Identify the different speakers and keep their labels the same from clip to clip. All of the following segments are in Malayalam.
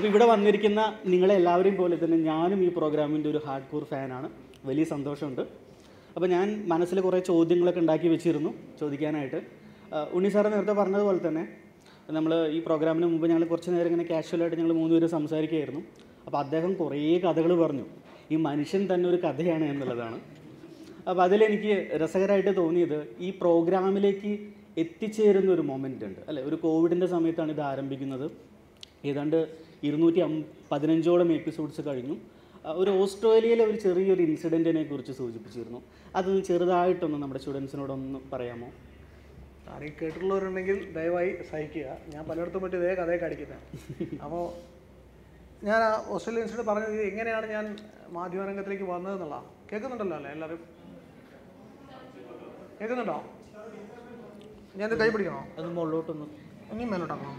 Speaker 1: അപ്പോൾ ഇവിടെ വന്നിരിക്കുന്ന നിങ്ങളെ എല്ലാവരെയും പോലെ തന്നെ ഞാനും ഈ പ്രോഗ്രാമിൻ്റെ ഒരു ഹാർഡ് കോർ ഫാനാണ് വലിയ സന്തോഷമുണ്ട് അപ്പോൾ ഞാൻ മനസ്സിൽ കുറേ ചോദ്യങ്ങളൊക്കെ ഉണ്ടാക്കി വെച്ചിരുന്നു ചോദിക്കാനായിട്ട് ആ, ഉണ്ണി സാറ് നേരത്തെ പറഞ്ഞതുപോലെ തന്നെ നമ്മൾ ഈ പ്രോഗ്രാമിന് മുമ്പ് ഞങ്ങൾ കുറച്ച് നേരം ഇങ്ങനെ കാഷ്വലായിട്ട് ഞങ്ങൾ മൂന്നുപേരും സംസാരിക്കുകയായിരുന്നു അപ്പോൾ അദ്ദേഹം കുറേ കഥകൾ പറഞ്ഞു ഈ മനുഷ്യൻ തന്നെ ഒരു കഥയാണ് എന്നുള്ളതാണ് അപ്പോൾ അതിലെനിക്ക് രസകരമായിട്ട് തോന്നിയത് ഈ പ്രോഗ്രാമിലേക്ക് എത്തിച്ചേരുന്ന ഒരു മൊമെൻ്റ് ഉണ്ട് അല്ലേ ഒരു കോവിഡിൻ്റെ സമയത്താണ് ഇത് ആരംഭിക്കുന്നത് ഏതാണ്ട് ഇരുന്നൂറ്റി അം പതിനഞ്ചോളം എപ്പിസോഡ്സ് കഴിഞ്ഞു ആ, ഒരു ഓസ്ട്രേലിയയിലെ ഒരു ചെറിയൊരു ഇൻസിഡൻറ്റിനെ കുറിച്ച് സൂചിപ്പിച്ചിരുന്നു അതൊന്ന് ചെറുതായിട്ടൊന്ന് നമ്മുടെ സ്റ്റുഡൻസിനോടൊന്ന് പറയാമോ
Speaker 2: ആരെയും കേട്ടിട്ടുള്ളവരുണ്ടെങ്കിൽ ദയവായി സഹിക്കുക ഞാൻ പലയിടത്തും പറ്റി ഇതേ കഥയൊക്കെ അടിക്കുന്നത് അപ്പോൾ ഞാൻ ആ ഓസ്ട്രേലിയൻസിനോട് പറഞ്ഞത് എങ്ങനെയാണ് ഞാൻ മാധ്യമരംഗത്തിലേക്ക് വന്നതെന്നുള്ള കേൾക്കുന്നുണ്ടല്ലോ അല്ലേ എല്ലാവരും കേൾക്കുന്നുണ്ടോ ഞാനിത് കൈ പിടിക്കണോ
Speaker 1: അത് മുകളിലോട്ടൊന്ന്
Speaker 2: ഇനി മേലോട്ടാക്കണോ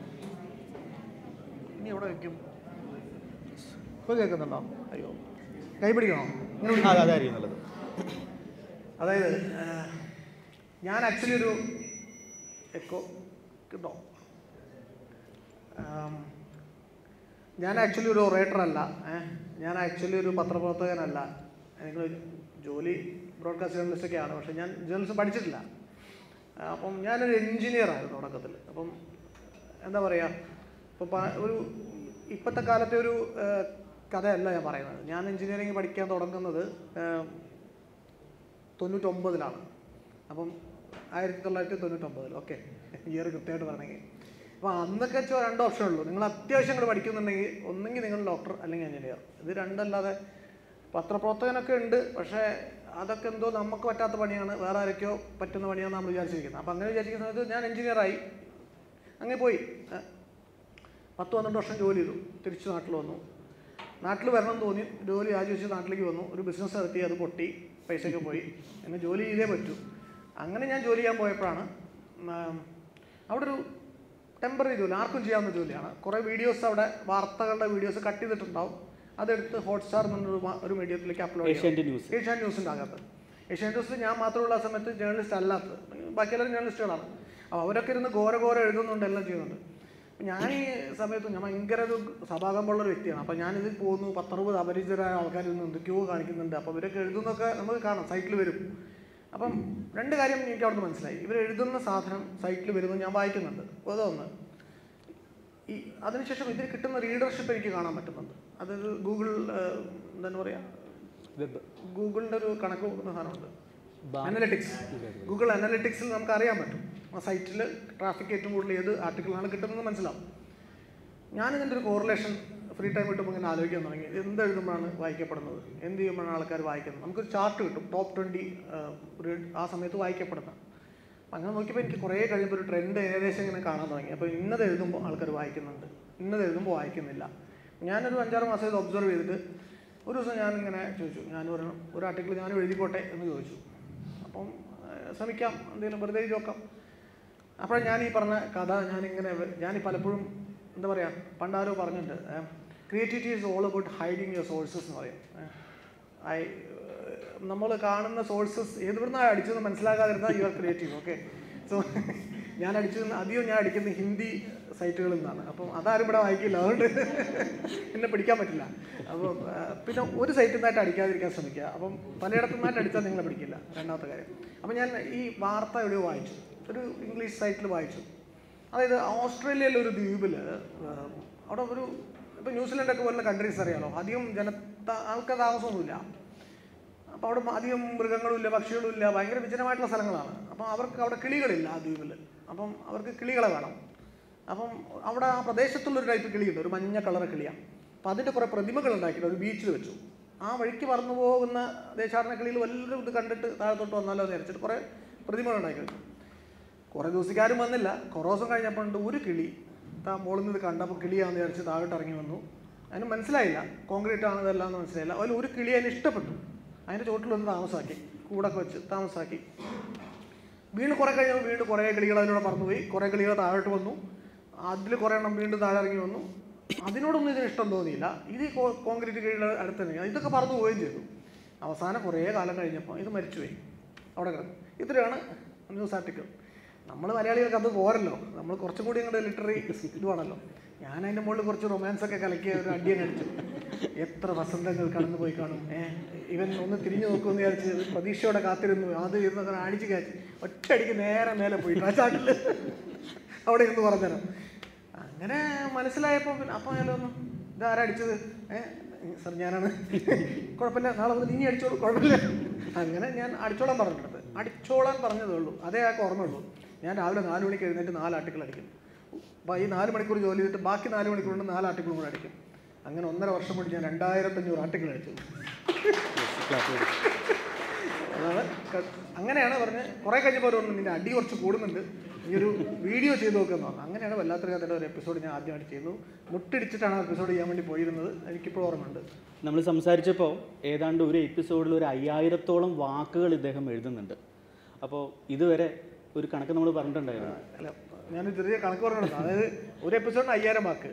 Speaker 2: ഇനി എവിടെ വയ്ക്കും ഇപ്പോൾ കേൾക്കുന്നുണ്ടോ അയ്യോ കൈ പിടിക്കണോ ഇങ്ങനെ പിടിക്കണോ?
Speaker 1: അതെ അതായിരിക്കും നല്ലത്
Speaker 2: അതായത് ആ, ഞാൻ ആക്ച്വലി ഒരു എക്കോ കിട്ടോ ആം, ഞാൻ ആക്ച്വലി ഒരു ഒറേറ്റർ അല്ല ഏഹ് ഞാൻ ആക്ച്വലി ഒരു പത്രപ്രവർത്തകനല്ല എനിക്ക് ജോലി ബ്രോഡ്കാസ്റ്റ് ജേർണലിസ്റ്റ് ഒക്കെയാണ് പക്ഷേ ഞാൻ ജേർണലിസം പഠിച്ചിട്ടില്ല ആ, അപ്പം ഞാനൊരു എൻജിനീയർ ആയിരുന്നു തുടക്കത്തിൽ അപ്പം എന്താ പറയുക ഇപ്പോൾ പ- ഒരു ഇപ്പോഴത്തെ കാലത്തെ ഒരു ആ, കഥയല്ല ഞാൻ പറയുന്നത് ഞാൻ എൻജിനീയറിംഗ് പഠിക്കാൻ തുടങ്ങുന്നത് ആ, തൊണ്ണൂറ്റൊമ്പതിലാണ് അപ്പം ആയിരത്തി തൊള്ളായിരത്തി തൊണ്ണൂറ്റൊമ്പതിൽ ഓക്കെ ഇയർ കൃത്യമായിട്ട് പറഞ്ഞെങ്കിൽ അപ്പോൾ അന്നൊക്കെ വെച്ചാൽ രണ്ട് ഓപ്ഷൻ ഉള്ളൂ നിങ്ങൾ അത്യാവശ്യം കൂടെ പഠിക്കുന്നുണ്ടെങ്കിൽ ഒന്നെങ്കിൽ നിങ്ങൾ ഡോക്ടർ അല്ലെങ്കിൽ എഞ്ചിനീയർ ഇത് രണ്ടല്ലാതെ പത്രപ്രവർത്തകനൊക്കെ ഉണ്ട് പക്ഷേ അതൊക്കെ എന്തോ നമുക്ക് പറ്റാത്ത പണിയാണ് വേറെ ആരൊക്കെയോ പറ്റുന്ന പണിയാണ് നമ്മൾ വിചാരിച്ചിരിക്കുന്നത് അപ്പോൾ അങ്ങനെ വിചാരിക്കുന്ന സമയത്ത് ഞാൻ എഞ്ചിനീയറായി അങ്ങനെ പോയി ഏ, പത്ത് പന്ത്രണ്ട് വർഷം ജോലി ചെയ്തു തിരിച്ച് നാട്ടിൽ വന്നു നാട്ടിൽ വരണം എന്ന് തോന്നി ജോലി രാജിവെച്ച് നാട്ടിലേക്ക് വന്നു ഒരു ബിസിനസ് നടത്തി അത് പൊട്ടി പൈസയൊക്കെ പോയി എന്നെ ജോലി ചെയ്തേ പറ്റൂ അങ്ങനെ ഞാൻ ജോലി ചെയ്യാൻ പോയപ്പോഴാണ് ഉം, അവിടെ ഒരു ടെമ്പററി ജോലി ആർക്കും ചെയ്യാവുന്ന ജോലിയാണ് കുറേ വീഡിയോസ് അവിടെ വാർത്തകളുടെ വീഡിയോസ് കട്ട് ചെയ്തിട്ടുണ്ടാവും അതെടുത്ത് ഹോട്ട്സ്റ്റാർ എന്നൊരു മ- ഒരു മീഡിയത്തിലേക്ക് അപ്ലോഡ് ചെയ്യാം
Speaker 1: ഏഷ്യാൻ്റെ ന്യൂസ്
Speaker 2: ഏഷ്യാൻ ന്യൂസിൻ്റെ അകത്ത് ഏഷ്യാൻ ന്യൂസിൽ ഞാൻ മാത്രമുള്ള ആ സമയത്ത് ജേർണലിസ്റ്റ് അല്ലാത്തത് ബാക്കി എല്ലാവരും ജേർണലിസ്റ്റുകളാണ് അപ്പോൾ അവരൊക്കെ ഇരുന്ന് ഘോര ഘോര എഴുതുന്നുണ്ട് എല്ലാം ചെയ്യുന്നുണ്ട് അപ്പോൾ ഞാൻ ഈ സമയത്ത് ഞാൻ ഭയങ്കര ഒരു സഭാകമ്പുള്ള ഒരു വ്യക്തിയാണ് അപ്പോൾ ഞാനിതിൽ പോകുന്നു പത്തറുപത് അപരിചിതരായ ആൾക്കാർ ഇരുന്നുണ്ട് ക്യൂ കാണിക്കുന്നുണ്ട് അപ്പോൾ ഇവരൊക്കെ എഴുതുന്നതൊക്കെ നമുക്ക് കാണാം സൈറ്റിൽ വരും അപ്പം രണ്ട് കാര്യം എനിക്ക് അവിടുന്ന് മനസ്സിലായി ഇവർ എഴുതുന്ന സാധനം സൈറ്റിൽ വരുന്നത് ഞാൻ വായിക്കുന്നുണ്ട് അതൊന്ന് ഈ അതിനുശേഷം ഇതിൽ കിട്ടുന്ന റീഡർഷിപ്പ് എനിക്ക് കാണാൻ പറ്റുന്നുണ്ട് അതായത് ഗൂഗിൾ എന്താണ് പറയുക
Speaker 1: വെബ്
Speaker 2: ഗൂഗിളിൻ്റെ ഒരു കണക്ക് കൊടുക്കുന്ന സാധനമുണ്ട് അനലറ്റിക്സ് ഗൂഗിൾ അനലറ്റിക്സിൽ നമുക്ക് അറിയാൻ പറ്റും ആ സൈറ്റിൽ ട്രാഫിക് ഏറ്റവും കൂടുതൽ ഏത് ആർട്ടിക്കിളാണ് കിട്ടുന്നത് മനസ്സിലാവും ഞാനിതിൻ്റെ ഒരു കോറിലേഷൻ ഫ്രീ ടൈം കിട്ടുമ്പോൾ ഇങ്ങനെ ആലോചിക്കാൻ തുടങ്ങി എന്ത് എഴുതുമ്പോഴാണ് വായിക്കപ്പെടുന്നത് എന്ത് ചെയ്യുമ്പോഴാണ് ആൾക്കാർ വായിക്കുന്നത് നമുക്കൊരു ചാർട്ട് കിട്ടും ടോപ്പ് ട്വൻറ്റി ആ സമയത്ത് വായിക്കപ്പെടുന്ന അപ്പം അങ്ങനെ നോക്കിയപ്പോൾ എനിക്ക് കുറേ കഴിയുമ്പോൾ ഒരു ട്രെൻഡ് ഏകദേശം ഇങ്ങനെ കാണാൻ തുടങ്ങി അപ്പോൾ ഇന്നത് എഴുതുമ്പോൾ ആൾക്കാർ വായിക്കുന്നുണ്ട് ഇന്നത് എഴുതുമ്പോൾ വായിക്കുന്നില്ല ഞാനൊരു അഞ്ചാറ് മാസം ഇത് ഒബ്സർവ് ചെയ്തിട്ട് ഒരു ദിവസം ഞാനിങ്ങനെ ചോദിച്ചു ഞാൻ ഒരു ഒരു ആർട്ടിക്കിൾ ഞാനും എഴുതിക്കോട്ടെ എന്ന് ചോദിച്ചു അപ്പം ഏഹ്, ശ്രമിക്കാം എന്തെങ്കിലും വെറുതെ എഴുതി നോക്കാം അപ്പോൾ ഞാൻ ഈ പറഞ്ഞ കഥ ഞാനിങ്ങനെ വെ- ഞാൻ ഈ പലപ്പോഴും എന്താ പറയുക പണ്ടാരോ പറഞ്ഞിട്ടുണ്ട് creativity is all about hiding your sources എന്ന് പറയും ഐ നമ്മൾ കാണുന്ന സോഴ്സസ് ഏത് ഇവിടുന്ന് അടിച്ചെന്ന് മനസ്സിലാക്കാതിരുന്നാൽ you are creative okay so ഞാൻ അടിച്ചത് അധികം ഞാൻ അടിക്കുന്ന ഹിന്ദി സൈറ്റുകളിൽ നിന്നാണ് അപ്പം അതാരും ഇവിടെ വായിക്കില്ല അതുകൊണ്ട് എന്നെ പിടിക്കാൻ പറ്റില്ല അപ്പോൾ പിന്നെ ഒരു സൈറ്റിൽ നിന്നായിട്ട് അടിക്കാതിരിക്കാൻ ശ്രമിക്കുക അപ്പം പലയിടത്തു നിന്നായിട്ട് അടിച്ചാൽ നിങ്ങളെ പിടിക്കില്ല രണ്ടാമത്തെ കാര്യം അപ്പം ഞാൻ ഈ വാർത്ത എവിടെയോ വായിച്ചു ഒരു ഇംഗ്ലീഷ് സൈറ്റിൽ വായിച്ചു അതായത് ഓസ്ട്രേലിയയിലെ ഒരു ദ്വീപിൽ അവിടെ ഒരു ഇപ്പോൾ ന്യൂസിലൻഡൊക്കെ പോലുള്ള കൺട്രീസ് അറിയാലോ അധികം ജന ആൾക്കാർ താമസമൊന്നുമില്ല അപ്പോൾ അവിടെ അധികം മൃഗങ്ങളും ഇല്ല പക്ഷികളും ഇല്ല ഭയങ്കര വിജനമായിട്ടുള്ള സ്ഥലങ്ങളാണ് അപ്പം അവർക്ക് അവിടെ കിളികളില്ല ആ ദ്വീപിൽ അപ്പം അവർക്ക് കിളികളെ വേണം അപ്പം അവിടെ ആ പ്രദേശത്തുള്ളൊരു ടൈപ്പ് കിളിയുണ്ട് ഒരു മഞ്ഞ കളർ കിളിയാണ് അപ്പം അതിൻ്റെ കുറേ പ്രതിമകൾ ഉണ്ടാക്കിയിട്ട് ഒരു ബീച്ചിൽ വെച്ചു ആ വഴിക്ക് പറന്നു പോകുന്ന ദേശാടന കിളികൾ വല്ലതും ഇത് കണ്ടിട്ട് താഴത്തോട്ട് വന്നാലോ എന്ന് വിചാരിച്ചിട്ട് കുറേ പ്രതിമകൾ ഉണ്ടാക്കി വെച്ചു കുറേ ദിവസക്കാരും വന്നില്ല കുറേ ദിവസം കഴിഞ്ഞപ്പോൾ ഉണ്ട് ഒരു കിളി താ മുകളിൽ നിന്ന് ഇത് കണ്ടപ്പോൾ കിളിയാണെന്ന് വിചാരിച്ച് താഴോട്ട് ഇറങ്ങി വന്നു അതിന് മനസ്സിലായില്ല കോൺക്രീറ്റ് ആണ് ഇതെല്ലാം എന്ന് മനസ്സിലായില്ല അതിൽ ഒരു കിളി അതിന് ഇഷ്ടപ്പെട്ടു അതിൻ്റെ ചോട്ടിൽ വന്ന് താമസാക്കി കൂടൊക്കെ വെച്ച് താമസാക്കി വീണ്ടും കുറേ കഴിഞ്ഞപ്പോൾ വീണ്ടും കുറേ കിളികൾ അതിലൂടെ പറന്നുപോയി കുറേ കിളികൾ താഴോട്ട് വന്നു അതിൽ കുറേ എണ്ണം വീണ്ടും താഴെ ഇറങ്ങി വന്നു അതിനോടൊന്നും ഇതിന് ഇഷ്ടം തോന്നിയില്ല ഇത് ഈ കോ- കോൺക്രീറ്റ് കിളികൾ അടുത്ത് തന്നെ ഇതൊക്കെ പറന്നു പോവുകയും ചെയ്തു അവസാനം കുറേ കാലം കഴിഞ്ഞപ്പോൾ ഇത് മരിച്ചുപോയി അവിടെ കിടന്നു ഇത്രയാണ് ന്യൂസ് ആർട്ടിക്കിൾ നമ്മൾ മലയാളികൾക്ക് അത് പോരല്ലോ നമ്മൾ കുറച്ചും കൂടി അങ്ങോട്ട് ലിറ്റററി ഇതുവാണല്ലോ ഞാൻ അതിൻ്റെ മുകളിൽ കുറച്ച് റൊമാൻസ് ഒക്കെ കലക്കിയ ഒരു അടിയൻ അടിച്ചു എത്ര വസന്തങ്ങൾ കടന്നു പോയി കാണും ഏ ഇവൻ ഒന്ന് തിരിഞ്ഞു നോക്കുമെന്ന് വിചാരിച്ച് പ്രതീക്ഷയോടെ കാത്തിരുന്നു അത് ഇരുന്ന് അടിച്ച് കയറ്റി ഒറ്റയടിക്ക് നേരെ മേലെ പോയി ആ ചാട്ടിൽ അവിടെ ഇരുന്ന് പറഞ്ഞുതരാം അങ്ങനെ മനസ്സിലായപ്പോൾ പിന്നെ അപ്പം ഞാൻ ഒന്ന് ഇതാരാ അടിച്ചത് ഏ സർ ഞാനാണ് കുഴപ്പമില്ല നാളെ മുതൽ ഇനി അടിച്ചോളൂ കുഴപ്പമില്ല അങ്ങനെ ഞാൻ അടിച്ചോളാൻ പറഞ്ഞിട്ടുണ്ട് അടിച്ചോളാൻ പറഞ്ഞതേ ഉള്ളൂ അതേ ആൾക്ക് ഓർമ്മയുള്ളൂ ഞാൻ രാവിലെ നാല് മണിക്ക് എഴുന്നേറ്റ് നാല് ആർട്ടിക്കിൾ അടിക്കും അപ്പോൾ ഈ നാല് മണിക്കൂർ ജോലി ചെയ്തിട്ട് ബാക്കി നാല് മണിക്കൂർ കൊണ്ട് നാല് ആർട്ടിക്കിളും കൂടെ അടിക്കും അങ്ങനെ ഒന്നര വർഷം കൊണ്ട് ഞാൻ രണ്ടായിരത്തഞ്ഞൂറ് ആർട്ടിക്കിൾ അടിച്ചു അതാണ് ക- അങ്ങനെയാണ് പറഞ്ഞ് കുറേ കഴിഞ്ഞപ്പോൾ അവർ പറഞ്ഞു നിന്റെ അടി കുറച്ച് കൂടുന്നുണ്ട് ഈ ഒരു വീഡിയോ ചെയ്ത് നോക്കുന്നു അങ്ങനെയാണ് വല്ലാത്തൊരു കഥയുടെ ഒരു എപ്പിസോഡ് ഞാൻ ആദ്യമായിട്ട് ചെയ്തു മുട്ടിടിച്ചിട്ടാണ് ആ എപ്പിസോഡ് ചെയ്യാൻ വേണ്ടി പോയിരുന്നത് എനിക്കിപ്പോൾ ഓർമ്മയുണ്ട്
Speaker 1: നമ്മൾ സംസാരിച്ചപ്പോൾ ഏതാണ്ട് ഒരു എപ്പിസോഡിൽ ഒരു അയ്യായിരത്തോളം വാക്കുകൾ ഇദ്ദേഹം എഴുതുന്നുണ്ട് അപ്പോൾ ഇതുവരെ ഒരു കണക്ക് നമ്മൾ പറഞ്ഞിട്ടുണ്ടായിരുന്നു
Speaker 2: അല്ല ഞാൻ ചെറിയ കണക്ക് പറഞ്ഞു അതായത് ഒരു എപ്പിസോഡിന് അയ്യായിരം വാക്ക്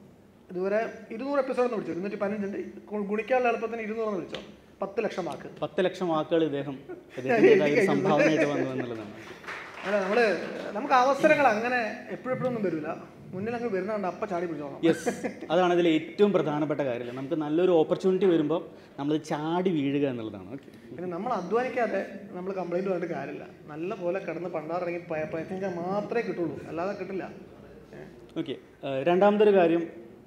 Speaker 2: ഇതുവരെ ഇരുന്നൂറ് എപ്പിസോഡെന്ന് വിളിച്ചു ഇരുന്നൂറ്റി പതിനഞ്ചുണ്ട് ഗു- ഗുണിക്കാനുള്ള എളുപ്പത്തിന് ഇരുന്നൂറെന്ന് വിളിച്ചോ പത്ത് ലക്ഷം വാക്ക്
Speaker 1: പത്ത് ലക്ഷം വാക്കുകൾ ഇദ്ദേഹം ഇദ്ദേഹത്തിൻ്റെതായ ഒരു സംഭാവനയായിട്ട് വന്നു എന്നുള്ളതാണ്
Speaker 2: അല്ല നമ്മൾ നമുക്ക് അവസരങ്ങൾ അങ്ങനെ എപ്പോഴെപ്പോഴൊന്നും വരില്ല മുന്നിൽ അങ്ങ് വരുന്നുണ്ട് അപ്പം ചാടി പിടിച്ചോളാം
Speaker 1: യെസ് അതാണ് ഇതിൽ ഏറ്റവും പ്രധാനപ്പെട്ട കാര്യം നമുക്ക് നല്ലൊരു ഓപ്പർച്യൂണിറ്റി വരുമ്പോൾ നമ്മൾ ചാടി വീഴുക എന്നുള്ളതാണ് ഓക്കെ
Speaker 2: പിന്നെ നമ്മൾ അധ്വാനിക്കാതെ നമ്മൾ കംപ്ലൈൻറ്റ് പറഞ്ഞിട്ട് കാര്യമില്ല നല്ല പോലെ കിടന്ന് പണ്ടാറിറങ്ങി പയ- പ്രയത്നിച്ചാൽ മാത്രമേ കിട്ടുള്ളൂ അല്ലാതെ കിട്ടില്ല ഏ.
Speaker 1: ഓക്കെ രണ്ടാമതൊരു കാര്യം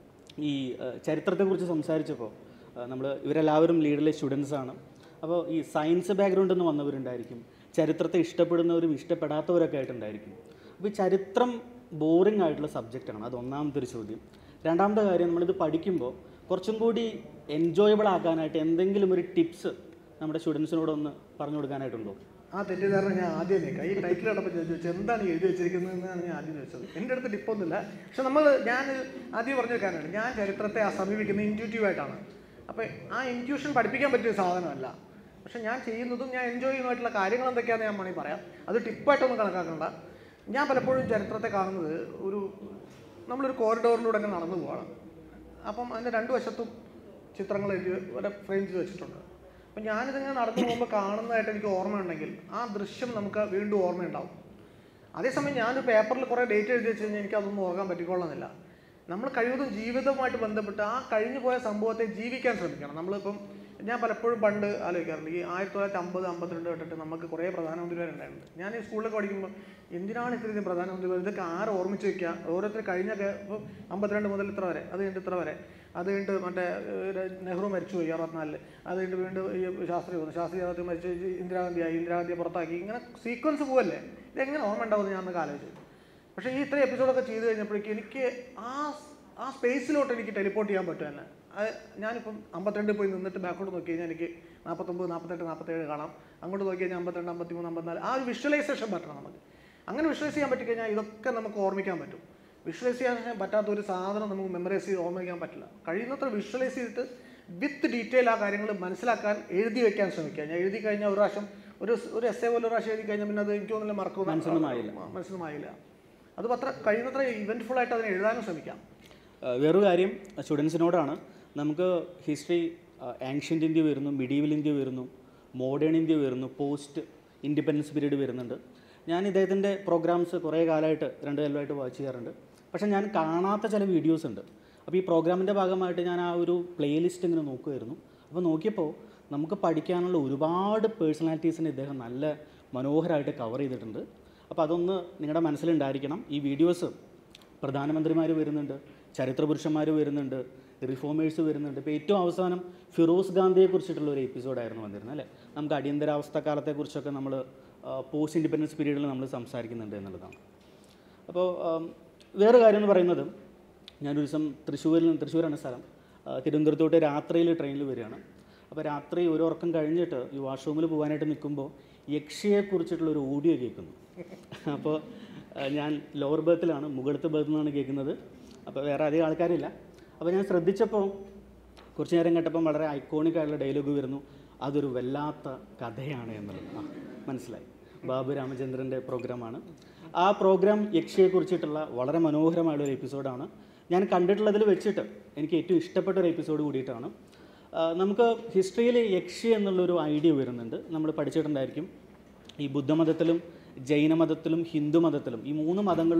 Speaker 1: ഈ ഏഹ്, ചരിത്രത്തെക്കുറിച്ച് സംസാരിച്ചപ്പോൾ നമ്മൾ ഇവരെല്ലാവരും ലീഡിലെ സ്റ്റുഡൻസ് ആണ് അപ്പോൾ ഈ സയൻസ് ബാക്ക്ഗ്രൗണ്ടിൽ നിന്ന് വന്നവരുണ്ടായിരിക്കും ചരിത്രത്തെ ഇഷ്ടപ്പെടുന്നവരും ഇഷ്ടപ്പെടാത്തവരൊക്കെ ആയിട്ടുണ്ടായിരിക്കും അപ്പോൾ ഈ ചരിത്രം ബോറിംഗ് ആയിട്ടുള്ള സബ്ജക്റ്റാണ് അത് ഒന്നാമത്തെ ഒരു ചോദ്യം രണ്ടാമത്തെ കാര്യം നമ്മളിത് പഠിക്കുമ്പോൾ കുറച്ചും കൂടി എൻജോയബിൾ ആക്കാനായിട്ട് എന്തെങ്കിലും ഒരു ടിപ്സ് നമ്മുടെ സ്റ്റുഡൻസിനോട് ഒന്ന് പറഞ്ഞു കൊടുക്കാനായിട്ടുണ്ടോ
Speaker 2: ആ തെറ്റിദ്ധാരണ ഞാൻ ആദ്യം നീക്കാം ഈ ടൈറ്റിൽ കണ്ടപ്പോൾ ചോദിച്ചു എന്താണ് ഈ എഴുതി വെച്ചിരിക്കുന്നത് എന്നാണ് ഞാൻ ആദ്യം ചോദിച്ചത് എൻ്റെ അടുത്ത് ടിപ്പൊന്നുമില്ല പക്ഷെ നമ്മൾ ഞാൻ ആദ്യം പറഞ്ഞ കാര്യമാണ് ഞാൻ ചരിത്രത്തെ ആ സമീപിക്കുന്നത് ഇൻറ്റ്യൂറ്റീവായിട്ടാണ് അപ്പോൾ ആ ഇൻറ്റ്യൂഷൻ പഠിപ്പിക്കാൻ പറ്റിയ സാധനമല്ല പക്ഷെ ഞാൻ ചെയ്യുന്നതും ഞാൻ എൻജോയ് ചെയ്യുന്നതായിട്ടുള്ള കാര്യങ്ങൾ എന്തൊക്കെയാണെന്ന് ഞാൻ വേണമെങ്കിൽ പറയാം അത് ടിപ്പായിട്ടൊന്നും കണക്കാക്കണ്ട ഞാൻ പലപ്പോഴും ചരിത്രത്തെ കാണുന്നത് ഒരു നമ്മളൊരു കോറിഡോറിലൂടെ അങ്ങ് നടന്നു പോവാണ് അപ്പം അതിൻ്റെ രണ്ട് വശത്തും ചിത്രങ്ങൾ എഴുതി വരെ ഫ്രെയിം ചെയ്ത് വെച്ചിട്ടുണ്ട് അപ്പം ഞാനിതിങ്ങനെ നടന്നു പോകുമ്പോൾ കാണുന്നതായിട്ട് എനിക്ക് ഓർമ്മയുണ്ടെങ്കിൽ ആ ദൃശ്യം നമുക്ക് വീണ്ടും ഓർമ്മയുണ്ടാവും അതേസമയം ഞാനൊരു പേപ്പറിൽ കുറേ ഡേറ്റ് എഴുതി വെച്ച് കഴിഞ്ഞാൽ എനിക്ക് അതൊന്നും ഓർക്കാൻ പറ്റിക്കൊള്ളുന്നില്ല നമ്മൾ കഴിവതും ജീവിതവുമായിട്ട് ബന്ധപ്പെട്ട് ആ കഴിഞ്ഞു പോയ സംഭവത്തെ ജീവിക്കാൻ ശ്രമിക്കണം നമ്മളിപ്പം ഞാൻ പലപ്പോഴും പണ്ട് ആലോചിക്കാറുണ്ട് ഈ ആയിരത്തി തൊള്ളായിരത്തി അമ്പത് അമ്പത്തിരണ്ട് തൊട്ടിട്ട് നമുക്ക് കുറേ പ്രധാനമന്ത്രിമാരുണ്ടായിട്ടുണ്ട് ഞാൻ ഈ സ്കൂളിലൊക്കെ പഠിക്കുമ്പോൾ എന്തിനാണ് ഇത്രയും പ്രധാനമന്ത്രിമാർ ഇതൊക്കെ ആരെ ഓർമ്മിച്ച് വെക്കുക ഓരോരുത്തർ കഴിഞ്ഞൊക്കെ ഇപ്പം അമ്പത്തിരണ്ട് മുതൽ ഇത്ര വരെ അത് കഴിഞ്ഞിട്ട് ഇത്ര വരെ അത് കഴിഞ്ഞിട്ട് മറ്റേ ഏഹ്, നെഹ്റു മരിച്ചുപോയി അറുപത്തിനാലില് അത് കഴിഞ്ഞിട്ട് വീണ്ടും ഈ ശാസ്ത്രി വന്നു ശാസ്ത്രി കാലത്ത് മരിച്ചു ഈ ഇന്ദിരാഗാന്ധിയായി ഇന്ദിരാഗാന്ധിയെ പുറത്താക്കി ഇങ്ങനെ സീക്വൻസ് പോവല്ലേ ഇതെങ്ങനെ ഓർമ്മ ഉണ്ടാവുമെന്ന് ഞാൻ അന്നൊക്കെ ആലോചിച്ചു പക്ഷേ ഈ ഇത്രയും എപ്പിസോഡൊക്കെ ചെയ്ത് കഴിഞ്ഞപ്പോഴേക്കും എനിക്ക് ആ ആ സ്പേസിലോട്ട് എനിക്ക് ടെലിപ്പോർട്ട് ചെയ്യാൻ പറ്റും തന്നെ അത് ഞാനിപ്പം അമ്പത്തിരണ്ടിൽ പോയി നിന്നിട്ട് ബാക്കോട്ട് നോക്കി കഴിഞ്ഞാൽ എനിക്ക് നാൽപ്പത്തൊമ്പത് നാൽപ്പത്തെട്ട് നാൽപ്പത്തേഴ് കാണാം അങ്ങോട്ട് നോക്കി കഴിഞ്ഞാൽ അമ്പത്തിരണ്ട് അമ്പത്തിമൂന്ന് അമ്പത്തിനാല് ആ ഒരു വിഷ്വലൈസേഷൻ പറ്റണം നമുക്ക് അങ്ങനെ വിഷ്വലൈസ് ചെയ്യാൻ പറ്റിക്കഴിഞ്ഞാൽ ഇതൊക്കെ നമുക്ക് ഓർമ്മിക്കാൻ പറ്റും വിഷ്വലൈസ് ചെയ്യാൻ പറ്റാത്ത ഒരു സാധനം നമുക്ക് മെമ്മറൈസ് ചെയ്ത് ഓർമ്മിക്കാൻ പറ്റില്ല കഴിയുന്നത്ര വിഷ്വലൈസ് ചെയ്തിട്ട് വിത്ത് ഡീറ്റെയിൽ ആ കാര്യങ്ങൾ മനസ്സിലാക്കാൻ എഴുതി വെക്കാൻ ശ്രമിക്കുക ഞാൻ എഴുതി കഴിഞ്ഞാൽ ഒരു പ്രാവശ്യം ഒരു ഒരു എസ് എ പോലെ ഒരു പ്രാവശ്യം എഴുതി കഴിഞ്ഞാൽ പിന്നെ അത് എനിക്ക് തോന്നുന്നില്ല മറക്കും
Speaker 1: മനസ്സിലൊന്നുമായില്ല.
Speaker 2: മനസ്സിലുമായില്ല അത് അത്ര കഴിയുന്നത്ര ഇവൻറ്റ്ഫുൾ ആയിട്ട് അതിനെ എഴുതാനും ശ്രമിക്കാം
Speaker 1: ഏഹ് വേറൊരു കാര്യം സ്റ്റുഡൻസിനോടാണ് നമുക്ക് ഹിസ്റ്ററി ആൻഷ്യൻ്റ് ഇന്ത്യ വരുന്നു മിഡീവൽ ഇന്ത്യ വരുന്നു മോഡേൺ ഇന്ത്യ വരുന്നു പോസ്റ്റ് ഇൻഡിപെൻഡൻസ് പീരീഡ് വരുന്നുണ്ട് ഞാൻ ഇദ്ദേഹത്തിൻ്റെ പ്രോഗ്രാംസ് കുറേ കാലമായിട്ട് രണ്ട് കൊല്ലമായിട്ട് വാച്ച് ചെയ്യാറുണ്ട് പക്ഷേ ഞാൻ കാണാത്ത ചില വീഡിയോസ് ഉണ്ട് അപ്പോൾ ഈ പ്രോഗ്രാമിൻ്റെ ഭാഗമായിട്ട് ഞാൻ ആ ഒരു പ്ലേലിസ്റ്റ് ഇങ്ങനെ നോക്കുമായിരുന്നു അപ്പോൾ നോക്കിയപ്പോൾ നമുക്ക് പഠിക്കാനുള്ള ഒരുപാട് പേഴ്സണാലിറ്റീസിനെ ഇദ്ദേഹം നല്ല മനോഹരമായിട്ട് കവർ ചെയ്തിട്ടുണ്ട് അപ്പോൾ അതൊന്ന് നിങ്ങളുടെ മനസ്സിലുണ്ടായിരിക്കണം ഈ വീഡിയോസ് പ്രധാനമന്ത്രിമാർ വരുന്നുണ്ട് ചരിത്ര പുരുഷന്മാർ വരുന്നുണ്ട് റിഫോമേഴ്സ് വരുന്നുണ്ട് ഇപ്പോൾ ഏറ്റവും അവസാനം ഫിറോസ് ഗാന്ധിയെ കുറിച്ചിട്ടുള്ള ഒരു എപ്പിസോഡായിരുന്നു വന്നിരുന്നത് അല്ലേ നമുക്ക് അടിയന്തരാവസ്ഥ കാലത്തെക്കുറിച്ചൊക്കെ നമ്മൾ പോസ്റ്റ് ഇൻഡിപെൻഡൻസ് പീരീഡിൽ നമ്മൾ സംസാരിക്കുന്നുണ്ട് എന്നുള്ളതാണ് അപ്പോൾ ആം, വേറെ കാര്യം എന്ന് പറയുന്നത് ഞാനൊരു ദിവസം തൃശ്ശൂരിൽ തൃശ്ശൂരാണ് സ്ഥലം ആ, തിരുവനന്തപുരത്തോട്ട് രാത്രിയിൽ ട്രെയിനിൽ വരികയാണ് അപ്പോൾ രാത്രി ഒരു ഉറക്കം കഴിഞ്ഞിട്ട് ഈ വാഷ്റൂമിൽ പോകാനായിട്ട് നിൽക്കുമ്പോൾ യക്ഷിയെക്കുറിച്ചിട്ടുള്ള ഒരു ഓഡിയോ കേൾക്കുന്നു അപ്പോൾ ആ, ഞാൻ ലോവർ ബർത്തിലാണ് മുകളിലത്തെ ബർത്തിൽ നിന്നാണ് കേൾക്കുന്നത് അപ്പോൾ വേറെ അധികം ആൾക്കാരില്ല അപ്പോൾ ഞാൻ ശ്രദ്ധിച്ചപ്പോൾ കുറച്ച് നേരം കേട്ടപ്പം വളരെ ഐക്കോണിക് ആയിട്ടുള്ള ഡയലോഗ് വരുന്നു അതൊരു വല്ലാത്ത കഥയാണ് എന്നുള്ളത് ആ മനസ്സിലായി ബാബു രാമചന്ദ്രൻ്റെ പ്രോഗ്രാമാണ് ആ പ്രോഗ്രാം യക്ഷിയെക്കുറിച്ചിട്ടുള്ള വളരെ മനോഹരമായിട്ടുള്ള ഒരു എപ്പിസോഡാണ് ഞാൻ കണ്ടിട്ടുള്ളതിൽ വെച്ചിട്ട് എനിക്ക് ഏറ്റവും ഇഷ്ടപ്പെട്ട ഒരു എപ്പിസോഡ് കൂടിയിട്ടാണ് ആ, നമുക്ക് ഹിസ്റ്ററിയിൽ യക്ഷി എന്നുള്ളൊരു ഐഡിയ വരുന്നുണ്ട് നമ്മൾ പഠിച്ചിട്ടുണ്ടായിരിക്കും ഈ ബുദ്ധമതത്തിലും ജൈനമതത്തിലും ഹിന്ദു മതത്തിലും ഈ മൂന്ന് മതങ്ങളിലും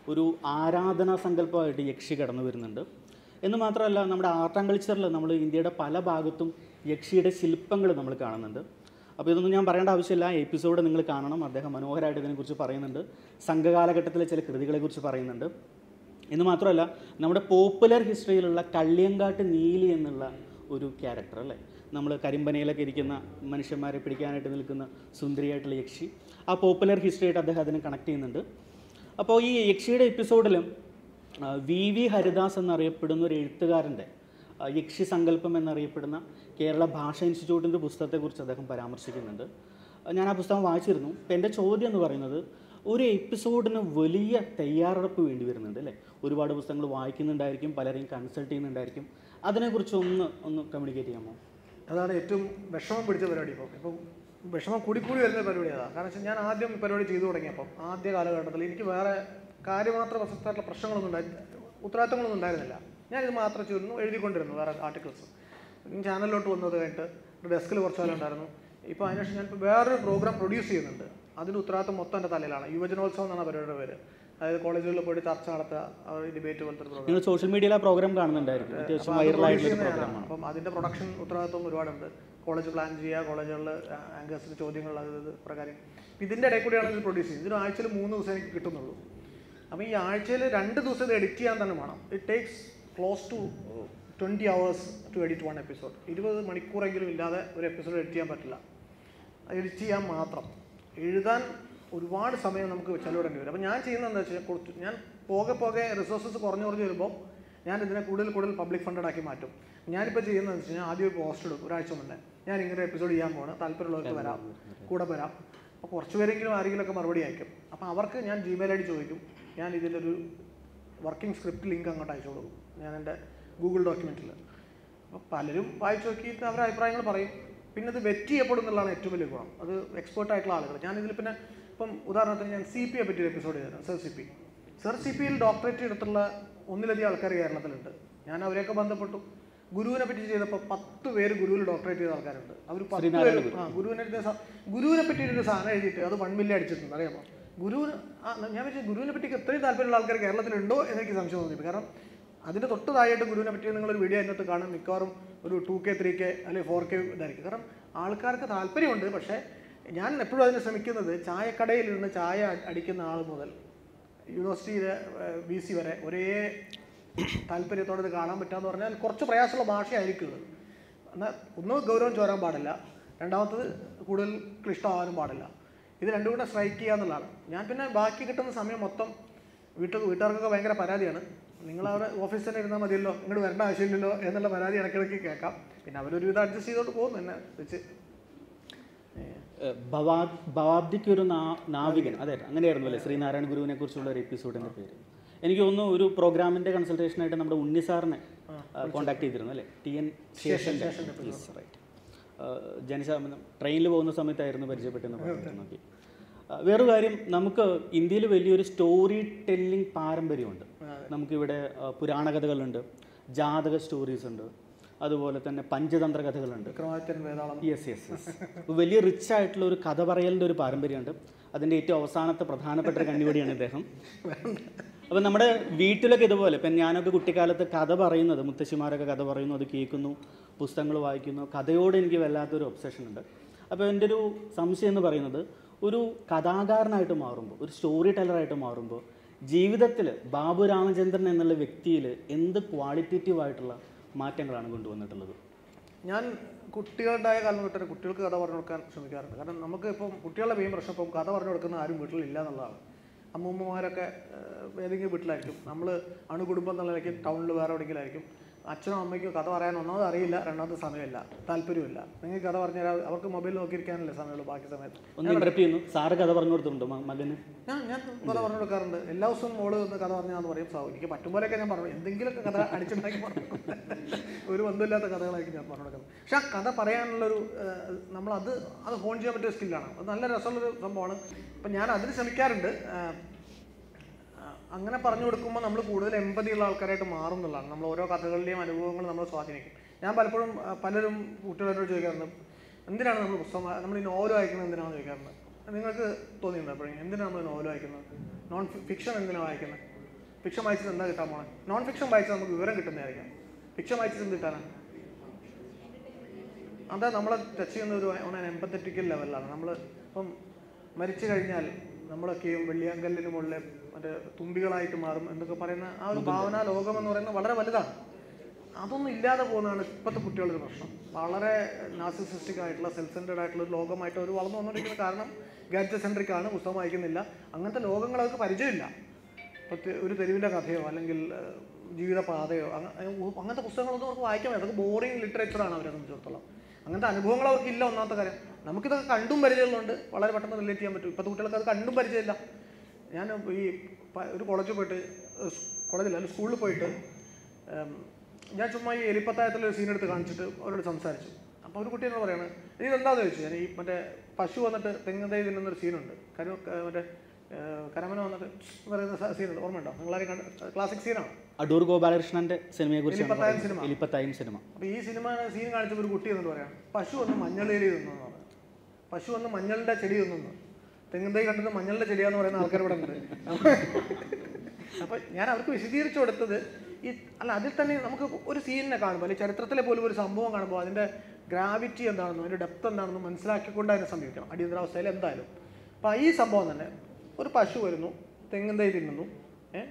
Speaker 1: ഒരു ആരാധനാ സങ്കല്പമായിട്ട് യക്ഷി കടന്നു വരുന്നുണ്ട് എന്ന് മാത്രമല്ല നമ്മുടെ ആർട്ട് ആൻഡ് കൾച്ചറിൽ നമ്മൾ ഇന്ത്യയുടെ പല ഭാഗത്തും യക്ഷിയുടെ ശില്പങ്ങൾ നമ്മൾ കാണുന്നുണ്ട് അപ്പോൾ ഇതൊന്നും ഞാൻ പറയേണ്ട ആവശ്യമില്ല എപ്പിസോഡ് നിങ്ങൾ കാണണം അദ്ദേഹം മനോഹരമായിട്ട് ഇതിനെക്കുറിച്ച് പറയുന്നുണ്ട് സംഘകാലഘട്ടത്തിലെ ചില കൃതികളെക്കുറിച്ച് പറയുന്നുണ്ട് എന്ന് മാത്രമല്ല നമ്മുടെ പോപ്പുലർ ഹിസ്റ്ററിയിലുള്ള കള്ളിയങ്കാട്ട് നീലി എന്നുള്ള ഒരു ക്യാരക്ടർ അല്ലേ നമ്മൾ കരിമ്പനയിലൊക്കെ ഇരിക്കുന്ന മനുഷ്യന്മാരെ പിടിക്കാനായിട്ട് നിൽക്കുന്ന സുന്ദരിയായിട്ടുള്ള യക്ഷി ആ പോപ്പുലർ ഹിസ്റ്ററിയായിട്ട് അദ്ദേഹം അതിനെ കണക്ട് ചെയ്യുന്നുണ്ട് അപ്പോൾ ഈ യക്ഷിയുടെ എപ്പിസോഡിലും വി വി ഹരിദാസ് എന്നറിയപ്പെടുന്ന ഒരു എഴുത്തുകാരൻ്റെ ആ, യക്ഷി സങ്കല്പം എന്നറിയപ്പെടുന്ന കേരള ഭാഷാ ഇൻസ്റ്റിറ്റ്യൂട്ടിൻ്റെ പുസ്തകത്തെക്കുറിച്ച് അദ്ദേഹം പരാമർശിക്കുന്നുണ്ട് ആ, ഞാൻ ആ പുസ്തകം വായിച്ചിരുന്നു ഇപ്പം എൻ്റെ ചോദ്യം എന്ന് പറയുന്നത് ഒരു എപ്പിസോഡിന് വലിയ തയ്യാറെടുപ്പ് വേണ്ടി വരുന്നുണ്ട് അല്ലേ ഒരുപാട് പുസ്തകങ്ങൾ വായിക്കുന്നുണ്ടായിരിക്കും പലരെയും കൺസൾട്ട് ചെയ്യുന്നുണ്ടായിരിക്കും അതിനെക്കുറിച്ച് ഒന്ന് ഒന്ന് കമ്മ്യൂണിക്കേറ്റ് ചെയ്യാമോ
Speaker 2: അതാണ് ഏറ്റവും വിഷമം പിടിച്ച പരിപാടി ഇപ്പം ഇപ്പം വിഷമം കൂടി കൂടി വരുന്ന പരിപാടി അതാണ് കാരണം വെച്ചാൽ ഞാൻ ആദ്യം ഈ പരിപാടി ചെയ്തു തുടങ്ങിയപ്പം ആദ്യ കാലഘട്ടത്തിൽ എനിക്ക് വേറെ കാര്യമാത്ര പ്രസക്തമായിട്ടുള്ള പ്രശ്നങ്ങളൊന്നും ഉണ്ടായി ഉത്തരവാദിത്തങ്ങളൊന്നും ഉണ്ടായിരുന്നില്ല ഞാനിത് മാത്രം ചെയ്തിരുന്നു എഴുതിക്കൊണ്ടിരുന്നു വേറെ ആർട്ടിക്കിൾസ് ചാനലിലോട്ട് വന്നത് കഴിഞ്ഞിട്ട് ഡെസ്കിൽ കുറച്ച് കാലം ഉണ്ടായിരുന്നു ഇപ്പോൾ അതിനുശേഷം ഞാൻ ഇപ്പോൾ വേറൊരു പ്രോഗ്രാം പ്രൊഡ്യൂസ് ചെയ്യുന്നുണ്ട് അതിൻ്റെ ഉത്തരവാദിത്തം മൊത്തം എൻ്റെ തലയിലാണ് യുവജനോത്സവം എന്നാണ് പരിപാടിയുടെ പേര് അതായത് കോളേജുകളിൽ പോയിട്ട് ചർച്ച നടത്തുക ഡിബേറ്റ് പോലത്തെ ഒരു പ്രോഗ്രാം
Speaker 1: നിങ്ങൾ സോഷ്യൽ മീഡിയയിൽ ആ പ്രോഗ്രാം കാണുന്നുണ്ടായിരിക്കും അത്യാവശ്യം വൈറലായിട്ടുള്ള പ്രോഗ്രാമാണ്
Speaker 2: അപ്പം അതിൻ്റെ പ്രൊഡക്ഷൻ ഉത്തരവാദിത്വം ഒരുപാടുണ്ട് കോളേജ് പ്ലാൻ ചെയ്യുക കോളേജുകളിൽ ആങ്കേഴ്സിന് ചോദ്യങ്ങൾ അത് ഇത് പ്രകാരം ഇപ്പം ഇതിൻ്റെ ഇടയിൽ കൂടിയാണ് ഇത് പ്രൊഡ്യൂസ് ചെയ്യുന്നത് ഇതിന് ആഴ്ചയിൽ മൂന്ന് ദിവസം എനിക്ക് കിട്ടുന്നുള്ളൂ അപ്പോൾ ഈ ആഴ്ചയിൽ രണ്ട് ദിവസം ഇത് എഡിറ്റ് ചെയ്യാൻ തന്നെ വേണം it takes close to twenty hours to edit one episode ഇരുപത് മണിക്കൂറെങ്കിലും ഇല്ലാതെ ഒരു എപ്പിസോഡ് എഡിറ്റ് ചെയ്യാൻ പറ്റില്ല എഡിറ്റ് ചെയ്യാൻ മാത്രം എഴുതാൻ ഒരുപാട് സമയം നമുക്ക് ചെലവിടേണ്ടി വരും അപ്പോൾ ഞാൻ ചെയ്യുന്നത് എന്താ വെച്ചാൽ കുറച്ച് ഞാൻ പോകെ പോകെ റിസോഴ്സസ് കുറഞ്ഞു കുറഞ്ഞ് വരുമ്പോൾ ഞാൻ ഇതിനെ കൂടുതൽ കൂടുതൽ പബ്ലിക് ഫണ്ടഡ് ആക്കി മാറ്റും ഞാനിപ്പോൾ ചെയ്യുന്നത് വെച്ച് കഴിഞ്ഞാൽ ആദ്യം ഒരു പോസ്റ്റ് ഇടും ഒരാഴ്ച മുന്നേ ഞാൻ ഇങ്ങനെ എപ്പിസോഡ് ചെയ്യാൻ പോകണം താല്പര്യമുള്ളവർക്ക് വരാം കൂടെ വരാം അപ്പോൾ കുറച്ച് പേരെങ്കിലും ആരെങ്കിലുമൊക്കെ മറുപടി അയക്കും അപ്പോൾ അവർക്ക് ഞാൻ ജിമെയിൽ ഐ ഡി ചോദിക്കും ഞാൻ ഇതിലൊരു വർക്കിംഗ് സ്ക്രിപ്റ്റ് ലിങ്ക് അങ്ങോട്ട് അയച്ചു കൊടുക്കും ഞാൻ എൻ്റെ ഗൂഗിൾ ഡോക്യുമെൻറ്റിൽ അപ്പോൾ പലരും വായിച്ചു നോക്കിയിട്ട് അവരുടെ അഭിപ്രായങ്ങൾ പറയും പിന്നെ ഇത് വെറ്റ് ചെയ്യപ്പെടും എന്നുള്ളതാണ് ഏറ്റവും വലിയ ഗുണം അത് എക്സ്പേർട്ട് ആയിട്ടുള്ള ആളുകൾ ഞാനിതിൽ പിന്നെ ഇപ്പം ഉദാഹരണത്തിന് ഞാൻ സി പിയെ പറ്റി ഒരു എപ്പിസോഡ് ചെയ്തിരുന്നു sir C P sir C പിയിൽ ഡോക്ടറേറ്റ് എടുത്തുള്ള ഒന്നിലധികം ആൾക്കാർ കേരളത്തിലുണ്ട് ഞാൻ അവരെയൊക്കെ ബന്ധപ്പെട്ടു ഗുരുവിനെ പറ്റി ചെയ്തപ്പോൾ പത്ത് പേര് ഗുരുവിൽ ഡോക്ടറേറ്റ് ചെയ്ത ആൾക്കാരുണ്ട് അവർ പത്ത് പേര് ആ ഗുരുവിനെ പറ്റി സ- ഗുരുവിനെ പറ്റി ഒരു സാധനം എഴുതിയിട്ട് അത് വൺ മില്യൺ അടിച്ചിട്ടുണ്ട് അറിയാമോ ഗുരുവിന് ആ ഞാൻ വെച്ചാൽ ഗുരുവിനെ പറ്റി ഇത്രയും താല്പര്യമുള്ള ആൾക്കാർ കേരളത്തിലുണ്ടോ എന്ന് എനിക്ക് സംശയം തോന്നിയിട്ടുണ്ട് കാരണം അതിൻ്റെ തൊട്ട് താഴെയായിട്ട് ഗുരുവിനെ പറ്റി നിങ്ങളൊരു വീഡിയോ അതിനകത്ത് കാണും മിക്കവാറും ഒരു ടു കെ ത്രീ കെ അല്ലെങ്കിൽ ഫോർ കെ ഇതായിരിക്കും കാരണം ആൾക്കാർക്ക് താല്പര്യമുണ്ട് പക്ഷേ ഞാൻ എപ്പോഴും അതിന് ശ്രമിക്കുന്നത് ചായക്കടയിൽ ഇരുന്ന് ചായ അടിക്കുന്ന ആൾ മുതൽ യൂണിവേഴ്സിറ്റിയിലെ ബി സി വരെ ഒരേ താല്പര്യത്തോടെ ഇത് കാണാൻ പറ്റാന്ന് പറഞ്ഞാൽ കുറച്ച് പ്രയാസമുള്ള ഭാഷയായിരിക്കും ഇത് എന്നാൽ ഒന്ന് ഗൗരവം ചോരാൻ പാടില്ല രണ്ടാമത്തത് കൂടുതൽ ക്ലിഷ്ടമാകാനും പാടില്ല ഇത് രണ്ടും കൂടെ സ്ട്രൈക്ക് ചെയ്യുക എന്നുള്ളതാണ് ഞാൻ പിന്നെ ബാക്കി കിട്ടുന്ന സമയം മൊത്തം വീട്ടിൽ വീട്ടുകാർക്കൊക്കെ ഭയങ്കര പരാതിയാണ് നിങ്ങൾ അവിടെ ഓഫീസിൽ തന്നെ ഇരുന്നാൽ മതിയല്ലോ ഇങ്ങോട്ട് വരേണ്ട ആവശ്യമില്ലല്ലോ എന്നുള്ള പരാതി ഇടയ്ക്കിടയ്ക്ക് കേൾക്കാം പിന്നെ അവരൊരു വിധം അഡ്ജസ്റ്റ് ചെയ്തോട്ട് പോകും എന്നെ വെച്ച്
Speaker 1: ഏഹ് ഭവാ- ഭവാബ്ദിക്ക് ഒരു നാ- നാവികൻ അതെ അങ്ങനെയായിരുന്നു അല്ലേ ശ്രീനാരായണ ഗുരുവിനെ കുറിച്ചുള്ള ഒരു എപ്പിസോഡിന്റെ പേര് എനിക്ക് തോന്നുന്നു ഒരു പ്രോഗ്രാമിന്റെ കൺസൾട്ടേഷനായിട്ട് നമ്മുടെ ഉണ്ണി സാറിനെ കോൺടാക്ട് ചെയ്തിരുന്നു അല്ലേ ടി എൻ ശേഷൻ്റെ റൈറ്റ് ജനിച്ച ട്രെയിനിൽ പോകുന്ന സമയത്തായിരുന്നു പരിചയപ്പെട്ടെന്ന് പറഞ്ഞു നോക്കി ആ, വേറൊരു കാര്യം നമുക്ക് ഇന്ത്യയിൽ വലിയൊരു സ്റ്റോറി ടെല്ലിംഗ് പാരമ്പര്യമുണ്ട് നമുക്കിവിടെ ആ, പുരാണ കഥകളുണ്ട് ജാതക സ്റ്റോറീസ് ഉണ്ട് അതുപോലെ തന്നെ പഞ്ചതന്ത്ര കഥകളുണ്ട്
Speaker 2: വിക്രമാദിത്യൻ വേതാളം
Speaker 1: യെസ് യെസ് യെസ് വലിയ റിച്ച് ആയിട്ടുള്ള ഒരു കഥ പറയലിൻ്റെ ഒരു പാരമ്പര്യമുണ്ട് അതിൻ്റെ ഏറ്റവും അവസാനത്തെ പ്രധാനപ്പെട്ട ഒരു കണ്ണുപിടിയാണ് ഇദ്ദേഹം അപ്പം നമ്മുടെ വീട്ടിലൊക്കെ ഇതുപോലെ ഇപ്പം ഞാനൊക്കെ കുട്ടിക്കാലത്ത് കഥ പറയുന്നത് മുത്തശ്ശിമാരൊക്കെ കഥ പറയുന്നു അത് കേൾക്കുന്നു പുസ്തകങ്ങൾ വായിക്കുന്നു കഥയോട് എനിക്ക് വല്ലാത്തൊരു ഒബ്സഷൻ ഉണ്ട് അപ്പോൾ എൻ്റെ ഒരു സംശയം എന്ന് പറയുന്നത് ഒരു കഥാകാരനായിട്ട് മാറുമ്പോൾ ഒരു സ്റ്റോറി ടെല്ലറായിട്ട് മാറുമ്പോൾ ജീവിതത്തിൽ ബാബു രാമചന്ദ്രൻ എന്നുള്ള വ്യക്തിയിൽ എന്ത് ക്വാളിറ്റേറ്റീവ് ആയിട്ടുള്ള മാറ്റങ്ങളാണ് കൊണ്ടുവന്നിട്ടുള്ളത്
Speaker 2: ഞാൻ കുട്ടികളുണ്ടായ കാലം തൊട്ട് തന്നെ കുട്ടികൾക്ക് കഥ പറഞ്ഞു കൊടുക്കാൻ ശ്രമിക്കാറുണ്ട് കാരണം നമുക്ക് ഇപ്പം കുട്ടികളുടെ മെയിൻ പ്രശ്നം ഇപ്പം കഥ പറഞ്ഞു കൊടുക്കുന്ന ആരും വീട്ടിലില്ല എന്നുള്ളതാണ് അമ്മൂമ്മമാരൊക്കെ ഏഹ്, ഏതെങ്കിലും വീട്ടിലായിരിക്കും നമ്മൾ അണുകുടുംബം എന്നുള്ള നിലയ്ക്ക് ടൗണിൽ വേറെ എവിടെയെങ്കിലും ആയിരിക്കും അച്ഛനും അമ്മയ്ക്കും കഥ പറയാൻ ഒന്നാമത് അറിയില്ല രണ്ടാമത്തെ സമയമില്ല താല്പര്യമില്ല നിങ്ങൾക്ക് കഥ പറഞ്ഞാൽ അവർക്ക് മൊബൈൽ നോക്കിയിരിക്കാനല്ലേ സമയമുള്ളൂ ബാക്കി സമയത്ത്
Speaker 1: ഒന്ന് ഇന്റർപ്റ്റ് ചെയ്യുന്നു സാറ് കഥ പറഞ്ഞു കൊടുത്തിട്ടുണ്ടോ മ- മകന്
Speaker 2: ഞാൻ ഞാൻ കഥ പറഞ്ഞു കൊടുക്കാറുണ്ട് എല്ലാ ദിവസവും മോള് ഒന്ന് കഥ പറഞ്ഞാന്ന് പറയും സാവ് എനിക്ക് പറ്റും പോലെയൊക്കെ ഞാൻ പറഞ്ഞു എന്തെങ്കിലുമൊക്കെ കഥ അടിച്ചുണ്ടാക്കി പറഞ്ഞു കൊടുക്കും. ഒരു ബന്ധമില്ലാത്ത കഥകളായിരിക്കും ഞാൻ പറഞ്ഞു കൊടുക്കുന്നത് പക്ഷെ ആ കഥ പറയാനുള്ളൊരു ഏഹ്, നമ്മളത് അത് ഫോൺ ചെയ്യാൻ പറ്റിയ സ്കില്ലാണ് അത് നല്ല രസമുള്ളൊരു സംഭവമാണ് അപ്പം ഞാൻ അതിന് ശ്രമിക്കാറുണ്ട് ഏഹ്, ആ, അങ്ങനെ പറഞ്ഞു കൊടുക്കുമ്പോൾ നമ്മൾ കൂടുതൽ എമ്പതിയുള്ള ആൾക്കാരായിട്ട് മാറും എന്നുള്ളതാണ് നമ്മൾ ഓരോ കഥകളുടെയും അനുഭവങ്ങൾ നമ്മൾ സ്വാധീനിക്കും ഞാൻ പലപ്പോഴും ആ, പലരും കുട്ടികളോട് ചോദിക്കാറുണ്ട് എന്തിനാണ് നമ്മൾ പുസ്തകം വാ- നമ്മൾ ഈ നോവൽ വായിക്കുന്നത് എന്തിനാണെന്ന് ചോദിക്കാറുണ്ട് നിങ്ങൾക്ക് തോന്നിയിട്ടുണ്ടോ എപ്പോഴും എന്തിനാണ് നമ്മൾ നോവൽ വായിക്കുന്നത് നോൺ ഫിക്ഷൻ എന്തിനാണ് വായിക്കുന്നത് ഫിക്ഷൻ വായിച്ചത് എന്താ കിട്ടാൻ പോണേ നോൺ ഫിക്ഷൻ വായിച്ചാൽ നമുക്ക് വിവരം കിട്ടുന്നതായിരിക്കാം ഫിക്ഷൻ വായിച്ചത് എന്ത് കിട്ടാനാണ് അതാ നമ്മളെ ടച്ച് ചെയ്യുന്ന ഒരു ഓൺ എമ്പത്തറ്റിക്കൽ ലെവലിലാണ് നമ്മൾ ഇപ്പം മരിച്ചു കഴിഞ്ഞാൽ നമ്മളൊക്കെയും വെള്ളിയാങ്കല്ലിന് മുകളിലെ മറ്റേ തുമ്പികളായിട്ട് മാറും എന്നൊക്കെ പറയുന്ന ആ ഒരു ഭാവന ലോകം എന്ന് പറയുന്നത് വളരെ വലുതാണ് അതൊന്നും ഇല്ലാതെ പോകുന്നതാണ് ഇപ്പോഴത്തെ കുട്ടികളുടെ ഒരു പ്രശ്നം വളരെ നാസിസിസ്റ്റിക് ആയിട്ടുള്ള സെൽഫ് സെൻറ്റേഡ് ആയിട്ടുള്ള ഒരു ലോകമായിട്ട് അവർ വളർന്നു വന്നുകൊണ്ടിരിക്കുന്നത് കാരണം ഗാഡ്ജറ്റ് സെൻട്രിക് ആണ് പുസ്തകം വായിക്കുന്നില്ല അങ്ങനത്തെ ലോകങ്ങൾ അവർക്ക് പരിചയമില്ല ഇപ്പൊ തെ- ഒരു തെരുവിൻ്റെ കഥയോ അല്ലെങ്കിൽ ഏഹ്, ജീവിതപാതയോ അങ്ങ- അങ്ങ- അങ്ങനത്തെ പുസ്തകങ്ങളൊന്നും അവർക്ക് വായിക്കാൻ പറ്റില്ല അതൊക്കെ ബോറിംഗ് ലിറ്ററേച്ചറാണ് അവരെ സംബന്ധിച്ചിടത്തോളം അങ്ങനത്തെ അനുഭവങ്ങൾ അവർക്കില്ല ഒന്നാമത്തെ കാര്യം നമുക്കിതൊക്കെ കണ്ടും പരിചയമുള്ളതുകൊണ്ട് വളരെ പെട്ടെന്ന് റിലേറ്റ് ചെയ്യാൻ പറ്റും ഇപ്പോഴത്തെ കുട്ടികൾക്ക് അത് കണ്ടും പരിചയമില്ല ഞാൻ ഈ പ- ഒരു കോളേജിൽ പോയിട്ട് കോളേജിൽ അല്ല സ്കൂളിൽ പോയിട്ട് ഉം, ഞാൻ ചുമ്മാ ഈ എലിപ്പത്തായത്തിലൊരു സീൻ എടുത്ത് കാണിച്ചിട്ട് അവരോട് സംസാരിച്ചു അപ്പോൾ ഒരു കുട്ടി എന്നോട് പറയാണ് ഇതെന്താണെന്ന് ചോദിച്ചു ഞാൻ ഈ മറ്റേ പശു വന്നിട്ട് തെങ്ങ് തൈ തിന്നുന്നൊരു സീനുണ്ട് കരു ക- മറ്റേ ഏഹ്, കരമന വന്നിട്ട് എന്ന് പറയുന്ന സീനുണ്ട് ഓർമ്മയുണ്ടോ നിങ്ങളാരും കണ്ട് ക്ലാസിക് സീനാണ്
Speaker 1: അടൂർ ഗോപാലകൃഷ്ണന്റെ സിനിമയെ
Speaker 2: എലിപ്പത്തായം
Speaker 1: കുറിച്ച്
Speaker 2: സിനിമ.
Speaker 1: എലിപ്പത്തായും സിനിമ
Speaker 2: അപ്പോൾ ഈ സിനിമ സീൻ കാണിച്ചപ്പോൾ ഒരു കുട്ടി എന്നിട്ട് പറയാം പശു ഒന്ന് മഞ്ഞളേലി തിന്നു പറഞ്ഞു പശു ഒന്ന് മഞ്ഞളുടെ ചെടി തിന്നു തെങ്ങും തൈ കണ്ടത് മഞ്ഞളുടെ ചെടിയാന്ന് പറയുന്ന ആൾക്കാർ ഇവിടെ ഉണ്ട് അപ്പോൾ ഞാൻ അവർക്ക് വിശദീകരിച്ചു കൊടുത്തത് ഈ അല്ല അതിൽ തന്നെ നമുക്ക് ഒരു സീനിനെ കാണുമ്പോൾ അല്ലെങ്കിൽ ചരിത്രത്തിലെ പോലും ഒരു സംഭവം കാണുമ്പോൾ അതിൻ്റെ ഗ്രാവിറ്റി എന്താണെന്നും അതിൻ്റെ ഡെപ്ത് എന്താണെന്നും മനസ്സിലാക്കിക്കൊണ്ട് അതിനെ സമീപിക്കണം അടിയന്തരാവസ്ഥയിൽ എന്തായാലും അപ്പോൾ ഈ സംഭവം തന്നെ ഒരു പശു വരുന്നു തെങ്ങും തൈ തിന്നുന്നു ഏഹ്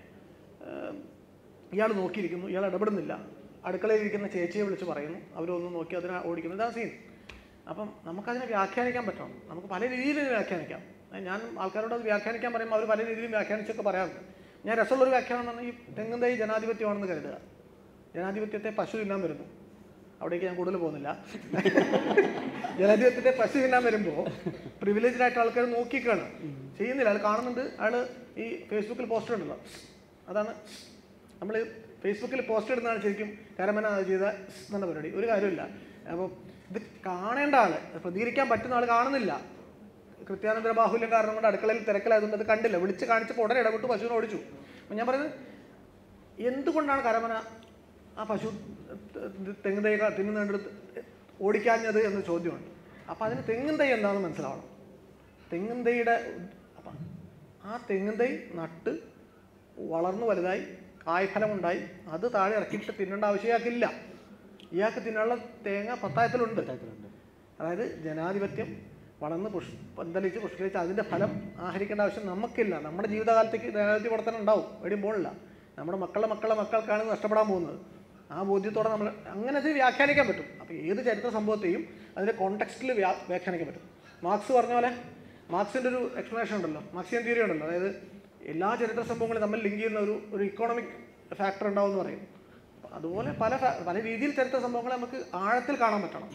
Speaker 2: ഇയാൾ നോക്കിയിരിക്കുന്നു ഇയാൾ ഇടപെടുന്നില്ല അടുക്കളയിൽ ഇരിക്കുന്ന ചേച്ചിയെ വിളിച്ച് പറയുന്നു അവരൊന്ന് നോക്കി അതിനെ ഓടിക്കുന്നു ഇതാ സീൻ അപ്പം നമുക്കതിനെ വ്യാഖ്യാനിക്കാൻ പറ്റണം നമുക്ക് പല രീതിയിൽ ഇതിനെ വ്യാഖ്യാനിക്കാം ഏ, ഞാൻ ആൾക്കാരോട് അത് വ്യാഖ്യാനിക്കാൻ പറയുമ്പോൾ അവർ പല രീതിയിലും വ്യാഖ്യാനിച്ചൊക്കെ പറയാറുണ്ട് ഞാൻ രസമുള്ളൊരു വ്യാഖ്യാനം എന്ന് പറഞ്ഞാൽ ഈ തെങ്ങും തൈ ജനാധിപത്യമാണെന്ന് കരുതുക ജനാധിപത്യത്തെ പശു തിന്നാൻ വരുന്നു അവിടേക്ക് ഞാൻ കൂടുതൽ പോകുന്നില്ല ജനാധിപത്യത്തെ പശു തിന്നാൻ വരുമ്പോൾ പ്രിവിലേജ്ഡ് ആയിട്ട് ആൾക്കാർ നോക്കിക്കാണ് ചെയ്യുന്നില്ല അയാൾ കാണുന്നുണ്ട് അയാൾ ഈ ഫേസ്ബുക്കിൽ പോസ്റ്റ് ഉണ്ടല്ലോ അതാണ് നമ്മൾ ഫേസ്ബുക്കിൽ പോസ്റ്റ് ഇടുന്നതാണ് ശരിക്കും കരമന ചെയ്ത എന്നുള്ള പരിപാടി ഒരു കാര്യമില്ല അപ്പോൾ ഇത് കാണേണ്ട ആൾ പ്രതികരിക്കാൻ പറ്റുന്ന ആൾ കാണുന്നില്ല കൃത്യാനന്തര ബാഹുല്യം കാരണം കൊണ്ട് അടുക്കളയിൽ തിരക്കിലായതുകൊണ്ട് അത് കണ്ടില്ല വിളിച്ച് കാണിച്ചപ്പോൾ ഉടനെ ഇടപെട്ട് പശുവിനെ ഓടിച്ചു അപ്പം ഞാൻ പറയുന്നത് എന്തുകൊണ്ടാണ് കരമന ആ പശു തെങ്ങ് തൈ തിന്നുന്നെടുത്ത് ഓടിക്കാഞ്ഞത് എന്ന ചോദ്യമുണ്ട് അപ്പം അതിന് തെങ്ങും തൈ എന്താണെന്ന് മനസ്സിലാവണം തെങ്ങും തൈയുടെ അപ്പം ആ തെങ്ങും തൈ നട്ട് വളർന്നു വലുതായി കായ്ഫലമുണ്ടായി അത് താഴെ ഇറക്കിയിട്ട് തിന്നേണ്ട ആവശ്യം ഇയാൾക്കില്ല ഇയാൾക്ക് തിന്നാനുള്ള തേങ്ങ പത്തായത്തിലുണ്ട് അതായത് ജനാധിപത്യം വളർന്ന് പുഷ് പന്തലിച്ച് പുഷ്കരിച്ച് അതിൻ്റെ ഫലം ആഹരിക്കേണ്ട ആവശ്യം നമുക്കില്ല നമ്മുടെ ജീവിതകാലത്തേക്ക് ജനാധിപത്യ പ്രവർത്തനം ഉണ്ടാവും എവിടെയും പോകില്ല നമ്മുടെ മക്കളുടെ മക്കളുടെ മക്കൾക്കാണ് ഇത് നഷ്ടപ്പെടാൻ പോകുന്നത് ആ ബോധ്യത്തോടെ നമ്മൾ അങ്ങനെ അത് വ്യാഖ്യാനിക്കാൻ പറ്റും അപ്പോൾ ഏത് ചരിത്ര സംഭവത്തെയും അതിൻ്റെ കോണ്ടെക്സ്റ്റിൽ വ്യാ വ്യാഖ്യാനിക്കാൻ പറ്റും മാർക്സ് പറഞ്ഞ പോലെ മാർക്സിൻ്റെ ഒരു എക്സ്പ്ലനേഷൻ ഉണ്ടല്ലോ മാർക്സിയൻ തിയറി ഉണ്ടല്ലോ അതായത് എല്ലാ ചരിത്ര സംഭവങ്ങളും തമ്മിൽ ലിങ്ക് ചെയ്യുന്ന ഒരു ഒരു ഇക്കോണമിക് ഫാക്ടർ ഉണ്ടാവും എന്ന് പറയും അപ്പോൾ അതുപോലെ പല ഫാ- പല രീതിയിൽ ചരിത്ര സംഭവങ്ങളെ നമുക്ക് ആഴത്തിൽ കാണാൻ പറ്റണം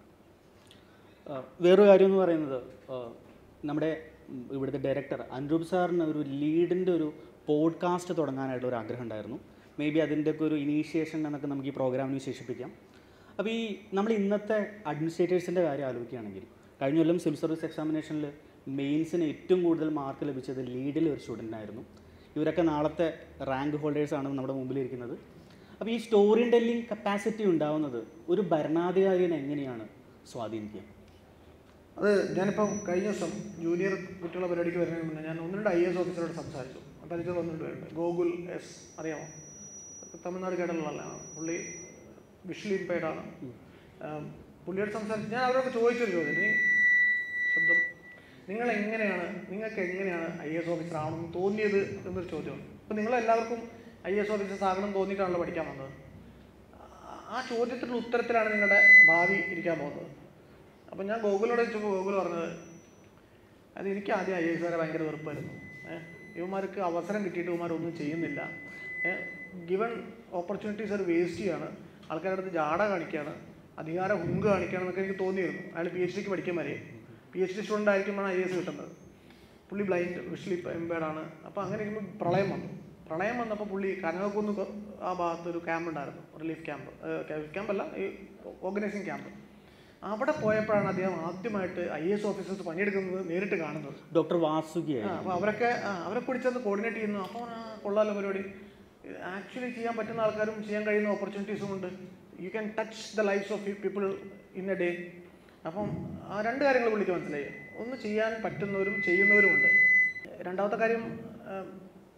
Speaker 1: ആ, വേറൊരു കാര്യം എന്ന് പറയുന്നത് ആ, നമ്മുടെ ഉം, ഇവിടുത്തെ ഡയറക്ടർ അനൂപ് സാറിന് ഒരു ലീഡിൻ്റെ ഒരു പോഡ്കാസ്റ്റ് തുടങ്ങാനായിട്ടുള്ള ഒരു ആഗ്രഹം ഉണ്ടായിരുന്നു മേ ബി അതിൻ്റെയൊക്കെ ഒരു ഇനീഷ്യേഷൻ എന്നൊക്കെ നമുക്ക് ഈ പ്രോഗ്രാമിന് വിശേഷിപ്പിക്കാം അപ്പോൾ ഈ നമ്മൾ ഇന്നത്തെ അഡ്മിനിസ്ട്രേറ്റേഴ്സിൻ്റെ കാര്യം ആലോചിക്കുകയാണെങ്കിൽ കഴിഞ്ഞ കൊല്ലം സിവിൽ സർവീസ് എക്സാമിനേഷനിൽ മെയിൻസിന് ഏറ്റവും കൂടുതൽ മാർക്ക് ലഭിച്ചത് ലീഡിലെ ഒരു സ്റ്റുഡൻ്റായിരുന്നു ഇവരൊക്കെ നാളത്തെ റാങ്ക് ഹോൾഡേഴ്സാണ് നമ്മുടെ മുമ്പിലിരിക്കുന്നത് അപ്പോൾ ഈ സ്റ്റോറി ടെല്ലിംഗ് കപ്പാസിറ്റി ഉണ്ടാവുന്നത് ഒരു ഭരണാധികാരിയെ എങ്ങനെയാണ് സ്വാധീനിക്കുക
Speaker 2: അത് ഞാനിപ്പോൾ കഴിഞ്ഞ ദിവസം ജൂനിയർ കുട്ടികളുടെ പരിപാടിക്ക് വരുന്നതിന് മുന്നേ ഞാൻ ഒന്ന് രണ്ട് ഐ എസ് ഓഫീസറോട് സംസാരിച്ചു പരിചയം ഒന്ന് രണ്ട് പേരുണ്ട് ഗോകുൽ എസ് അറിയാമോ തമിഴ്നാട് കേരളമുള്ള ആളാണ് പുള്ളി വിഷ്വലി ഇമ്പയർഡ് ആണ് ആം, പുള്ളിയോട് സംസാരിച്ച് ഞാൻ അവരോട് ചോദിച്ചൊരു ചോദ്യം നീ ശബ്ദം നിങ്ങൾ എങ്ങനെയാണ് നിങ്ങൾക്ക് എങ്ങനെയാണ് ഐ എസ് ഓഫീസർ ആവണമെന്ന് തോന്നിയത് എന്നൊരു ചോദ്യമാണ് അപ്പോൾ നിങ്ങളെല്ലാവർക്കും ഐ എസ് ഓഫീസേഴ്സ് ആകണം തോന്നിയിട്ടാണല്ലോ പഠിക്കാൻ വന്നത് ആ- ആ ചോദ്യത്തിനുള്ള ഉത്തരത്തിലാണ് നിങ്ങളുടെ ഭാവി ഇരിക്കാൻ പോകുന്നത് അപ്പം ഞാൻ ഗോകുലോട് ചോദിച്ചപ്പോൾ ഗോകുൽ പറഞ്ഞത് അത് എനിക്ക് ആദ്യം ഐ എസ് വരെ ഭയങ്കര വെറുപ്പായിരുന്നു ഏഹ് ഇവന്മാർക്ക് അവസരം കിട്ടിയിട്ട് ഇവന്മാരൊന്നും ചെയ്യുന്നില്ല ഗിവൺ ഓപ്പർച്യൂണിറ്റീസ് ഒരു വേസ്റ്റ് ചെയ്യാണ് ആൾക്കാരുടെ അടുത്ത് ജാട കാണിക്കുകയാണ് അധികാര ഹുങ്ക് കാണിക്കുകയാണ് എന്നൊക്കെ എനിക്ക് തോന്നിയിരുന്നു അയാൾ പി എച്ച് ഡിക്ക് പഠിക്കാൻ വരെ പി എച്ച് ഡി സ്റ്റുഡൻ്റ് ആയിരിക്കുമ്പോഴാണ് ഐ എസ് കിട്ടുന്നത് പുള്ളി ബ്ലൈൻഡ് വിഷ്വലി എംബേഡ് ആണ് അപ്പോൾ അങ്ങനെ ഇരിക്കുമ്പോൾ പ്രളയം വന്നു പ്രളയം വന്നപ്പോൾ പുള്ളി കനകക്കുന്ന് കൊ- ആ ഭാഗത്ത് ഒരു ക്യാമ്പ് ഉണ്ടായിരുന്നു റിലീഫ് ക്യാമ്പ് ക്യാമ്പല്ല ഈ ഓർഗനൈസിങ് ക്യാമ്പ് അവിടെ പോയപ്പോഴാണ് അദ്ദേഹം ആദ്യമായിട്ട് ഐ എസ് ഓഫീസേഴ്സ് പണിയെടുക്കുന്നത് നേരിട്ട് കാണുന്നത്
Speaker 1: ഡോക്ടർ വാസുകിയായി
Speaker 2: ആ അപ്പോൾ അവരൊക്കെ ആ, അവരെ പിടിച്ചത് കോർഡിനേറ്റ് ചെയ്യുന്നു അപ്പോൾ ആ കൊള്ളാലോ പരിപാടി ആക്ച്വലി ചെയ്യാൻ പറ്റുന്ന ആൾക്കാരും ചെയ്യാൻ കഴിയുന്ന ഓപ്പർച്യൂണിറ്റീസും ഉണ്ട് you can touch the lifes of people in a day അപ്പം ആ രണ്ട് കാര്യങ്ങൾ പുള്ളിക്ക് മനസ്സിലായി ഒന്ന് ചെയ്യാൻ പറ്റുന്നവരും ചെയ്യുന്നവരും ഉണ്ട് രണ്ടാമത്തെ കാര്യം ആ,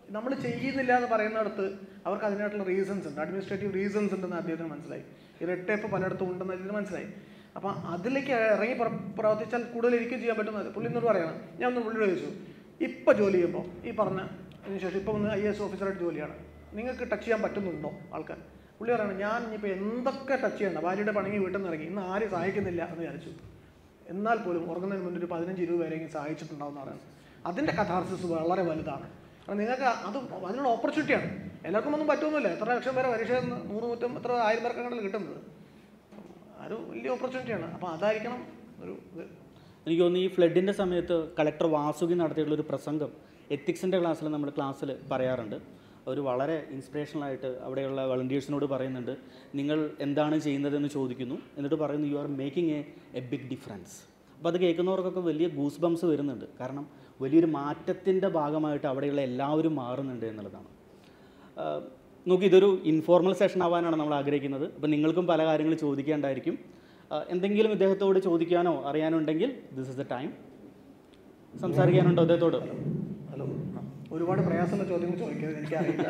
Speaker 2: നമ്മൾ ചെയ്യുന്നില്ല എന്ന് പറയുന്നിടത്ത് അവർക്ക് അതിനായിട്ടുള്ള റീസൺസ് ഉണ്ട് അഡ്മിനിസ്ട്രേറ്റീവ് റീസൺസ് ഉണ്ടെന്ന് അദ്ദേഹത്തിന് മനസ്സിലായി ഈ റെഡ് ടേപ്പ് പലയിടത്തും ഉണ്ടെന്ന് അദ്ദേഹത്തിന് മനസ്സിലായി അപ്പം അതിലേക്ക് ഇറങ്ങി പ്ര- പ്രവർത്തിച്ചാൽ കൂടുതൽ എനിക്കും ചെയ്യാൻ പറ്റുന്നത് പുള്ളി എന്നോട് പറയണം ഞാൻ ഒന്ന് പുള്ളിയോട് ചോദിച്ചു ഇപ്പം ജോലി ചെയ്യുമ്പോൾ ഈ പറഞ്ഞ അതിന് ശേഷം ഇപ്പോൾ ഒന്ന് ഐ എസ് ഓഫീസറായിട്ട് ജോലിയാണ് നിങ്ങൾക്ക് ടച്ച് ചെയ്യാൻ പറ്റുന്നുണ്ടോ ആൾക്കാർ പുള്ളി പറയണം ഞാൻ ഇനിയിപ്പോൾ എന്തൊക്കെ ടച്ച് ചെയ്യണ്ട ഭാര്യയുടെ പണങ്ങി വീട്ടിൽ നിന്ന് ഇറങ്ങി ഇന്ന് ആരും സഹായിക്കുന്നില്ല എന്ന് വിചാരിച്ചു എന്നാൽ പോലും ഉറങ്ങുന്നതിന് മുന്നിൽ ഒരു പതിനഞ്ച് ഇരുപത് പേരെങ്കിലും സഹായിച്ചിട്ടുണ്ടാവും എന്ന് പറയുന്നത് അതിൻ്റെ കഥാർസിസ് വളരെ വലുതാണ് കാരണം നിങ്ങൾക്ക് അത് അതിനുള്ള ഓപ്പർച്യൂണിറ്റിയാണ് എല്ലാവർക്കും ഒന്നും പറ്റുമൊന്നുമില്ല എത്ര ലക്ഷം പേരെ പരീക്ഷ എഴുതുന്ന നൂറ് നൂറ്റും എത്ര ആയിരം പേർക്കാണല്ലോ കിട്ടുന്നത് അത് വലിയ ഓപ്പർച്യൂണിറ്റിയാണ് അപ്പോൾ അതായിരിക്കണം ഒരു ഇത്
Speaker 1: എനിക്ക് തോന്നുന്നു ഈ ഫ്ലഡിൻ്റെ സമയത്ത് കളക്ടർ വാസുകി നടത്തിയിട്ടുള്ള ഒരു പ്രസംഗം എത്തിക്സിൻ്റെ ക്ലാസ്സിൽ നമ്മൾ ക്ലാസ്സിൽ പറയാറുണ്ട് ഒരു വളരെ ഇൻസ്പിറേഷണലായിട്ട് അവിടെയുള്ള വളണ്ടിയേഴ്സിനോട് പറയുന്നുണ്ട് നിങ്ങൾ എന്താണ് ചെയ്യുന്നതെന്ന് ചോദിക്കുന്നു എന്നിട്ട് പറയുന്നു you are making a a big difference അപ്പോൾ അത് കേൾക്കുന്നവർക്കൊക്കെ വലിയ ഗൂസ് ബംസ് വരുന്നുണ്ട് കാരണം വലിയൊരു മാറ്റത്തിൻ്റെ ഭാഗമായിട്ട് അവിടെയുള്ള എല്ലാവരും മാറുന്നുണ്ട് എന്നുള്ളതാണ് ആഹ് നോക്കി ഇതൊരു ഇൻഫോർമൽ സെഷൻ ആവാനാണ് നമ്മൾ ആഗ്രഹിക്കുന്നത് അപ്പോൾ നിങ്ങൾക്കും പല കാര്യങ്ങൾ ചോദിക്കേണ്ടായിരിക്കും ആഹ് എന്തെങ്കിലും ഇദ്ദേഹത്തോട് ചോദിക്കാനോ അറിയാനോ ഉണ്ടെങ്കിൽ ദിസ് ഇസ് ദ ടൈം സംസാരിക്കാനുണ്ടോ അദ്ദേഹത്തോട്
Speaker 2: ഹലോ ആ. ഒരുപാട് പ്രയാസമുള്ള ചോദ്യങ്ങൾ ചോദിക്കരുത് എനിക്കറിയില്ല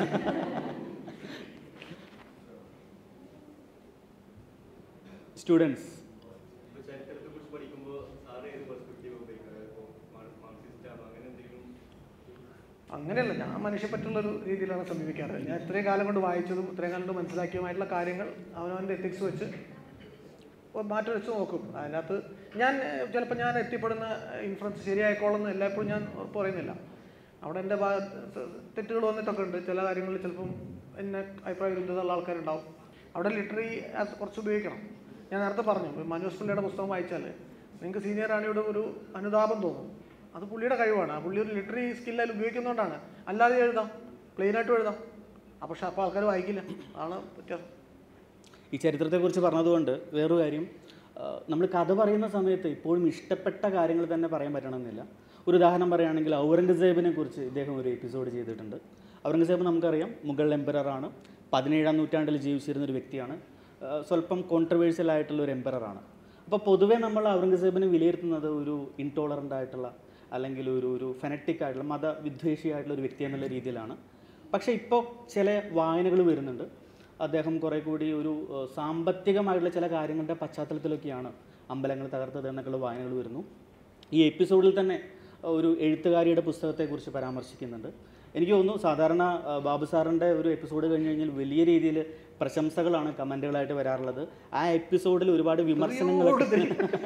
Speaker 1: സ്റ്റുഡൻസ്
Speaker 3: ഇപ്പൊ ചരിത്രത്തെ കുറിച്ച് പഠിക്കുമ്പോൾ സാറ് ഏത് പെർസ്പെക്റ്റീവ് ഉപയോഗിക്കുന്നത് ഇപ്പോൾ മാർക്സിസ്റ്റ് ആണോ അങ്ങനെ എന്തെങ്കിലും
Speaker 2: അങ്ങനെയല്ല ഞാൻ മനുഷ്യപ്പറ്റുള്ളൊരു രീതിയിലാണ് സമീപിക്കാറ് ഞാൻ ഇത്രയും കാലം കൊണ്ട് വായിച്ചതും ഇത്രയും കാലം കൊണ്ട് മനസ്സിലാക്കിയതുമായിട്ടുള്ള കാര്യങ്ങൾ അവനവൻ്റെ എത്തിക്സ് വെച്ച് ഒ- മാറ്റി വെച്ച് നോക്കും അതിനകത്ത് ഞാൻ ചിലപ്പോൾ ഞാൻ എത്തിപ്പെടുന്ന ഇൻഫ്ലുവൻസ് ശരിയായിക്കോളെന്ന് എല്ലായ്പ്പോഴും ഞാൻ ഉറപ്പ് പറയുന്നില്ല അവിടെ എൻ്റെ ഭാഗ തെറ്റുകൾ വന്നിട്ടൊക്കെ ഉണ്ട് ചില കാര്യങ്ങളിൽ ചിലപ്പം എന്നെ അഭിപ്രായ വിരുദ്ധതയുള്ള ആൾക്കാരുണ്ടാവും അവിടെ ലിറ്ററി കുറച്ച് ഉപയോഗിക്കണം ഞാൻ നേരത്തെ പറഞ്ഞു ഇപ്പൊ മനോജ് പിള്ളയുടെ പുസ്തകം വായിച്ചാൽ നിങ്ങൾക്ക് സീനിയർ റാണിയുടെ ഒരു അനുതാപം തോന്നും അത് പുള്ളിയുടെ കഴിവാണ് ആ പുള്ളി ഒരു ലിറ്ററി സ്കിൽ അതിൽ ഉപയോഗിക്കുന്നതുകൊണ്ടാണ് അല്ലാതെ എഴുതാം പ്ലെയിനായിട്ടും എഴുതാം ആ പക്ഷെ അപ്പോൾ ആൾക്കാർ വായിക്കില്ല അതാണ് വ്യത്യാസം
Speaker 1: ഈ ചരിത്രത്തെക്കുറിച്ച് പറഞ്ഞതുകൊണ്ട് വേറൊരു കാര്യം നമ്മൾ കഥ പറയുന്ന സമയത്ത് ഇപ്പോഴും ഇഷ്ടപ്പെട്ട കാര്യങ്ങൾ തന്നെ പറയാൻ പറ്റണമെന്നില്ല ഒരു ഉദാഹരണം പറയുകയാണെങ്കിൽ ഔറംഗസേബിനെ കുറിച്ച് ഇദ്ദേഹം ഒരു എപ്പിസോഡ് ചെയ്തിട്ടുണ്ട് ഔറംഗസേബ് നമുക്കറിയാം മുഗൾ എംപററാണ് പതിനേഴാം നൂറ്റാണ്ടിൽ ജീവിച്ചിരുന്ന ഒരു വ്യക്തിയാണ് ആ, സ്വല്പം കോൺട്രവേഴ്സ്യൽ ആയിട്ടുള്ള ഒരു എംപററാണ് അപ്പോൾ പൊതുവേ നമ്മൾ ഔറംഗസേബിനെ വിലയിരുത്തുന്നത് ഒരു ഇൻടോളറൻ്റ് ആയിട്ടുള്ള അല്ലെങ്കിൽ ഒരു ഒരു ഫെനറ്റിക് ആയിട്ടുള്ള മതവിദ്വേഷിയായിട്ടുള്ള ഒരു വ്യക്തി എന്നുള്ള രീതിയിലാണ് പക്ഷേ ഇപ്പോൾ ചില വായനകൾ വരുന്നുണ്ട് അദ്ദേഹം കുറേ കൂടി ഒരു ഏഹ്, സാമ്പത്തികമായിട്ടുള്ള ചില കാര്യങ്ങളുടെ പശ്ചാത്തലത്തിലൊക്കെയാണ് അമ്പലങ്ങൾ തകർത്തത് എന്നൊക്കെയുള്ള വായനകൾ വരുന്നു ഈ എപ്പിസോഡിൽ തന്നെ ഒരു എഴുത്തുകാരിയുടെ പുസ്തകത്തെക്കുറിച്ച് പരാമർശിക്കുന്നുണ്ട് എനിക്ക് തോന്നുന്നു സാധാരണ ഏഹ്, ബാബു സാറിൻ്റെ ഒരു എപ്പിസോഡ് കഴിഞ്ഞ് കഴിഞ്ഞാൽ വലിയ രീതിയിൽ പ്രശംസകളാണ് കമൻറ്റുകളായിട്ട് വരാറുള്ളത് ആ എപ്പിസോഡിൽ ഒരുപാട് വിമർശനങ്ങളൊക്കെ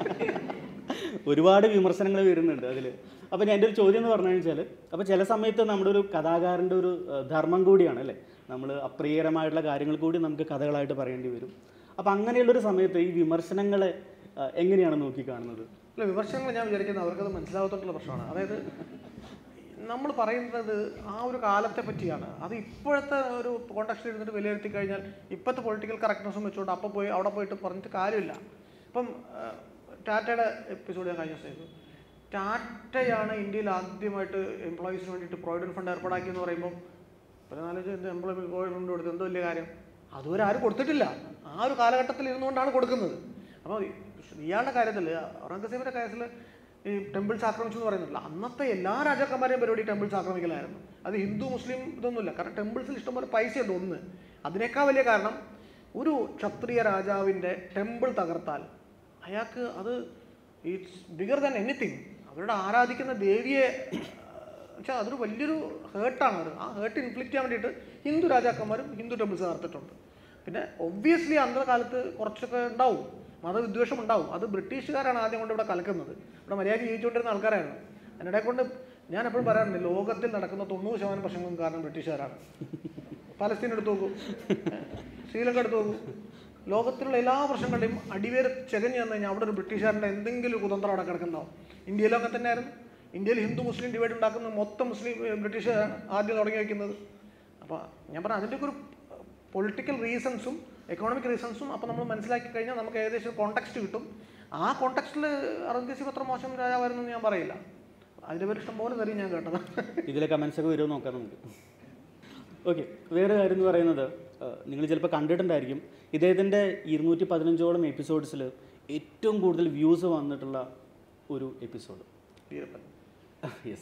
Speaker 1: ഒരുപാട് വിമർശനങ്ങൾ വരുന്നുണ്ട് അതിൽ അപ്പോൾ ഞാൻ എൻ്റെ ഒരു ചോദ്യം എന്ന് പറഞ്ഞു വെച്ചാൽ അപ്പോൾ ചില സമയത്ത് നമ്മുടെ ഒരു കഥാകാരൻ്റെ ഒരു ഏഹ്, ധർമ്മം കൂടിയാണ് അല്ലേ നമ്മൾ അപ്രിയകരമായിട്ടുള്ള കാര്യങ്ങൾ കൂടി നമുക്ക് കഥകളായിട്ട് പറയേണ്ടി വരും അപ്പോൾ അങ്ങനെയുള്ളൊരു സമയത്ത് ഈ വിമർശനങ്ങളെ ഏഹ്, എങ്ങനെയാണ് നോക്കിക്കാണുന്നത്
Speaker 2: അല്ല വിമർശനങ്ങൾ ഞാൻ വിചാരിക്കുന്നത് അവർക്കത് മനസ്സിലാവാത്തോട്ടുള്ള പ്രശ്നമാണ് അതായത് നമ്മൾ പറയുന്നത് ആ ഒരു കാലത്തെ പറ്റിയാണ് അത് ഇപ്പോഴത്തെ ഒരു കോണ്ടാക്സിൽ ഇരുന്നിട്ട് വിലയിരുത്തി കഴിഞ്ഞാൽ ഇപ്പോഴത്തെ പൊളിറ്റിക്കൽ കറക്റ്റ്നസും വെച്ചുകൊണ്ട് അപ്പോൾ പോയി അവിടെ പോയിട്ട് പറഞ്ഞിട്ട് കാര്യമില്ല ഇപ്പം ആ, ടാറ്റയുടെ എപ്പിസോഡ് ഞാൻ കഴിഞ്ഞ ദിവസം ചെയ്തു ടാറ്റയാണ് ഇന്ത്യയിൽ ആദ്യമായിട്ട് എംപ്ലോയീസിന് വേണ്ടിയിട്ട് പ്രൊവിഡൻറ്റ് ഫണ്ട് ഏർപ്പാടാക്കിയെന്ന് പറയുമ്പോൾ പല നാലഞ്ച് എന്ത് എംപ്ലോയ്മെൻറ്റ് പ്രൊവിഡൻറ്റ് കൊടുത്ത് എന്തോ വലിയ കാര്യം അതുവരെ ആരും കൊടുത്തിട്ടില്ല ആ ഒരു കാലഘട്ടത്തിൽ ഇരുന്നുകൊണ്ടാണ് കൊടുക്കുന്നത് അപ്പോൾ ഇയാളുടെ കാര്യത്തിൽ ഔറംഗസേബിൻ്റെ കാര്യത്തിൽ ഈ ടെമ്പിൾസ് ആക്രമിച്ചു എന്ന് പറയുന്നില്ല അന്നത്തെ എല്ലാ രാജാക്കന്മാരെയും പരിപാടി ടെമ്പിൾസ് ആക്രമിക്കലായിരുന്നു അത് ഹിന്ദു മുസ്ലിം ഇതൊന്നുമില്ല കാരണം ടെമ്പിൾസിൽ ഇഷ്ടംപോലെ പൈസയുണ്ട് ഒന്ന് അതിനേക്കാൾ വലിയ കാരണം ഒരു ക്ഷത്രിയ രാജാവിൻ്റെ ടെമ്പിൾ തകർത്താൽ അയാൾക്ക് അത് ഇറ്റ്സ് ബിഗർ ദാൻ എനിത്തിങ് അവരുടെ ആരാധിക്കുന്ന ദേവിയെ വെച്ചാൽ അതൊരു വലിയൊരു ഹേർട്ടാണ് അത് ആ ഹേർട്ട് ഇൻഫ്ലിക്റ്റ് ചെയ്യാൻ വേണ്ടിയിട്ട് ഹിന്ദു രാജാക്കന്മാരും ഹിന്ദു ടെമ്പിൾസ് തകർത്തിട്ടുണ്ട് പിന്നെ ഒബ്വിയസ്ലി അന്നത്തെ കാലത്ത് കുറച്ചൊക്കെ ഉണ്ടാവും മതവിദ്വേഷം ഉണ്ടാവും അത് ബ്രിട്ടീഷുകാരാണ് ആദ്യം കൊണ്ട് ഇവിടെ കലക്കുന്നത് ഇവിടെ മര്യാദ ജീവിച്ചുകൊണ്ടിരുന്ന ആൾക്കാരായിരുന്നു അതിനിടെ കൊണ്ട് ഞാൻ എപ്പോഴും പറയാറുണ്ട് ലോകത്തിൽ നടക്കുന്ന തൊണ്ണൂറ് ശതമാനം പ്രശ്നങ്ങളും കാരണം ബ്രിട്ടീഷുകാരാണ് പലസ്തീൻ എടുത്തു നോക്കൂ ശ്രീലങ്ക എടുത്തു നോക്കൂ ലോകത്തിലുള്ള എല്ലാ പ്രശ്നങ്ങളുടെയും അടിവേര് ചെകഞ്ഞു വന്നു കഴിഞ്ഞാൽ അവിടെ ഒരു ബ്രിട്ടീഷുകാരൻ്റെ എന്തെങ്കിലും ഒരു കുതന്ത്രം അവിടെ കിടക്കുന്നുണ്ടാവും ഇന്ത്യയിലും അങ്ങനെ തന്നെയായിരുന്നു ഇന്ത്യയിൽ ഹിന്ദു മുസ്ലിം ഡിവൈഡ് ഉണ്ടാക്കുന്ന മൊത്തം മുസ്ലിം ബ്രിട്ടീഷുകാരാണ് ആദ്യം തുടങ്ങി വയ്ക്കുന്നത് അപ്പോൾ ഞാൻ പറഞ്ഞ അതിൻ്റെയൊക്കെ ഒരു പൊളിറ്റിക്കൽ റീസൺസും എക്കണോമിക് റീസൺസും അപ്പോൾ നമ്മൾ മനസ്സിലാക്കി കഴിഞ്ഞാൽ നമുക്ക് ഏകദേശം കോണ്ടക്സ്റ്റ് കിട്ടും ആ കോണ്ടക്സ്റ്റിൽ അറുപത്തി അത്ര മോശം രാജാവായിരുന്നു എന്ന് ഞാൻ പറയില്ല അതിൻ്റെ പേര് ഇഷ്ടംപോലെ തെറി ഞാൻ കേട്ടത്
Speaker 1: ഇതിലെ കമൻസ് ഒക്കെ വരുമോ നോക്കാം നമുക്ക് ഓക്കെ വേറെ കാര്യം എന്ന് പറയുന്നത് നിങ്ങൾ ചിലപ്പോൾ കണ്ടിട്ടുണ്ടായിരിക്കും ഇദ്ദേഹത്തിൻ്റെ ഇരുന്നൂറ്റി പതിനഞ്ചോളം എപ്പിസോഡ്സിൽ ഏറ്റവും കൂടുതൽ വ്യൂസ് വന്നിട്ടുള്ള ഒരു episode
Speaker 2: Veerappan
Speaker 1: yes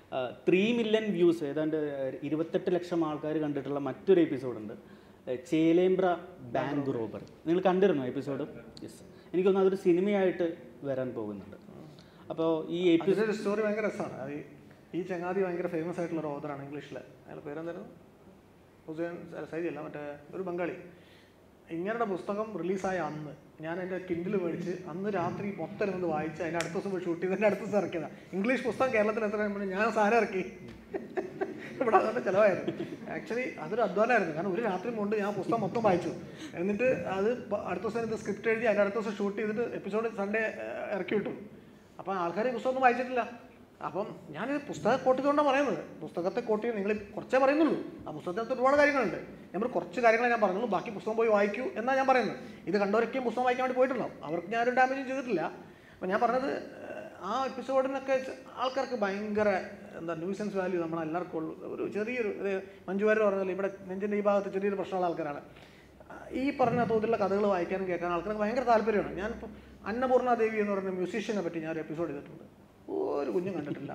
Speaker 1: three million views ഏതാണ്ട് ഇരുപത്തെട്ട് ലക്ഷം ആൾക്കാർ കണ്ടിട്ടുള്ള മറ്റൊരു എപ്പിസോഡുണ്ട് ചേലേമ്പ്ര ബാങ്ക് റോബർ നിങ്ങൾ കണ്ടിരുന്നോ എപ്പിസോഡ് യെസ് എനിക്ക് തോന്നുന്നു അതൊരു സിനിമയായിട്ട് വരാൻ പോകുന്നുണ്ട് അപ്പോൾ ഈ എപ്പിസോഡ്
Speaker 2: അതിൻ്റെ സ്റ്റോറി ഭയങ്കര രസമാണ് അത് ഈ- ഈ ചങ്ങാതി ഭയങ്കര ഫേമസ് ആയിട്ടുള്ള ഒരു ഓതറാണ് ഇംഗ്ലീഷിൽ അയാളുടെ പേരെന്തായിരുന്നു ഹുസൈൻ സൈദി അല്ല മറ്റേ ഒരു ബംഗാളി ഇങ്ങനെയുടെ പുസ്തകം റിലീസായ അന്ന് ഞാൻ എൻ്റെ കിൻഡിൽ മേടിച്ച് അന്ന് രാത്രി മൊത്തം ഇരുന്ന് വായിച്ച് അതിൻ്റെ അടുത്ത ദിവസം പോയി ഷൂട്ട് ചെയ്ത് എൻ്റെ അടുത്ത ദിവസം ഇറക്കിയതാണ് ഇംഗ്ലീഷ് പുസ്തകം കേരളത്തിൽ എത്ര കഴിയുമ്പോൾ ഞാൻ സാധനം ഇറക്കി ഇവിടെ അതുകൊണ്ട് ചിലവായിരുന്നു ആക്ച്വലി അതൊരു അധ്വാനമായിരുന്നു കാരണം ഒരു രാത്രി കൊണ്ട് ഞാൻ പുസ്തകം മൊത്തം വായിച്ചു എന്നിട്ട് അത് പ- അടുത്ത ദിവസം ഇത് സ്ക്രിപ്റ്റ് എഴുതി അതിൻ്റെ അടുത്ത ദിവസം ഷൂട്ട് ചെയ്തിട്ട് എപ്പിസോഡ് സൺഡേ ഇറക്കി വിട്ടു അപ്പം ആൾക്കാർ ഈ പുസ്തകം ഒന്നും വായിച്ചിട്ടില്ല അപ്പം ഞാൻ പുസ്തകം കോട്ട് ചെയ്തുകൊണ്ടാണ് പറയുന്നത് പുസ്തകത്തെ കോട്ട് ചെയ്ത് നിങ്ങൾ കുറച്ചേ പറയുന്നുള്ളൂ ആ പുസ്തകത്തിനകത്ത് ഒരുപാട് കാര്യങ്ങളുണ്ട് ഞാൻ ഒരു കുറച്ച് കാര്യങ്ങളെ ഞാൻ പറഞ്ഞുള്ളൂ ബാക്കി പുസ്തകം പോയി വായിക്കൂ എന്നാണ് ഞാൻ പറയുന്നത് ഇത് കണ്ടവരൊക്കെയും പുസ്തകം വായിക്കാൻ വേണ്ടി പോയിട്ടുണ്ടാവും അവർക്ക് ഞാനൊരു ഡാമേജും ചെയ്തിട്ടില്ല അപ്പം ഞാൻ പറഞ്ഞത് ഏഹ്, ആ എപ്പിസോഡിനൊക്കെ ച- ആൾക്കാർക്ക് ഭയങ്കര എന്താ ന്യൂസൻസ് വാല്യൂ നമ്മളെല്ലാവർക്കും ഉള്ളു ഒരു ചെറിയൊരു ഇത് മഞ്ജു വാര്യർ പറഞ്ഞാൽ ഇവിടെ നെഞ്ചിൻ്റെ ഈ ഭാഗത്ത് ചെറിയൊരു പ്രശ്നമുള്ള ആൾക്കാരാണ് ഈ പറഞ്ഞ തോതിലുള്ള കഥകൾ വായിക്കാനും കേൾക്കാനും ആൾക്കാർക്ക് ഭയങ്കര താല്പര്യമാണ് ഞാനിപ്പോൾ അന്നപൂർണ ദേവി എന്ന് പറയുന്ന മ്യൂസീഷ്യനെ പറ്റി ഞാൻ ഒരു എപ്പിസോഡ് ചെയ്തിട്ടുണ്ട് ഒരു കുഞ്ഞും കണ്ടിട്ടില്ല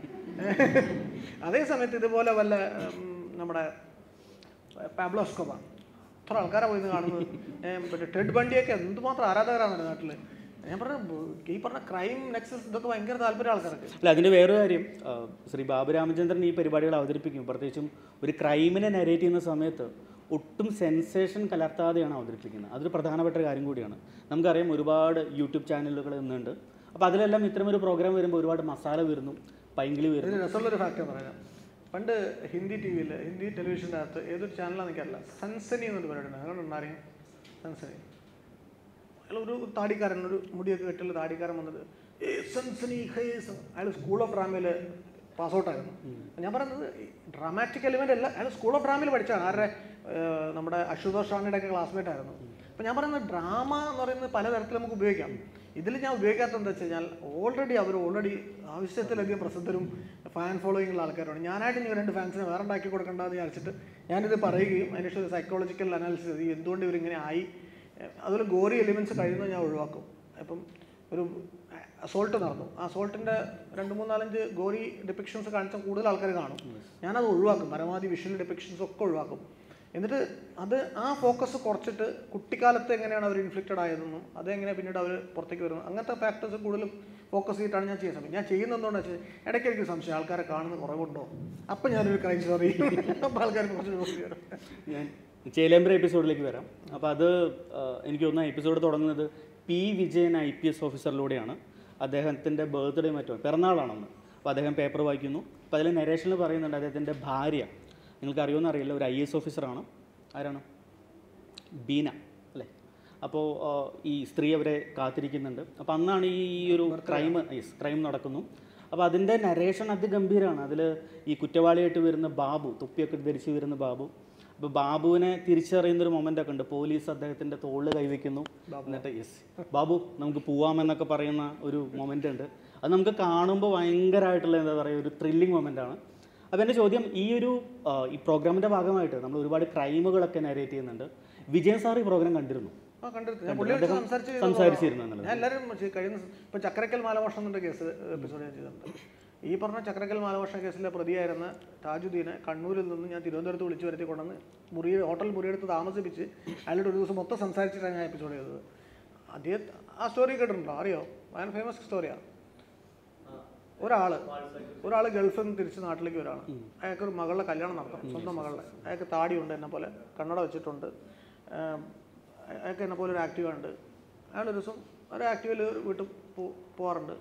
Speaker 2: അതേ സമയത്ത് ഇതുപോലെ വല്ല ഉം, നമ്മുടെ പാബ്ലോ സ്കോബ എത്ര ആൾക്കാരാണ് പോയി ഇത് കാണുന്നത് ഏ, മറ്റേ ടെഡ് ബണ്ടിയൊക്കെ എന്തുമാത്രം ആരാധകരാണ് നാട്ടിൽ ഞാൻ പറഞ്ഞ ഈ പറഞ്ഞ ക്രൈം നെക്സസ് ഇതൊക്കെ ഭയങ്കര താല്പര്യം ആൾക്കാർക്ക്
Speaker 1: അല്ല അതിൻ്റെ വേറൊരു കാര്യം ആ, ശ്രീ ബാബു രാമചന്ദ്രൻ ഈ പരിപാടികൾ അവതരിപ്പിക്കും പ്രത്യേകിച്ചും ഒരു ക്രൈമിനെ നരേറ്റ് ചെയ്യുന്ന സമയത്ത് ഒട്ടും സെൻസേഷൻ കലർത്താതെയാണ് അവതരിപ്പിക്കുന്നത് അതൊരു പ്രധാനപ്പെട്ട ഒരു കാര്യം കൂടിയാണ് നമുക്കറിയാം ഒരുപാട് യൂട്യൂബ് ചാനലുകൾ ഇന്നുണ്ട് അപ്പോൾ അതിലെല്ലാം ഇത്തരമൊരു പ്രോഗ്രാം വരുമ്പോൾ ഒരുപാട് മസാല വരുന്നു പൈങ്കിളി വരുന്നു
Speaker 2: ഇതിന് രസമുള്ളൊരു ഫാക്ടർ പറയാം പണ്ട് ഹിന്ദി ടി വിയിൽ ഹിന്ദി ടെലിവിഷൻ്റെ അകത്ത് ഏതൊരു ചാനലാണെന്ന് എനിക്കറിയില്ല സൻസനി എന്നൊരു പരിപാടി ഉണ്ട് അതുകൊണ്ട് അറിയാം സൻസനി അയാൾ ഒരു താടിക്കാരൻ ഒരു മുടിയൊക്കെ കെട്ടുള്ള താടിക്കാരൻ വന്നിട്ട് "ഏ, സൻസനി ഖേസ്." അയാൾ സ്കൂൾ ഓഫ് ഡ്രാമയിൽ പാസ് ഔട്ടായിരുന്നു ഞാൻ പറയുന്നത് ഡ്രാമാറ്റിക് എലിമെൻ്റ് അല്ല അയാൾ സ്കൂൾ ഓഫ് ഡ്രാമയിൽ പഠിച്ചാണ് ആരുടെ ഏഹ്, നമ്മുടെ അശുതോഷ് റാണിയുടെ ഒക്കെ ക്ലാസ്മേറ്റ് ആയിരുന്നു അപ്പം ഞാൻ പറയുന്നത് ഡ്രാമ എന്ന് പറയുന്നത് പലതരത്തിൽ നമുക്ക് ഉപയോഗിക്കാം ഇതിൽ ഞാൻ ഉപയോഗിക്കാത്തത് എന്താ വെച്ച് കഴിഞ്ഞാൽ ഓൾറെഡി അവർ ഓൾറെഡി ആവശ്യത്തിലധികം പ്രസിദ്ധരും ഫാൻ ഫോളോയിങ് ഉള്ള ആൾക്കാരാണ് ഞാനായിട്ട് ഇനി രണ്ട് ഫാൻസിനെ വേറെ ഉണ്ടാക്കി കൊടുക്കേണ്ടതെന്ന് വിചാരിച്ചിട്ട് ഞാനിത് പറയുകയും അതിനുശേഷം സൈക്കോളജിക്കൽ അനാലിസിസ് ചെയ്ത് എന്തുകൊണ്ട് ഇവരിങ്ങനെ ആയി ഏഹ് അതുപോലെ ഗോറി എലിമെൻറ്റ്സ് കഴിയുന്നത് ഞാൻ ഒഴിവാക്കും അപ്പം ഒരു അസോൾട്ട് നടന്നു ആ അസോൾട്ടിൻ്റെ രണ്ട് മൂന്നാലഞ്ച് ഗോറി ഡിപ്പിക്ഷൻസ് കാണിച്ച കൂടുതൽ ആൾക്കാർ കാണും ഞാനത് ഒഴിവാക്കും പരമാവധി വിഷ്വൽ ഡിപ്പിക്ഷൻസ് ഒക്കെ ഒഴിവാക്കും എന്നിട്ട് അത് ആ ഫോക്കസ് കുറച്ചിട്ട് കുട്ടിക്കാലത്ത് എങ്ങനെയാണ് അവർ ഇൻഫ്ലിക്റ്റഡ് ആയതെന്നും അതെങ്ങനെ പിന്നീട് അവർ പുറത്തേക്ക് വരുന്നു അങ്ങനത്തെ ഫാക്ടേഴ്സ് കൂടുതലും ഫോക്കസ് ചെയ്തിട്ടാണ് ഞാൻ ചെയ്യാൻ ശ്രമിക്കുന്നത് ഞാൻ ചെയ്യുന്നത് എന്തുകൊണ്ടാണെന്ന് വെച്ചാൽ ഇടയ്ക്ക് എനിക്ക് സംശയം ആൾക്കാരെ കാണുന്ന കുറവുണ്ടോ അപ്പം ഞാനൊരു ക്രൈം സ്റ്റോറി അപ്പോൾ ആൾക്കാർ കുറച്ച് നോക്കി വരും
Speaker 1: ഞാൻ ചേലേമ്പ്ര എപ്പിസോഡിലേക്ക് വരാം അപ്പോൾ അത് ആ, എനിക്ക് തോന്നുന്ന എപ്പിസോഡ് തുടങ്ങുന്നത് P Vijayan I P S ഓഫീസറിലൂടെയാണ് അദ്ദേഹത്തിൻ്റെ ബർത്ത്ഡേ മറ്റോ പിറന്നാളാണെന്ന് അപ്പോൾ അദ്ദേഹം പേപ്പർ വായിക്കുന്നു അപ്പോൾ അതിൽ നരേഷനിൽ പറയുന്നുണ്ട് അദ്ദേഹത്തിൻ്റെ ഭാര്യ നിങ്ങൾക്ക് അറിയുമെന്ന് അറിയില്ല ഒരു ഐ എസ് ഓഫീസറാണ് ആരാണ് ബീന അല്ലേ അപ്പോൾ ഈ സ്ത്രീ അവരെ കാത്തിരിക്കുന്നുണ്ട് അപ്പോൾ അന്നാണ് ഈ ഒരു ക്രൈം യെസ് ക്രൈം നടക്കുന്നു അപ്പോൾ അതിൻ്റെ നരേഷൻ അതിഗംഭീരമാണ് അതിൽ ഈ കുറ്റവാളിയായിട്ട് വരുന്ന ബാബു തൊപ്പിയൊക്കെ ധരിച്ച് വരുന്ന ബാബു അപ്പോൾ ബാബുവിനെ തിരിച്ചറിയുന്ന ഒരു മൊമെൻ്റ് ഒക്കെ ഉണ്ട് പോലീസ് അദ്ദേഹത്തിൻ്റെ തോളിൽ കൈവയ്ക്കുന്നു എന്നിട്ട് യെസ് ബാബു നമുക്ക് പോവാമെന്നൊക്കെ പറയുന്ന ഒരു മൊമെൻ്റ് ഉണ്ട് അത് നമുക്ക് കാണുമ്പോൾ ഭയങ്കരമായിട്ടുള്ള എന്താ പറയുക ഒരു ത്രില്ലിങ് മൊമെൻ്റ് ആണ് അപ്പോൾ എൻ്റെ ചോദ്യം ഈ ഒരു ആ, ഈ പ്രോഗ്രാമിൻ്റെ ഭാഗമായിട്ട് നമ്മൾ ഒരുപാട് ക്രൈമുകളൊക്കെ നരേറ്റ് ചെയ്യുന്നുണ്ട് വിജയൻ സാർ ഈ പ്രോഗ്രാം കണ്ടിരുന്നു
Speaker 2: ആ കണ്ടിരുന്നു ഞാൻ പുള്ളിയോട്
Speaker 1: അദ്ദേഹം
Speaker 2: സംസാരിച്ച്
Speaker 1: സംസാരിച്ചിരുന്നു എന്നുള്ളത്.
Speaker 2: ഞാൻ എല്ലാവരും ചെയ്- കഴിയുന്ന ഇപ്പൊ ചക്രക്കൽ മാലവർഷം എന്ന കേസ് എപ്പിസോഡ് ഞാൻ ചെയ്തിട്ടുണ്ട് ഈ പറഞ്ഞ ചക്രക്കൽ മാലവർഷ കേസിലെ പ്രതിയായിരുന്ന താജുദ്ദീനെ കണ്ണൂരിൽ നിന്ന് ഞാൻ തിരുവനന്തപുരത്ത് വിളിച്ചു വരുത്തി കൊണ്ടുവന്ന് മുറി ഹോട്ടൽ മുറിയെടുത്ത് താമസിപ്പിച്ച് അയാളോട് ഒരു ദിവസം മൊത്തം സംസാരിച്ചിട്ടാണ് ഞാൻ എപ്പിസോഡ് ചെയ്തത് അദ്ദേഹം ആ സ്റ്റോറി കേട്ടിട്ടുണ്ടോ അറിയോ ഭയങ്കര ഫേമസ് സ്റ്റോറിയാണ് ഒരാള് ഒരാൾ ഗൾഫിൽ നിന്ന് തിരിച്ച് നാട്ടിലേക്ക് വരാണ് അയാൾക്ക് ഒരു മകളുടെ കല്യാണം നടത്തണം സ്വന്തം മകളുടെ അയാൾക്ക് താടിയുണ്ട് എന്നെ പോലെ കണ്ണട വെച്ചിട്ടുണ്ട് ആം, അയാൾക്ക് എന്നെ പോലെ ഒരു ആക്റ്റീവ ഉണ്ട് അയാൾ ഒരു ദിവസം ഒരു ആക്റ്റീവിൽ വീട്ടിൽ പോ പോകാറുണ്ട്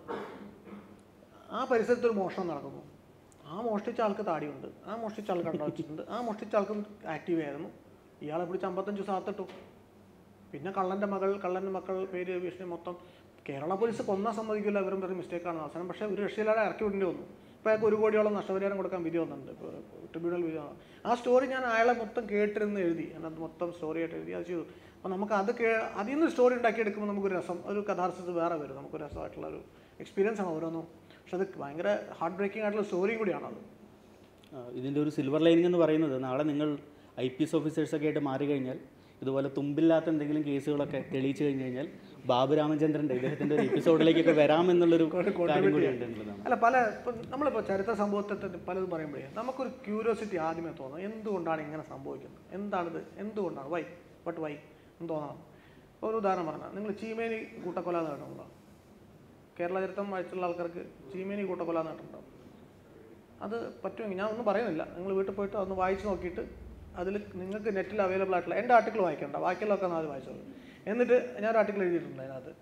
Speaker 2: ആ പരിസരത്ത് ഒരു മോഷണം നടക്കുന്നു ആ മോഷ്ടിച്ച ആൾക്ക് താടിയുണ്ട് ആ മോഷ്ടിച്ച ആൾ കണ്ണട വെച്ചിട്ടുണ്ട് ആ മോഷ്ടിച്ച ആൾക്ക് ആക്റ്റീവ് ആയിരുന്നു ഇയാളെ പിടിച്ച് അമ്പത്തഞ്ച് ദിവസം അകത്തിട്ടു പിന്നെ കള്ളൻ്റെ മകൾ കള്ളൻ്റെ മക്കൾ പേര് ഭീഷണി മൊത്തം കേരള പോലീസ് കൊന്നാൻ സമ്മതിക്കില്ല ഇവരും വെറും മിസ്റ്റേക്കാണ് അവസാനം പക്ഷേ ഒരു രക്ഷയില്ലാതെ ഇറക്കി വിടേണ്ടി വന്നു ഇപ്പോൾ അയാൾക്ക് ഒരു കോടിയോളം നഷ്ടപരിഹാരം കൊടുക്കാൻ വിധി വന്നിട്ടുണ്ട് ഇപ്പോൾ ട്രിബ്യൂണൽ വിധി വന്നു. ആ സ്റ്റോറി ഞാൻ അയാളെ മൊത്തം കേട്ടിരുന്ന് എഴുതി അതിനകത്ത് മൊത്തം സ്റ്റോറി ആയിട്ട് എഴുതി അത് ചെയ്തു അപ്പോൾ നമുക്ക് അത് കേ അതിൽ നിന്ന് സ്റ്റോറി ഉണ്ടാക്കിയെടുക്കുമ്പോൾ നമുക്കൊരു രസം ഒരു കഥാർത്ഥിച്ച് വേറെ വരും നമുക്കൊരു രസമായിട്ടുള്ള ഒരു എക്സ്പീരിയൻസ് ആണ് ഓരോന്നും പക്ഷെ അത് ഭയങ്കര ഹാർട്ട് ബ്രേക്കിംഗ് ആയിട്ടുള്ള സ്റ്റോറിയും കൂടിയാണ് അത്
Speaker 1: ആ, ഇതിൻ്റെ ഒരു സിൽവർ ലൈനിങ് എന്ന് പറയുന്നത് നാളെ നിങ്ങൾ ഐ പി എസ് ഓഫീസേഴ്സൊക്കെ ആയിട്ട് മാറി കഴിഞ്ഞാൽ ഇതുപോലെ തുമ്പില്ലാത്ത എന്തെങ്കിലും കേസുകളൊക്കെ തെളിയിച്ചു കഴിഞ്ഞ് കഴിഞ്ഞാൽ ബാബു രാമചന്ദ്രൻ്റെ ഇദ്ദേഹത്തിൻ്റെ ഒരു എപ്പിസോഡിലേക്കൊക്കെ വരാമെന്നുള്ളൊരു കാര്യം കൂടി ഉണ്ട് എന്നുള്ളതാണ്
Speaker 2: അല്ല പല ഇപ്പം നമ്മളിപ്പോൾ ചരിത്ര സംഭവത്തെ പലതും പറയുമ്പോഴേ നമുക്കൊരു ക്യൂരിയോസിറ്റി ആദ്യമേ തോന്നും എന്തുകൊണ്ടാണ് ഇങ്ങനെ സംഭവിക്കുന്നത് എന്താണിത് എന്തുകൊണ്ടാണ് വൈ ബട്ട് വൈ എന്ന് തോന്നണം ഇപ്പോൾ ഒരു ഉദാഹരണം പറഞ്ഞാൽ നിങ്ങൾ ചീമേനി കൂട്ടക്കൊല എന്ന് കേട്ടിട്ടുണ്ടോ കേരള ചരിത്രം വായിച്ചുള്ള ആൾക്കാർക്ക് ചീമേനി കൂട്ടക്കൊല എന്ന് കേട്ടിട്ടുണ്ടോ അത് പറ്റുമെങ്കിൽ ഞാൻ ഒന്നും പറയുന്നില്ല നിങ്ങൾ വീട്ടിൽ പോയിട്ട് അതൊന്ന് വായിച്ച് നോക്കിയിട്ട് അതിൽ നിങ്ങൾക്ക് നെറ്റിൽ അവൈലബിൾ ആയിട്ടുള്ള എൻ്റെ ആർട്ടിക്കിൾ വായിക്കണ്ട ബാക്കിയുള്ളതൊക്കെ ഒന്ന് ആദ്യം വായിച്ചോളൂ എന്നിട്ട് ഞാൻ ഒരു ആർട്ടിക്കിൾ എഴുതിയിട്ടുണ്ട് അതിനകത്ത്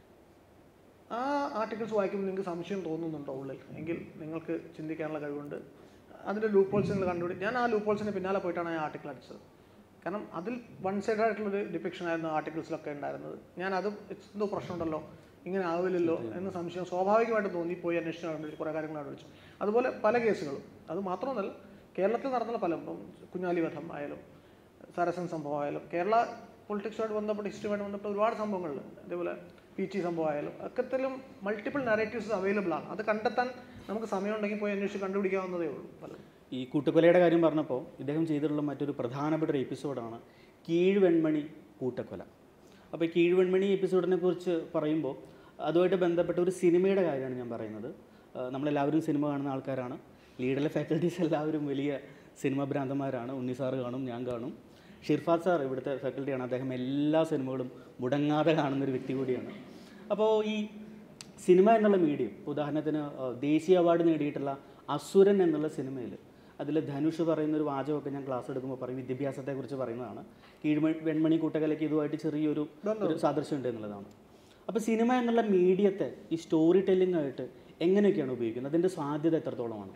Speaker 2: ആ ആർട്ടിക്കിൾസ് വായിക്കുമ്പോൾ നിങ്ങൾക്ക് സംശയം തോന്നുന്നുണ്ടോ ഉള്ളിൽ എങ്കിൽ നിങ്ങൾക്ക് ചിന്തിക്കാനുള്ള കഴിവുണ്ട് അതിൻ്റെ ലൂപ്പ് ഹോൾസ് നിങ്ങൾ കണ്ടുപിടി ഞാൻ ആ ലൂപ്പ് ഹോൾസിന് പിന്നാലെ പോയിട്ടാണ് ആ ആർട്ടിക്കിൾ അടിച്ചത് കാരണം അതിൽ വൺ സൈഡ് ആയിട്ടുള്ളൊരു ഡിപ്പിക്ഷൻ ആയിരുന്നു ആർട്ടിക്കിൾസിലൊക്കെ ഉണ്ടായിരുന്നത് ഞാൻ അത് എന്തോ പ്രശ്നമുണ്ടല്ലോ ഇങ്ങനെ ആവില്ലല്ലോ എന്ന് സംശയം സ്വാഭാവികമായിട്ട് തോന്നി പോയി അന്വേഷിച്ച് കണ്ടുപിടിച്ചു കുറേ കാര്യങ്ങൾ കണ്ടുപിടിച്ചു അതുപോലെ പല കേസുകളും അത് മാത്രമൊന്നല്ല കേരളത്തിൽ നടന്ന പല ഇപ്പം കുഞ്ഞാലി വധം ആയാലും സരസൻ സംഭവം ആയാലും കേരള പൊളിറ്റിക്സുമായിട്ട് ബന്ധപ്പെട്ട് ഹിസ്റ്ററിയുമായിട്ട് ബന്ധപ്പെട്ട് ഒരുപാട് സംഭവങ്ങളുണ്ട് അതേപോലെ പി ടി സംഭവം ആയാലും ഒക്കത്തിലും മൾട്ടിപ്പിൾ നാരേറ്റീവ്സ് അവൈലബിൾ ആണ് അത് കണ്ടെത്താൻ നമുക്ക് സമയമുണ്ടെങ്കിൽ പോയി അന്വേഷിച്ച് കണ്ടുപിടിക്കാവുന്നതേ ഉള്ളൂ പലതും
Speaker 1: ഈ കൂട്ടക്കൊലയുടെ കാര്യം പറഞ്ഞപ്പോൾ ഇദ്ദേഹം ചെയ്തിട്ടുള്ള മറ്റൊരു പ്രധാനപ്പെട്ട ഒരു എപ്പിസോഡാണ് കീഴ്വെൺമണി കൂട്ടക്കൊല അപ്പോൾ ഈ കീഴ്വെൺമണി എപ്പിസോഡിനെ കുറിച്ച് പറയുമ്പോൾ അതുമായിട്ട് ബന്ധപ്പെട്ട ഒരു സിനിമയുടെ കാര്യമാണ് ഞാൻ പറയുന്നത് ആ, നമ്മളെല്ലാവരും സിനിമ കാണുന്ന ആൾക്കാരാണ് ലീഡിലെ ഫാക്കൽറ്റീസ് എല്ലാവരും വലിയ സിനിമ ഭ്രാന്തന്മാരാണ് ഉണ്ണി സാറ് കാണും ഞാൻ കാണും ഷിർഫാദ് സാർ ഇവിടുത്തെ ഫാക്കൽറ്റിയാണ് അദ്ദേഹം എല്ലാ സിനിമകളും മുടങ്ങാതെ കാണുന്ന ഒരു വ്യക്തി കൂടിയാണ് അപ്പോൾ ഈ സിനിമ എന്നുള്ള മീഡിയം ഉദാഹരണത്തിന് ആ, ദേശീയ അവാർഡ് നേടിയിട്ടുള്ള അസുരൻ എന്നുള്ള സിനിമയിൽ അതിൽ ധനുഷ് പറയുന്ന ഒരു വാചകമൊക്കെ ഞാൻ ക്ലാസ് എടുക്കുമ്പോൾ പറയും വിദ്യാഭ്യാസത്തെക്കുറിച്ച് പറയുന്നതാണ് കീഴ്മ വെൺമണി കൂട്ടകലയ്ക്ക് ഇതുമായിട്ട് ചെറിയൊരു ഒരു സാദൃശ്യമുണ്ട് എന്നുള്ളതാണ് അപ്പോൾ സിനിമ എന്നുള്ള മീഡിയത്തെ ഈ സ്റ്റോറി ടെല്ലിംഗ് ആയിട്ട് എങ്ങനെയൊക്കെയാണ് ഉപയോഗിക്കുന്നത് അതിൻ്റെ സാധ്യത എത്രത്തോളമാണ്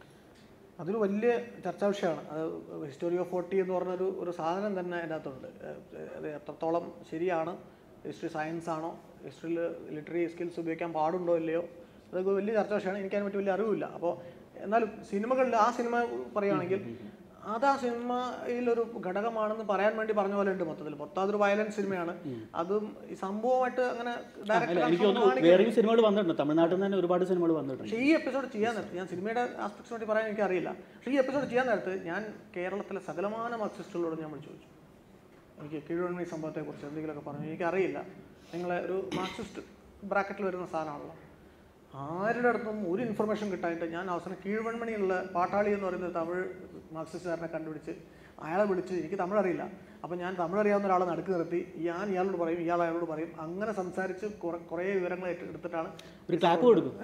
Speaker 2: അതൊരു വലിയ ചർച്ചാ വിഷയമാണ് അത് ഹിസ്റ്റോറി ഓഫ് ഫോർട്ടി എന്ന് പറഞ്ഞൊരു ഒരു സാധനം തന്നെ അതിനകത്തുണ്ട് ഏഹ് അത് എത്രത്തോളം ശരിയാണ് ഹിസ്റ്ററി സയൻസ് ആണോ ഹിസ്റ്ററിയിൽ ലിറ്റററി സ്കിൽസ് ഉപയോഗിക്കാൻ പാടുണ്ടോ ഇല്ലയോ അതൊക്കെ ഒരു വലിയ ചർച്ചാ വിഷയമാണ് എനിക്ക് അതിനെ പറ്റി വലിയ അറിവില്ല അപ്പോൾ എന്നാലും സിനിമകളിൽ ആ സിനിമ പറയുകയാണെങ്കിൽ അത് ആ സിനിമയിലൊരു ഘടകമാണെന്ന് പറയാൻ വേണ്ടി പറഞ്ഞ പോലെ ഉണ്ട് മൊത്തത്തിൽ മൊത്തം അതൊരു വയലൻസ് സിനിമയാണ് അതും ഈ സംഭവമായിട്ട് അങ്ങനെ
Speaker 1: അല്ല എനിക്ക്
Speaker 2: ഡയറക്റ്റ്
Speaker 1: തോന്നുന്നു വേറെയും സിനിമകൾ വന്നിട്ടുണ്ട് തമിഴ്നാട്ടിൽ നിന്ന് തന്നെ ഒരുപാട് സിനിമകൾ വന്നിട്ടുണ്ട്
Speaker 2: പക്ഷേ ഈ എപ്പിസോഡ് ചെയ്യാൻ നേരത്ത് ഞാൻ സിനിമയുടെ ആസ്പെക്ട്സ് വേണ്ടി പറയാൻ എനിക്കറിയില്ല പക്ഷേ ഈ എപ്പിസോഡ് ചെയ്യാൻ നേരത്ത് ഞാൻ കേരളത്തിലെ സകലമാന മാർക്സിസ്റ്റുകളോട് ഞാൻ വിളിച്ചു ചോദിച്ചു എനിക്ക് കീഴ്വൺമണി സംഭവത്തെക്കുറിച്ച് എന്തെങ്കിലുമൊക്കെ പറഞ്ഞു എനിക്കറിയില്ല നിങ്ങളെ ഒരു മാർക്സിസ്റ്റ് ബ്രാക്കറ്റിൽ വരുന്ന സാധനമാണല്ലോ ആരുടെ അടുത്തും ഒരു ഇൻഫർമേഷൻ കിട്ടാനായിട്ട് ഞാൻ അവസാനം കീഴ്വൺമണിയുള്ള പാട്ടാളി എന്ന് പറയുന്ന ഒരു തമിഴ് മാർക്സിസ്റ്റുകാരനെ കണ്ടുപിടിച്ച് അയാളെ വിളിച്ച് എനിക്ക് തമിഴ് അറിയില്ല അപ്പോൾ ഞാൻ തമിഴ് അറിയാവുന്ന ഒരാളെ നടുക്ക് നിർത്തി ഞാൻ ഇയാളോട് പറയും ഇയാൾ അയാളോട് പറയും അങ്ങനെ സംസാരിച്ച് കുറെ കുറേ വിവരങ്ങൾ ഏറ്റ- എടുത്തിട്ടാണ്
Speaker 1: ഒരു ക്ലാപ്പ് കൊടുക്കും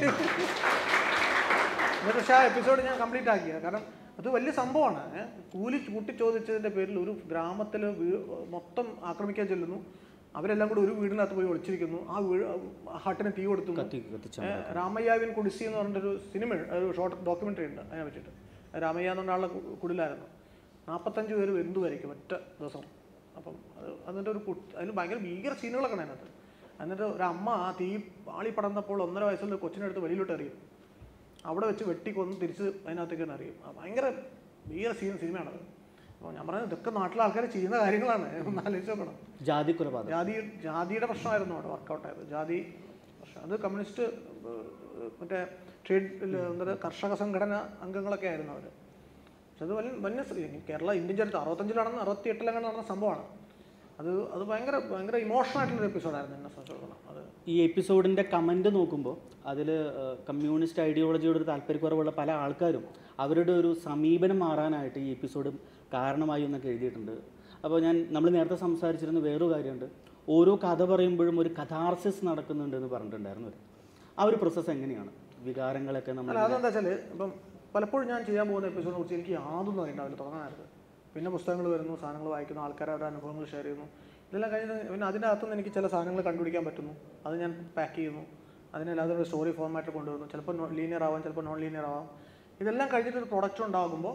Speaker 2: എന്നിട്ട് പക്ഷേ ആ എപ്പിസോഡ് ഞാൻ കംപ്ലീറ്റ് ആക്കിയത് കാരണം അത് വലിയ സംഭവമാണ് ഏ. കൂലി കൂട്ടി ചോദിച്ചതിൻ്റെ പേരിൽ ഒരു ഗ്രാമത്തിൽ മൊത്തം ആക്രമിക്കാൻ ചെല്ലുന്നു അവരെല്ലാം കൂടി ഒരു വീടിനകത്ത് പോയി ഒളിച്ചിരിക്കുന്നു ആ വീട് ഹട്ടിന് തീ കൊടുത്തു
Speaker 1: കത്തി കത്തിച്ച
Speaker 2: ഏ, രാമയ്യാവിൻ കുടിസി എന്ന് പറഞ്ഞിട്ടൊരു സിനിമ ഒരു ഷോർട്ട് ഡോക്യുമെൻ്ററി ഉണ്ട് അതിനെ പറ്റിയിട്ട് രാമയ്യ എന്ന് പറഞ്ഞ ആളുടെ കു- കുടിലായിരുന്നു നാൽപ്പത്തഞ്ച് പേര് വെന്തു വരയ്ക്കും ഒറ്റ ദിവസം അപ്പം അത് അതിൻ്റെ ഒരു കുട്ടി അതിന് ഭയങ്കര ഭീകര സീനുകളൊക്കെ ഉണ്ട് അതിനകത്ത് എന്നിട്ട് ഒരു അമ്മ ആ തീ പാളി പടർന്നപ്പോൾ ഒന്നര വയസ്സുള്ള ഒരു കൊച്ചിനെടുത്ത് വെളിയിലോട്ട് എറിയും അവിടെ വെച്ച് വെട്ടിക്കൊന്ന് തിരിച്ച് അതിനകത്തേക്ക് തന്നെ അറിയും ആ ഭയങ്കര ഭീകര സീൻ സിനിമയാണത് അപ്പോൾ ഞാൻ പറഞ്ഞത് ഇതൊക്കെ നാട്ടിലെ ആൾക്കാർ ചെയ്യുന്ന കാര്യങ്ങളാണ് ഒന്ന് ആലോചിച്ച് നോക്കണം
Speaker 1: ജാതി കൊലപാതകം
Speaker 2: ജാതി ജാതിയുടെ പ്രശ്നമായിരുന്നു അവിടെ വർക്കൗട്ട് ആയത് ജാതി പ്രശ്നം അത് കമ്മ്യൂണിസ്റ്റ് ഏഹ്, മറ്റേ ട്രേഡ് എന്താ കർഷക സംഘടന അംഗങ്ങളൊക്കെ ആയിരുന്നു അവർ പക്ഷെ അത് വലിയ വന്യ സ്ത്രീ കേരള ഇന്ത്യൻ ചരിത്രം അറുപത്തഞ്ചിൽ നടന്ന അറുപത്തി എട്ടിലങ്ങനെ നടന്ന സംഭവമാണ് അത് അത് ഭയങ്കര ഭയങ്കര ഇമോഷണൽ ആയിട്ടുള്ളൊരു എപ്പിസോഡായിരുന്നു എന്നെ സംബന്ധിച്ചിടത്തോളം അത്
Speaker 1: ഈ എപ്പിസോഡിൻ്റെ കമൻറ്റ് നോക്കുമ്പോൾ അതിൽ കമ്മ്യൂണിസ്റ്റ് ഐഡിയോളജിയോട് ഒരു താല്പര്യക്കുറവുള്ള പല ആൾക്കാരും അവരുടെ ഒരു സമീപനം മാറാനായിട്ട് ഈ എപ്പിസോഡ് കാരണമായി എന്നൊക്കെ എഴുതിയിട്ടുണ്ട് അപ്പോൾ ഞാൻ നമ്മൾ നേരത്തെ സംസാരിച്ചിരുന്ന വേറൊരു കാര്യമുണ്ട് ഓരോ കഥ പറയുമ്പോഴും ഒരു കഥാർസിസ് നടക്കുന്നുണ്ട് എന്ന് പറഞ്ഞിട്ടുണ്ടായിരുന്നു അവർ ആ ഒരു പ്രോസസ്സ് എങ്ങനെയാണ് വികാരങ്ങളൊക്കെ നമ്മൾ
Speaker 2: അല്ല അതെന്താ വെച്ചാൽ ഇപ്പം പലപ്പോഴും ഞാൻ ചെയ്യാൻ പോകുന്ന എപ്പിസോഡിനെ കുറിച്ച് എനിക്ക് യാതൊന്നും അറിയണ്ടാവില്ല തുടങ്ങാനായിട്ട് പിന്നെ പുസ്തകങ്ങൾ വരുന്നു സാധനങ്ങൾ വായിക്കുന്നു ആൾക്കാർ അവരുടെ അനുഭവങ്ങൾ ഷെയർ ചെയ്യുന്നു ഇതെല്ലാം കഴിഞ്ഞ് പിന്നെ അതിൻ്റെ അകത്തുനിന്ന് എനിക്ക് ചില സാധനങ്ങൾ കണ്ടുപിടിക്കാൻ പറ്റുന്നു അത് ഞാൻ പാക്ക് ചെയ്യുന്നു അതിനെല്ലാതെ ഒരു സ്റ്റോറി ഫോർമാറ്റിൽ കൊണ്ടുവരുന്നു ചിലപ്പോൾ ലീനിയർ ആവാം ചിലപ്പോൾ നോൺ ലീനിയർ ആവാം ഇതെല്ലാം കഴിഞ്ഞിട്ട് ഒരു പ്രൊഡക്റ്റ് ഉണ്ടാകുമ്പോൾ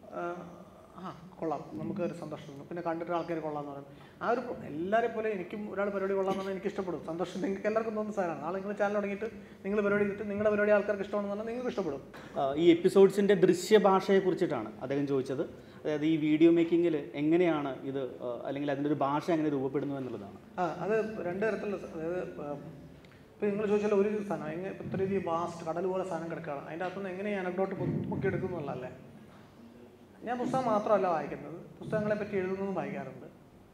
Speaker 2: ആ കൊള്ളാം നമുക്ക് ഒരു സന്തോഷം തോന്നും പിന്നെ കണ്ടിട്ട് ആൾക്കാർ കൊള്ളാമെന്ന് പറയും ആ ഒരു എല്ലാവരെ പോലെ എനിക്കും ഒരാൾ പരിപാടി കൊള്ളാമെന്ന് പറഞ്ഞാൽ എനിക്ക് ഇഷ്ടപ്പെടും സന്തോഷം നിങ്ങൾക്ക് എല്ലാവർക്കും തോന്നുന്ന സാധനമാണ് നാളെ നിങ്ങൾ ചാനൽ തുടങ്ങിയിട്ട് നിങ്ങൾ പരിപാടി ചെയ്തിട്ട് നിങ്ങളുടെ പരിപാടി ആൾക്കാർക്ക് ഇഷ്ടമാണെന്ന് പറഞ്ഞാൽ നിങ്ങൾക്ക് ഇഷ്ടപ്പെടും
Speaker 1: ആ, ഈ എപ്പിസോഡ്സിൻ്റെ ദൃശ്യഭാഷയെ കുറിച്ചിട്ടാണ് അദ്ദേഹം ചോദിച്ചത് അതായത് ഈ വീഡിയോ മേക്കിങ്ങിൽ എങ്ങനെയാണ് ഇത് ആ, അല്ലെങ്കിൽ അതിൻ്റെ ഒരു ഭാഷ എങ്ങനെ രൂപപ്പെടുന്നു എന്നുള്ളതാണ്
Speaker 2: ആ അത് രണ്ട് തരത്തിലുള്ള സ- അതായത് ഇപ്പോൾ നിങ്ങൾ ചോദിച്ചാൽ ഒരു സാധനം എങ്ങനെ ഇപ്പം ഇത്ര രീതിയിൽ വാസ്റ്റ് കടൽ പോലെ സാധനം കിടക്കുകയാണ് അതിൻ്റെ അകത്തുനിന്ന് എങ്ങനെ അനക്ഡോട്ട് പൊക്കി എടുക്കുന്നുള്ളതല്ലേ ഞാൻ പുസ്തകം മാത്രമല്ല വായിക്കുന്നത് പുസ്തകങ്ങളെ പറ്റി എഴുതുന്നതും വായിക്കാറുണ്ട്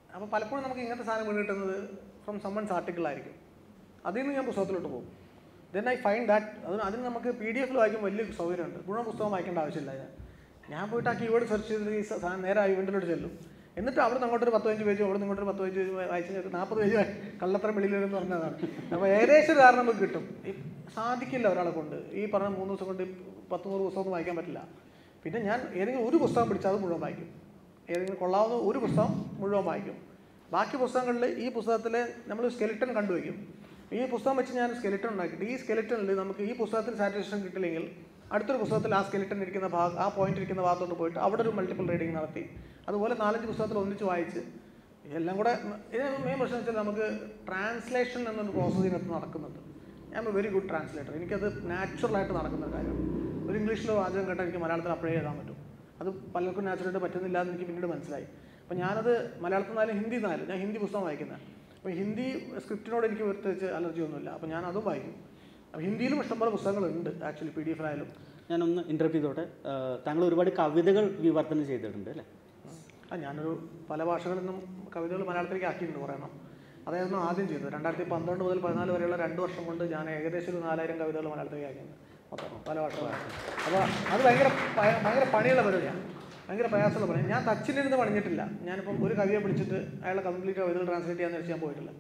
Speaker 2: അപ്പോൾ പലപ്പോഴും നമുക്ക് ഇങ്ങനത്തെ സാധനം വീണ് കിട്ടുന്നത് ഫ്രം സമ്മൺസ് ആർട്ടിക്കിളായിരിക്കും അതിൽ നിന്ന് ഞാൻ പുസ്തകത്തിലോട്ട് പോകും ദെൻ ഐ ഫൈൻഡ് ദാറ്റ് അതിന് അതിന് നമുക്ക് പി ഡി എഫിൽ വായിക്കാൻ വലിയ സൗകര്യമുണ്ട് മുഴുവൻ പുസ്തകം വായിക്കേണ്ട ആവശ്യമില്ല ഞാൻ ഞാൻ പോയിട്ട് ആ കീവേഡ് സെർച്ച് ചെയ്ത് ഈ സ- സാധനം നേരെ ആ ഇവൻറ്റിലോട്ട് ചെല്ലും എന്നിട്ട് അവിടെ നിന്ന് അങ്ങോട്ടൊരു പത്ത് പതിനഞ്ച് പേജ് അവിടെ നിന്ന് ഇങ്ങോട്ടൊരു പത്ത് പതിനഞ്ച് പേജ് വായിച്ച് കഴിഞ്ഞാൽ നാൽപ്പത് പേജ് കള്ളത്തരം വെളിയിലെന്ന് പറഞ്ഞതാണ് അപ്പോൾ ഏകദേശം ഒരു ധാരണ നമുക്ക് കിട്ടും ഈ സാധിക്കില്ല ഒരാളെ കൊണ്ട് ഈ പറഞ്ഞ മൂന്ന് ദിവസം കൊണ്ട് ഈ പത്ത് നൂറ് പുസ്തകമൊന്നും വായിക്കാൻ പറ്റില്ല പിന്നെ ഞാൻ ഏതെങ്കിലും ഒരു പുസ്തകം പിടിച്ചാൽ അത് മുഴുവൻ വായിക്കും ഏതെങ്കിലും കൊള്ളാവുന്ന ഒരു പുസ്തകം മുഴുവൻ വായിക്കും ബാക്കി പുസ്തകങ്ങളിൽ ഈ പുസ്തകത്തിൽ നമ്മൾ സ്കെലിറ്റൺ കണ്ടുവയ്ക്കും ഈ പുസ്തകം വെച്ച് ഞാൻ സ്കെലിറ്റൺ ഉണ്ടാക്കിയിട്ട് ഈ സ്കെലിറ്റണിൽ നമുക്ക് ഈ പുസ്തകത്തിന് സാറ്റിസ്ഫാക്ഷൻ കിട്ടില്ലെങ്കിൽ അടുത്തൊരു പുസ്തകത്തിൽ ആ സ്കെലിറ്റൺ ഇരിക്കുന്ന ഭാഗം ആ പോയിന്റ് ഇരിക്കുന്ന ഭാഗത്തോട്ട് പോയിട്ട് അവിടെ ഒരു മൾട്ടിപ്പിൾ റീഡിങ് നടത്തി അതുപോലെ നാലഞ്ച് പുസ്തകത്തിൽ ഒന്നിച്ച് വായിച്ച് എല്ലാം കൂടെ ഇതിന് മെയിൻ പ്രശ്നം വെച്ചാൽ നമുക്ക് ട്രാൻസ്ലേഷൻ എന്നൊരു പ്രോസസ്സ് ഇതിനകത്ത് നടക്കുന്നുണ്ട് ഞാൻ വെരി ഗുഡ് ട്രാൻസ്ലേറ്റർ എനിക്കത് നാച്ചുറലായിട്ട് നടക്കുന്ന ഒരു കാര്യമാണ് ഒരു ഇംഗ്ലീഷിലോ വാചകം കേട്ടാൽ എനിക്ക് മലയാളത്തിൽ അപ്പോഴേ എഴുതാൻ പറ്റും അത് പലർക്കും നാച്ചുറലായിട്ട് പറ്റുന്നില്ല എന്ന് എനിക്ക് പിന്നീട് മനസ്സിലായി അപ്പോൾ ഞാനത് മലയാളത്തിൽ നിന്നാലും ഹിന്ദി നിന്നാലും ഞാൻ ഹിന്ദി പുസ്തകം വായിക്കുന്നത് അപ്പോൾ ഹിന്ദി സ്ക്രിപ്റ്റിനോട് എനിക്ക് പ്രത്യേകിച്ച് അലർജി ഒന്നുമില്ല അപ്പോൾ ഞാൻ അതും വായിക്കും അപ്പോൾ ഹിന്ദിയിലും ഇഷ്ടംപോലെ പുസ്തകങ്ങളുണ്ട് ആക്ച്വലി പി ഡി എഫിലായാലും
Speaker 1: ഞാനൊന്ന് ഇൻ്റർവ്യൂ ചെയ്തോട്ടെ ആ, താങ്കൾ ഒരുപാട് കവിതകൾ വിവർത്തനം ചെയ്തിട്ടുണ്ട് അല്ലേ
Speaker 2: ആ ഞാനൊരു പല ഭാഷകളിൽ നിന്നും കവിതകൾ മലയാളത്തിലേക്ക് ആക്കിയിട്ടുണ്ട് പറയണം അതായിരുന്നു ആദ്യം ചെയ്തത് രണ്ടായിരത്തി പന്ത്രണ്ട് മുതൽ പതിനാല് വരെയുള്ള രണ്ട് വർഷം കൊണ്ട് ഞാൻ ഏകദേശം ഒരു നാലായിരം കവിതകൾ മലയാളത്തിലേക്ക് ആക്കിയിട്ടുണ്ട് മൊത്തം പല ഭാഷകളാണ് അപ്പോൾ അത് ഭയങ്കര ഭയ- ഭയങ്കര പണിയുള്ള പരിപാടിയാണ് ഭയങ്കര പ്രയാസമുള്ള പണി ഞാൻ തച്ചിലിരുന്ന് പണിഞ്ഞിട്ടില്ല ഞാനിപ്പം ഒരു കവിയെ പിടിച്ചിട്ട് അയാളെ കംപ്ലീറ്റ് കവിതകൾ ട്രാൻസ്ലേറ്റ് ചെയ്യാൻ വെച്ച് ഞാൻ പോയിട്ടില്ല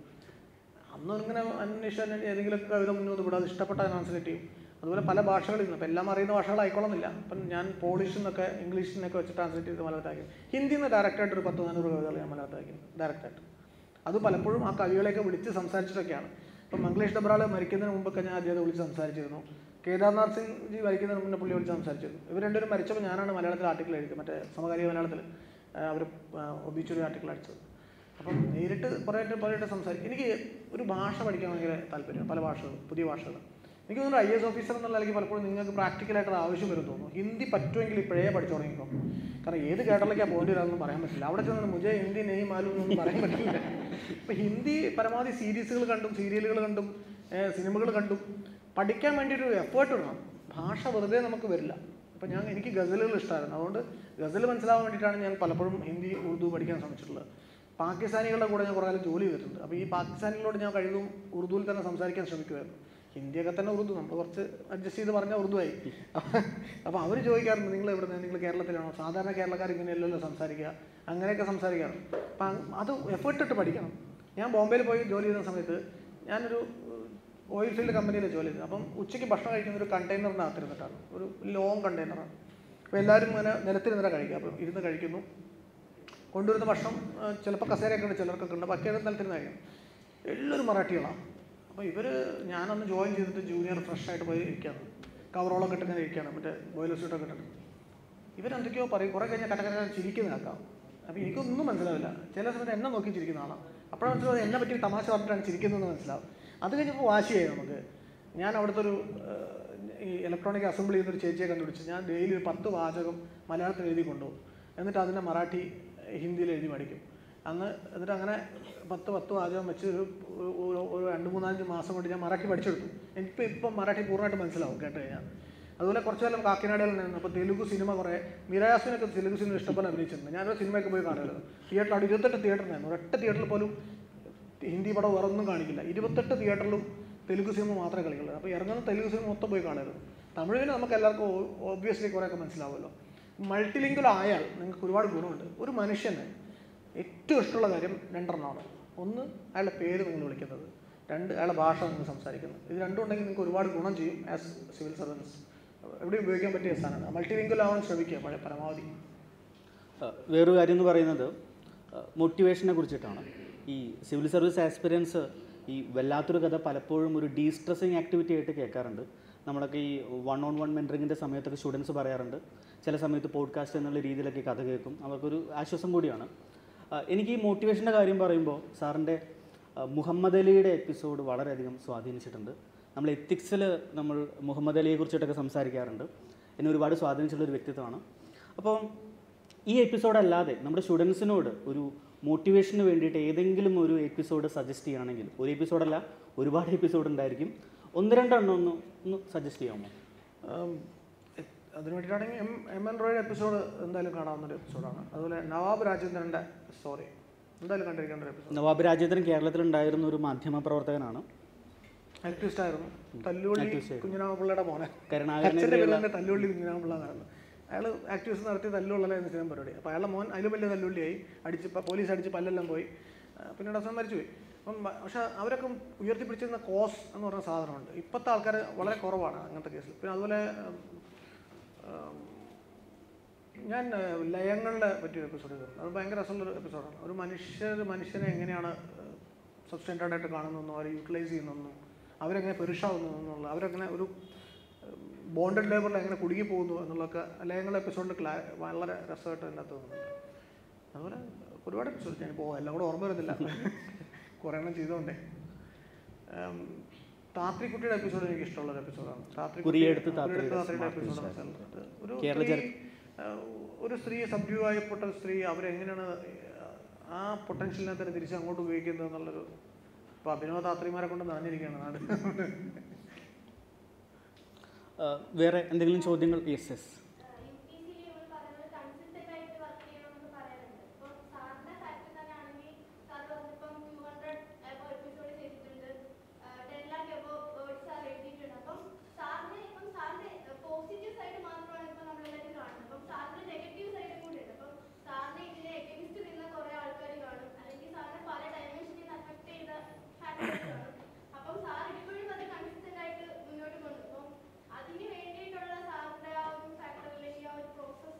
Speaker 2: അന്ന് ഇങ്ങനെ അന്വേഷിച്ചാൽ ഏതെങ്കിലും കവിത മുന്നോട്ട് വിടാതെ ഇഷ്ടപ്പെട്ട ട്രാൻസ്ലേറ്റ് ചെയ്യും അതുപോലെ പല ഭാഷകളിൽ നിന്ന് ഇപ്പം എല്ലാം അറിയുന്ന ഭാഷകളായിക്കോളുന്നില്ല അപ്പം ഞാൻ പോളിഷിൽ നിന്നൊക്കെ ഇംഗ്ലീഷിൽ നിന്നൊക്കെ വെച്ച് ട്രാൻസ്ലേറ്റ് ചെയ്ത് മലയാളത്താക്കി ഹിന്ദിയിൽ നിന്ന് ഡയറക്റ്റായിട്ട് ഒരു പത്ത് നാനൂറ് കവിതകൾ ഞാൻ മലയാളത്താക്കി ഡയറക്റ്റായിട്ട് അത് പലപ്പോഴും ആ കവികളെയൊക്കെ വിളിച്ച് സംസാരിച്ചിട്ടൊക്കെയാണ് ഇപ്പം മംഗ്ലേഷ് ഡബ്രാൾ മരിക്കുന്നതിന് മുമ്പൊക്കെ ഞാൻ അദ്ദേഹത്തെ വിളിച്ച് സംസാരിച്ചിരുന്നു കേദാർനാഥ് സിംഗ് ജി മരിക്കുന്നതിന് മുന്നേ പുള്ളി വിളിച്ച് സംസാരിച്ചിരുന്നു ഇവർ രണ്ടുപേരും മരിച്ചപ്പോൾ ഞാനാണ് മലയാളത്തിൽ ആർട്ടിക്കിൾ എഴുതി മറ്റേ സമകാലിക മലയാളത്തിൽ അവർ ഒബിച്ചൊരു ആർട്ടിക്കിൾ അടിച്ചത് അപ്പം നേരിട്ട് കുറേ പലയിട്ട് സംസാരിക്കും എനിക്ക് ഒരു ഭാഷ പഠിക്കാൻ ഭയങ്കര താല്പര്യം പല ഭാഷകൾ പുതിയ ഭാഷകൾ എനിക്ക് തോന്നുന്നു ഐ എസ് ഓഫീസർ എന്നുള്ള നിലയ്ക്ക് പലപ്പോഴും നിങ്ങൾക്ക് പ്രാക്ടിക്കലായിട്ട് അത് ആവശ്യം വരും തോന്നുന്നു ഹിന്ദി പറ്റുമെങ്കിൽ ഇപ്പോഴേ പഠിച്ചു തുടങ്ങിക്കോ കാരണം ഏത് കേട്ടറിലേക്കാണ് പോകേണ്ടി വരാമെന്ന് പറയാൻ പറ്റില്ല അവിടെ ചെന്ന് മുജേ ഹിന്ദി നെയ് മാലു എന്നൊന്നും പറയാൻ പറ്റില്ല ഇപ്പം ഹിന്ദി പരമാവധി സീരീസുകൾ കണ്ടും സീരിയലുകൾ കണ്ടും സിനിമകൾ കണ്ടും പഠിക്കാൻ വേണ്ടി ഒരു എഫേർട്ട് ഇടണം ഭാഷ വെറുതെ നമുക്ക് വരില്ല അപ്പം ഞാൻ എനിക്ക് ഗസലുകൾ ഇഷ്ടമായിരുന്നു അതുകൊണ്ട് ഗസൽ മനസ്സിലാവാൻ വേണ്ടിയിട്ടാണ് ഞാൻ പലപ്പോഴും ഹിന്ദി ഉറുദു പഠിക്കാൻ ശ്രമിച്ചിട്ടുള്ളത് പാകിസ്ഥാനികളുടെ കൂടെ ഞാൻ കുറേ കാലം ജോലി ചെയ്തിട്ടുണ്ട് അപ്പോൾ ഈ പാകിസ്ഥാനികളോട് ഞാൻ കഴിവും ഉറുദുവിൽ തന്നെ സംസാരിക്കാൻ ശ്രമിക്കുമായിരുന്നു ഹിന്ദിയൊക്കെ തന്നെ ഉറുദു നമ്മൾ കുറച്ച് അഡ്ജസ്റ്റ് ചെയ്ത് പറഞ്ഞാൽ ഉറുദുവായി അപ്പോൾ അവർ ചോദിക്കാറുണ്ട് നിങ്ങൾ എവിടെ നിന്ന് നിങ്ങൾ കേരളത്തിലാണോ സാധാരണ കേരളക്കാർ ഇങ്ങനെയല്ലല്ലോ സംസാരിക്കുക അങ്ങനെയൊക്കെ സംസാരിക്കാറുണ്ട് അപ്പം അത് എഫേർട്ട് ഇട്ട് പഠിക്കണം ഞാൻ ബോംബെയിൽ പോയി ജോലി ചെയ്യുന്ന സമയത്ത് ഞാനൊരു ഓയിൽ ഫീൽഡ് കമ്പനിയിൽ ജോലി ചെയ്തത് അപ്പം ഉച്ചയ്ക്ക് ഭക്ഷണം കഴിക്കുന്ന ഒരു കണ്ടെയ്നറിനകത്തിരുന്നിട്ടാണ് ഒരു ലോങ് കണ്ടെയ്നറാണ് അപ്പോൾ എല്ലാവരും ഇങ്ങനെ നിലത്തിരുന്നിട്ടാണ് കഴിക്കുക അപ്പം ഇരുന്ന് കഴിക്കുന്നു കൊണ്ടുവരുന്ന ഭക്ഷണം ആ, ചിലപ്പോൾ കസേരയൊക്കെ ഉണ്ട് ചിലർക്കൊക്കെ ഉണ്ട് ബാക്കിയൊക്കെ നിലത്തിരുന്ന് കഴിക്കും എല്ലാവരും മറാഠികളാണ് അപ്പോൾ ഇവർ ഞാനന്ന് ജോയിൻ ചെയ്തിട്ട് ജൂനിയർ ഫ്രഷ് ആയിട്ട് പോയി ഇരിക്കുകയാണ് കവറോളൊക്കെ ഇട്ട് ഇങ്ങനെ ഇരിക്കുകയാണ് മറ്റേ ബോയിലർ സ്യൂട്ടൊക്കെ ഇട്ടിട്ട് ഇവരെന്തൊക്കെയോ പറയും കുറേ കഴിഞ്ഞാൽ കട്ട കട്ട ചിരിക്കുന്ന കേൾക്കാം അപ്പോൾ എനിക്കൊന്നും മനസ്സിലാവില്ല ചില സമയത്ത് എന്നെ നോക്കി ചിരിക്കുന്ന ആളാണ് അപ്പോഴാണ് മനസ്സിലാവും എന്നെ പറ്റി തമാശ പറഞ്ഞിട്ടാണ് ചിരിക്കുന്നതെന്ന് മനസ്സിലാവും അത് കഴിഞ്ഞപ്പോൾ വാശിയായി നമുക്ക് ഞാൻ അവിടുത്തെ ഒരു ഏഹ്, ഈ ഇലക്ട്രോണിക് അസംബ്ലി ചെയ്യുന്ന ഒരു ചേച്ചിയെ കണ്ടുപിടിച്ച് ഞാൻ ഡെയിലി ഒരു പത്ത് വാചകം മലയാളത്തിൽ എഴുതി കൊണ്ടുപോകും എന്നിട്ട് അതിനെ മറാഠി ഹിന്ദിയിൽ എഴുതി പഠിക്കും അന്ന് എന്നിട്ട് അങ്ങനെ പത്ത് പത്ത് വാചകം വെച്ച് ഒരു ഒരു- ഒരു- ഒരു രണ്ട് മൂന്നാലഞ്ച് മാസം കൊണ്ട് ഞാൻ മറാഠി പഠിച്ചെടുത്തു എനിക്കിപ്പോൾ ഇപ്പം മറാഠി പൂർണ്ണമായിട്ട് മനസ്സിലാവും കേട്ട് കഴിഞ്ഞാൽ അതുപോലെ കുറച്ച് കാലം കാക്കിനാടയിൽ നിന്നായിരുന്നു അപ്പോൾ തെലുഗു സിനിമ കുറേ മിരായാസിനൊക്കെ തെലുഗു സിനിമ ഇഷ്ടംപോലെ അഭിനയിച്ചിട്ടുണ്ട് ഞാനൊരു സിനിമയൊക്കെ പോയി കാണുമായിരുന്നു തിയേറ്ററിൽ അവിടെ ഇരുപത്തെട്ട് തിയേറ്ററിനായിരുന്നു ഒരൊറ്റ തിയേറ്ററിൽ പോലും ഹിന്ദി പടം വേറെ ഒന്നും കാണിക്കില്ല ഇരുപത്തെട്ട് തിയേറ്ററിലും തെലുഗു സിനിമ മാത്രമേ കളിക്കുള്ളൂ അപ്പോൾ ഇറങ്ങുന്ന തെലുഗു സിനിമ മൊത്തം പോയി കാണരുത് തമിഴിന് നമുക്ക് എല്ലാവർക്കും ഓബ്വിയസ്ലി കുറേയൊക്കെ മനസ്സിലാവുമല്ലോ മൾട്ടിലിംഗുൽ ആയാൽ നിങ്ങൾക്ക് ഒരുപാട് ഗുണമുണ്ട് ഒരു മനുഷ്യന് ഏറ്റവും ഇഷ്ടമുള്ള കാര്യം രണ്ടെണ്ണമാണ് ഒന്ന് അയാളുടെ പേര് നിങ്ങൾ വിളിക്കുന്നത് രണ്ട് അയാളുടെ ഭാഷ നിങ്ങൾ സംസാരിക്കുന്നത് ഇത് രണ്ടും ഉണ്ടെങ്കിൽ നിങ്ങൾക്ക് ഒരുപാട് ഗുണം ചെയ്യും ആസ് സിവിൽ സർവൻസ് എവിടെ ഉപയോഗിക്കാൻ പറ്റിയ സാധനമാണ് മൾട്ടിലിംഗുൽ ആവാൻ ശ്രമിക്കുക പഴയ പരമാവധി
Speaker 1: ആ, വേറൊരു കാര്യം എന്ന് പറയുന്നത് മോട്ടിവേഷനെ കുറിച്ചിട്ടാണ് ഈ സിവിൽ സർവീസ് ആസ്പിരൻസ് ഈ വല്ലാത്തൊരു കഥ പലപ്പോഴും ഒരു ഡീസ്ട്രെസ്സിങ് ആക്ടിവിറ്റി ആയിട്ട് കേൾക്കാറുണ്ട് നമ്മളൊക്കെ ഈ വൺ ഓൺ വൺ മെൻറ്ററിങ്ങിൻ്റെ സമയത്തൊക്കെ സ്റ്റുഡൻസ് പറയാറുണ്ട് ചില സമയത്ത് പോഡ്കാസ്റ്റ് എന്നുള്ള രീതിയിലൊക്കെ കഥ കേൾക്കും അവർക്കൊരു ആശ്വാസം കൂടിയാണ് ആ, എനിക്ക് ഈ മോട്ടിവേഷൻ്റെ കാര്യം പറയുമ്പോൾ സാറിൻ്റെ ആ, മുഹമ്മദ് അലിയുടെ എപ്പിസോഡ് വളരെയധികം സ്വാധീനിച്ചിട്ടുണ്ട് നമ്മൾ എത്തിക്സിൽ നമ്മൾ മുഹമ്മദ് അലിയെ കുറിച്ചിട്ടൊക്കെ സംസാരിക്കാറുണ്ട് എന്നെ ഒരുപാട് സ്വാധീനിച്ചിട്ടുള്ള ഒരു വ്യക്തിത്വമാണ് അപ്പോൾ ഈ എപ്പിസോഡ് അല്ലാതെ നമ്മുടെ സ്റ്റുഡൻസിനോട് ഒരു മോട്ടിവേഷന് വേണ്ടിയിട്ട് ഏതെങ്കിലും ഒരു എപ്പിസോഡ് സജസ്റ്റ് ചെയ്യുകയാണെങ്കിൽ ഒരു എപ്പിസോഡല്ല ഒരുപാട് എപ്പിസോഡ് ഉണ്ടായിരിക്കും ഒന്ന് രണ്ടെണ്ണം ഒന്ന് ഒന്ന് സജസ്റ്റ് ചെയ്യാമോ
Speaker 2: ആം, എ- അതിന് വേണ്ടിയിട്ടാണെങ്കിൽ എം എം എൻ റോയുടെ എപ്പിസോഡ് എന്തായാലും കാണാവുന്ന ഒരു എപ്പിസോഡാണ് അതുപോലെ നവാബ് രാജേന്ദ്രൻ്റെ സ്റ്റോറി എന്തായാലും കണ്ടിരിക്കേണ്ട ഒരു എപ്പിസോഡ്
Speaker 1: നവാബ് രാജേന്ദ്രൻ കേരളത്തിലുണ്ടായിരുന്ന ഒരു മാധ്യമ പ്രവർത്തകനാണ്
Speaker 2: ആക്ടിവിസ്റ്റ് ആയിരുന്നു തല്ലുകൊള്ളി കുഞ്ഞിനാമപിള്ളയുടെ മോനെ
Speaker 1: കരുണാകരനെ
Speaker 2: അച്ഛൻ്റെ പേരിലെ തല്ലുകൊള്ളി കുഞ്ഞിനാമപിള്ള എന്നായിരുന്നു അയാൾ ആക്ടിവിസ്റ്റ് നടത്തി തല്ലുകൊള്ളലായിരുന്നു സ്ഥിരം പരിപാടി അപ്പോൾ അയാളുടെ മോൻ അതിലും വലിയ തല്ലുകൊള്ളിയായി അടിച്ച് പ- പോലീസ് അടിച്ച് പല്ലെല്ലാം പോയി ആ, പിന്നീട് അവസാനം മരിച്ചുപോയി അപ്പം മ- പക്ഷേ അവരൊക്കെ ഉയർത്തിപ്പിടിച്ചിരുന്ന കോസ് എന്ന് പറഞ്ഞ സാധനമുണ്ട് ഇപ്പോഴത്തെ ആൾക്കാർ വളരെ കുറവാണ് അങ്ങനത്തെ കേസിൽ പിന്നെ അതുപോലെ ഉം, ഉം, ഞാൻ ഏഹ്, ലയങ്ങളുടെ പറ്റിയൊരു എപ്പിസോഡ് ചെയ്തിട്ടുണ്ട് അത് ഭയങ്കര രസമുള്ളൊരു എപ്പിസോഡാണ് ഒരു മനുഷ്യർ മനുഷ്യനെ എങ്ങനെയാണ് സബ്സ്റ്റൻഡേർഡ് ആയിട്ട് കാണുന്നതെന്നും അവരെ യൂട്ടിലൈസ് ചെയ്യുന്നതെന്നും അവരെങ്ങനെ പെരുഷാവുന്നതെന്നുള്ള അവരെങ്ങനെ ഒരു ബോണ്ടഡ് ലേബറിൽ എങ്ങനെ കുടുങ്ങി പോകുന്നു എന്നുള്ളതൊക്കെ ലയങ്ങളുടെ എപ്പിസോഡിൽ ക്ലാ വളരെ രസമായിട്ട് അതിനകത്ത് തോന്നുന്നുണ്ട് അതുപോലെ ഒരുപാട് എപ്പിസോഡ് ഞാനിപ്പോൾ എല്ലാം കൂടെ ഓർമ്മ വരുന്നില്ല കുറേ എണ്ണം ചെയ്തുകൊണ്ടേ ഉം, താത്രിക്കുട്ടിയുടെ എപ്പിസോഡ് എനിക്ക് ഇഷ്ടമുള്ള ഒരു എപ്പിസോഡാണ് താത്രിക്കുട്ടി-
Speaker 1: കുരിയെടുത്ത്
Speaker 2: കുരിയെടുത്ത്
Speaker 1: താത്രിയുടെ
Speaker 2: താത്രിയുടെ
Speaker 1: smart
Speaker 2: എപ്പിസോഡാണ് ഒരു
Speaker 1: കേരള
Speaker 2: സ്ത്രീ, ആഹ്, ഒരു സ്ത്രീ സബ്ഡ്യൂ ആയപ്പെട്ട ഒരു സ്ത്രീ അവരെങ്ങനെയാണ് ആ പൊട്ടൻഷ്യലിനെ തന്നെ തിരിച്ച് അങ്ങോട്ട് ഉപയോഗിക്കുന്നത് എന്നുള്ളൊരു ഇപ്പോൾ അഭിനവ താത്രിമാരെ കൊണ്ട് നനഞ്ഞിരിക്കുകയാണ് നാട്
Speaker 1: ആ, വേറെ എന്തെങ്കിലും ചോദ്യങ്ങൾ യെസ് യെസ്
Speaker 4: അപ്പം സാർ ഇപ്പോഴും അത് കൺസിസ്റ്റന്റ് ആയിട്ട് മുന്നോട്ട് കൊണ്ടുപോകും അതിന് വേണ്ടിയിട്ടുള്ള സാറിന്റെ ആ ഒരു ഫാക്ടർ അല്ലെങ്കിൽ ആ ഒരു പ്രോസസ്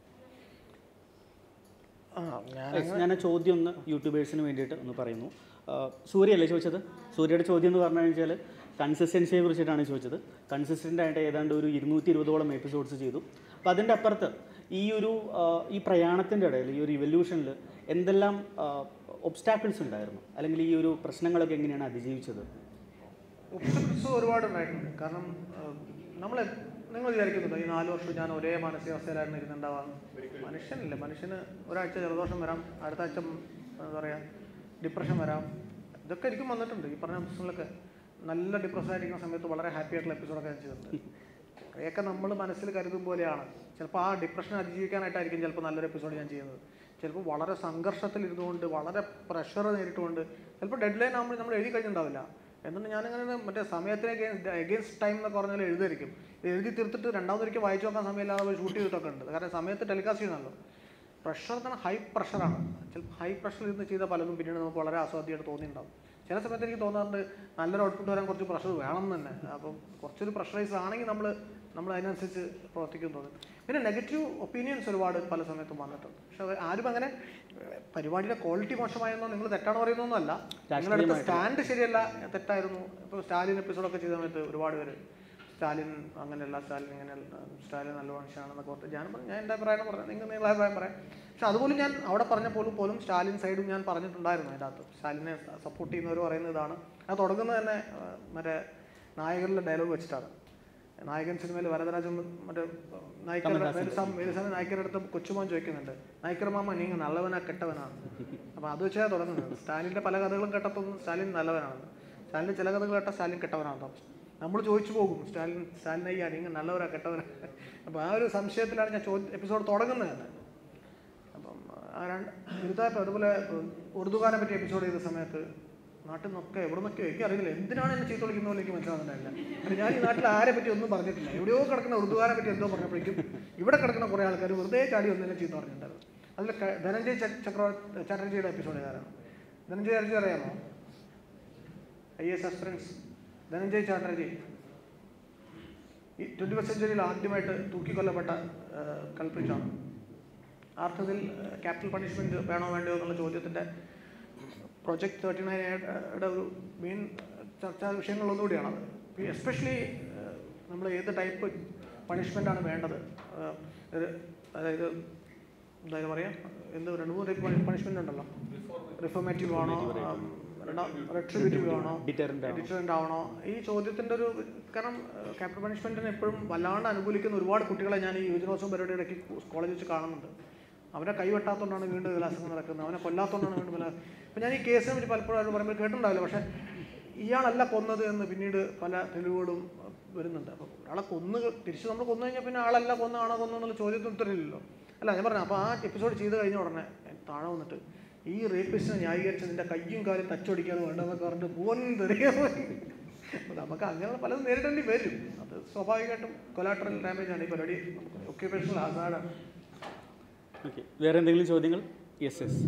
Speaker 2: ആ ഞാൻ
Speaker 1: Yes, ഞാൻ ആ ചോദ്യം ഒന്ന് യൂട്യൂബേഴ്സിന് വേണ്ടിയിട്ട് ഒന്ന് പറയുന്നു ആ, സൂര്യയല്ലേ ചോദിച്ചത് സൂര്യയുടെ ചോദ്യം എന്ന് പറഞ്ഞു കഴിഞ്ഞാൽ കൺസിസ്റ്റൻസിയെ കുറിച്ചിട്ടാണ് ചോദിച്ചത് കൺസിസ്റ്റൻ്റ് ആയിട്ട് ഏതാണ്ട് ഒരു ഇരുന്നൂറ്റി ഇരുപതോളം എപ്പിസോഡ്സ് ചെയ്തു അപ്പോൾ അതിൻ്റെ അപ്പുറത്ത് ഈ ഒരു ആ, ഈ പ്രയാണത്തിൻ്റെ ഇടയിൽ ഈ ഒരു ഇവല്യൂഷനിൽ എന്തെല്ലാം ഒബ്സ്റ്റാക്കിൾസ് ഉണ്ടായിരുന്നു അല്ലെങ്കിൽ ഈ ഒരു പ്രശ്നങ്ങളൊക്കെ എങ്ങനെയാണ് അതിജീവിച്ചത്
Speaker 2: ഒബ്സ്റ്റക്കിൾസ് ഒരുപാട് ഉണ്ടായിട്ടുണ്ട് കാരണം നമ്മൾ നിങ്ങൾ വിചാരിക്കുന്നുണ്ടോ ഈ നാല് വർഷം ഞാൻ ഒരേ മാനസികാവസ്ഥയിലായിരുന്നു ഇരുന്നുണ്ടാവാം മനുഷ്യനില്ല മനുഷ്യന് ഒരാഴ്ച ജലദോഷം വരാം അടുത്ത ആഴ്ച ഉം, എന്താ പറയുക ഡിപ്രഷൻ വരാം ഇതൊക്കെ എനിക്കും വന്നിട്ടുണ്ട് ഈ പറഞ്ഞ പ്രശ്നങ്ങളൊക്കെ നല്ല ഡിപ്രഷൻ ആയിരിക്കുന്ന സമയത്ത് വളരെ ഹാപ്പി ആയിട്ടുള്ള എപ്പിസോഡൊക്കെ ഞാൻ ചെയ്തിട്ടുണ്ട് കുറേയൊക്കെ നമ്മൾ മനസ്സിൽ കരുതും പോലെയാണ് ചിലപ്പോൾ ആ ഡിപ്രഷൻ അതിജീവിക്കാനായിട്ടായിരിക്കും ചിലപ്പോൾ നല്ലൊരു എപ്പിസോഡ് ഞാൻ ചെയ്യുന്നത് ചിലപ്പോൾ വളരെ സംഘർഷത്തിൽ ഇരുന്നുകൊണ്ട് വളരെ പ്രഷർ നേരിട്ടുകൊണ്ട് ചിലപ്പോൾ ഡെഡ് ലൈൻ ആകുമ്പോൾ നമ്മൾ എഴുതി കഴിഞ്ഞിട്ടുണ്ടാവില്ല എന്നിട്ട് ഞാനിങ്ങനെ മറ്റേ സമയത്തിന് എഗെയിൻസ്റ്റ് ടൈം എന്നൊക്കെ പറഞ്ഞാൽ എഴുതായിരിക്കും ഇത് എഴുതി തീർത്തിട്ട് രണ്ടാമതൊരിക്കൽ വായിച്ചു നോക്കാൻ സമയമില്ലാതെ ഷൂട്ട് ചെയ്തിട്ടൊക്കെ ഉണ്ട് കാരണം സമയത്ത് ടെലികാസ്റ്റ് ചെയ്യണമല്ലോ പ്രഷർ തന്നെ ഹൈ പ്രഷറാണ് ചിലപ്പോൾ ഹൈ പ്രഷറിൽ ഇരുന്ന് ചെയ്ത പലതും പിന്നീട് നമുക്ക് വളരെ അസാധ്യമായിട്ട് തോന്നിയിട്ടുണ്ടാവും ചില സമയത്ത് എനിക്ക് തോന്നാറുണ്ട് നല്ലൊരു ഔട്ട്പുട്ട് വരാൻ കുറച്ച് പ്രഷർ വേണം എന്ന് തന്നെ അപ്പം കുറച്ചൊരു പ്രഷറൈസ് ആണെങ്കിൽ നമ്മൾ നമ്മൾ അതിനനുസരിച്ച് പ്രവർത്തിക്കും തോന്നും പിന്നെ നെഗറ്റീവ് ഒപ്പീനിയൻസ് ഒരുപാട് പല സമയത്തും വന്നിട്ടുണ്ട് പക്ഷെ അത് ആരും അങ്ങനെ ഏഹ്, പരിപാടിയുടെ ക്വാളിറ്റി മോശമായെന്നോ നിങ്ങൾ തെറ്റാണ് പറയുന്നൊന്നുമല്ല നിങ്ങളെടുത്ത സ്റ്റാൻഡ് ശരിയല്ല തെറ്റായിരുന്നു ഇപ്പോൾ സ്റ്റാലിൻ എപ്പിസോഡൊക്കെ ചെയ്ത സമയത്ത് ഒരുപാട് പേര് സ്റ്റാലിൻ അങ്ങനെയല്ല സ്റ്റാലിൻ ഇങ്ങനെയല്ല സ്റ്റാലിൻ നല്ല മനുഷ്യനാണെന്നൊക്കെ ഓർത്ത് ഞാൻ പറഞ്ഞു ഞാൻ എൻ്റെ അഭിപ്രായം പറയാം നിങ്ങൾ നിങ്ങളുടെ അഭിപ്രായം പറയാം പക്ഷെ അതുപോലും ഞാൻ അവിടെ പറഞ്ഞപ്പോഴും പോലും സ്റ്റാലിൻ സൈഡും ഞാൻ പറഞ്ഞിട്ടുണ്ടായിരുന്നു അതിൻ്റെ അകത്ത് സ്റ്റാലിനെ സപ്പോർട്ട് ചെയ്യുന്നവർ പറയുന്ന ഇതാണ് അത് തുടങ്ങുന്നത് തന്നെ ആ, മറ്റേ നായകരുടെ ഡയലോഗ് വെച്ചിട്ടാണ് നായകൻ സിനിമയിൽ വരദരാജൻ മറ്റേ നായിക്കരുടെ വേലുസ്വാമി നായിക്കരുടെ അടുത്ത് കൊച്ചുമോൻ ചോദിക്കുന്നുണ്ട് നായിക്കർ മാമ നീങ്ങ നല്ലവനാ കെട്ടവനാണ് അപ്പോൾ അത് വെച്ചാൽ തുടങ്ങുന്നത് സ്റ്റാലിൻ്റെ പല കഥകളും കേട്ടപ്പോൾ സ്റ്റാലിൻ നല്ലവനാണ് സ്റ്റാലിൻ്റെ ചില കഥകൾ കേട്ടാൽ സ്റ്റാലിൻ കെട്ടവനാണ് നമ്മൾ ചോദിച്ചു പോകും സ്റ്റാലിൻ സ്റ്റാലിൻ അയ്യാ നിങ്ങൾ നല്ലവരാ കെട്ടവരാ അപ്പോൾ ആ ഒരു സംശയത്തിലാണ് ഞാൻ ചോദ്യ എപ്പിസോഡ് തുടങ്ങുന്നത് തന്നെ അപ്പം ആ രണ്ട് ഗുരുതായപ്പോൾ അതുപോലെ ഉറുദുഖാനെ പറ്റി എപ്പിസോഡ് ചെയ്ത സമയത്ത് നാട്ടിൽ നിന്നൊക്കെ എവിടെ നിന്നൊക്കെ എനിക്ക് അറിയില്ല എന്തിനാണ് എന്നെ ചീത്ത വിളിക്കുന്ന പോലെ എനിക്ക് മനസ്സിലാകുന്നുണ്ടായില്ല കാരണം ഞാൻ ഈ നാട്ടിൽ ആരെ പറ്റി ഒന്നും പറഞ്ഞിട്ടില്ല എവിടെയോ കിടക്കുന്ന ഉറുദുഖാനെ പറ്റി എന്തോ പറഞ്ഞപ്പോഴേക്കും ഇവിടെ കിടക്കുന്ന കുറേ ആൾക്കാർ വെറുതെ ചാടി ഒന്നിനെ ചീത്ത പറഞ്ഞിട്ടുണ്ടായിരുന്നു അതിൽ ക- ധനഞ്ജയ് ച- ചക്രവർത്തി ചാറ്റർജിയുടെ എപ്പിസോഡ് ഏതാണ് ധനഞ്ജയ് ചാറ്റർജി അറിയാമോ I S aspirants Dhananjay Chatterjee ഈ ട്വൻറ്റി ഫസ്റ്റ് സെഞ്ചുറിയിൽ ആദ്യമായിട്ട് തൂക്കിക്കൊല്ലപ്പെട്ട കൽപ്പിച്ചാണ് ആ അർത്ഥത്തിൽ ക്യാപിറ്റൽ പണിഷ്മെൻറ്റ് വേണോ വേണ്ടയോ എന്നുള്ള ചോദ്യത്തിൻ്റെ പ്രൊജക്ട് തേർട്ടി നയൻയുടെ ഒരു മെയിൻ ചർച്ചാ വിഷയങ്ങളൊന്നുകൂടിയാണത് എസ്പെഷ്യലി നമ്മൾ ഏത് ടൈപ്പ് പണിഷ്മെൻ്റാണ് വേണ്ടത് ഏഹ്, ഒരു അതായത് എന്തായാലും പറയാം എന്ത് രണ്ട് മൂന്ന് ടൈപ്പ് പണിഷ്മെൻ്റ് ഉണ്ടല്ലോ റിഫോർമേറ്റീവ് ആണോ റെട്രിബ്യൂട്ടീവ് ആണോ
Speaker 1: Deterrent ആണോ?
Speaker 2: ഡിറ്ററൻ്റ് ആവണോ ഈ ചോദ്യത്തിൻ്റെ ഒരു കാരണം ക്യാപിറ്റൽ പണിഷ്മെൻറ്റിന് എപ്പോഴും വല്ലാണ്ട് അനുകൂലിക്കുന്ന ഒരുപാട് കുട്ടികളെ ഞാൻ ഈ യുവജനോത്സവം പരിപാടി ഇടയ്ക്ക് കോളേജിൽ വെച്ച് കാണുന്നുണ്ട് അവനെ കൈവെട്ടാത്തതുകൊണ്ടാണ് വീണ്ടും വിലാസങ്ങൾ നടക്കുന്നത് അവനെ കൊല്ലാത്തതുകൊണ്ടാണ് വീണ്ടും വിലാസം ഇപ്പം ഞാൻ ഈ കേസിനെ പറ്റി പലപ്പോഴും അവർ പറയുമ്പോൾ കേട്ടിട്ടുണ്ടാവില്ല പക്ഷേ ഇയാളല്ല കൊന്നത് എന്ന് പിന്നീട് പല തെളിവുകളും അഹ്, വരുന്നുണ്ട് അപ്പോൾ ഒരാളെ കൊന്ന് തിരിച്ച് നമ്മൾ കൊന്നു കഴിഞ്ഞാൽ പിന്നെ ആളല്ല കൊന്ന ആണോ കൊന്നു എന്നുള്ള ചോദ്യത്തിന് ഉത്തരവില്ലല്ലോ അല്ല ഞാൻ പറഞ്ഞു അപ്പോൾ ആ എപ്പിസോഡ് ചെയ്ത് കഴിഞ്ഞ ഉടനെ താഴെ വന്നിട്ട് ഈ റേപ്പിസ്റ്റിനെ ന്യായീകരിച്ച് നിന്റെ കയ്യും കാലും തച്ചൊടിക്കാതെ വേണ്ടെന്നൊക്കെ പറഞ്ഞിട്ട് പൂവൻ തെറിയാൻ അപ്പോൾ നമുക്ക് അങ്ങനെയുള്ള പലതും നേരിടേണ്ടി വരും അത് സ്വാഭാവികമായിട്ടും കൊലാട്രൽ ഡാമേജ് ആണ് ഈ പരിപാടി ഒക്യുപേഷണൽ ആസാഡാണ്
Speaker 1: ഓക്കെ വേറെ എന്തെങ്കിലും ചോദ്യങ്ങൾ യെസ് യെസ്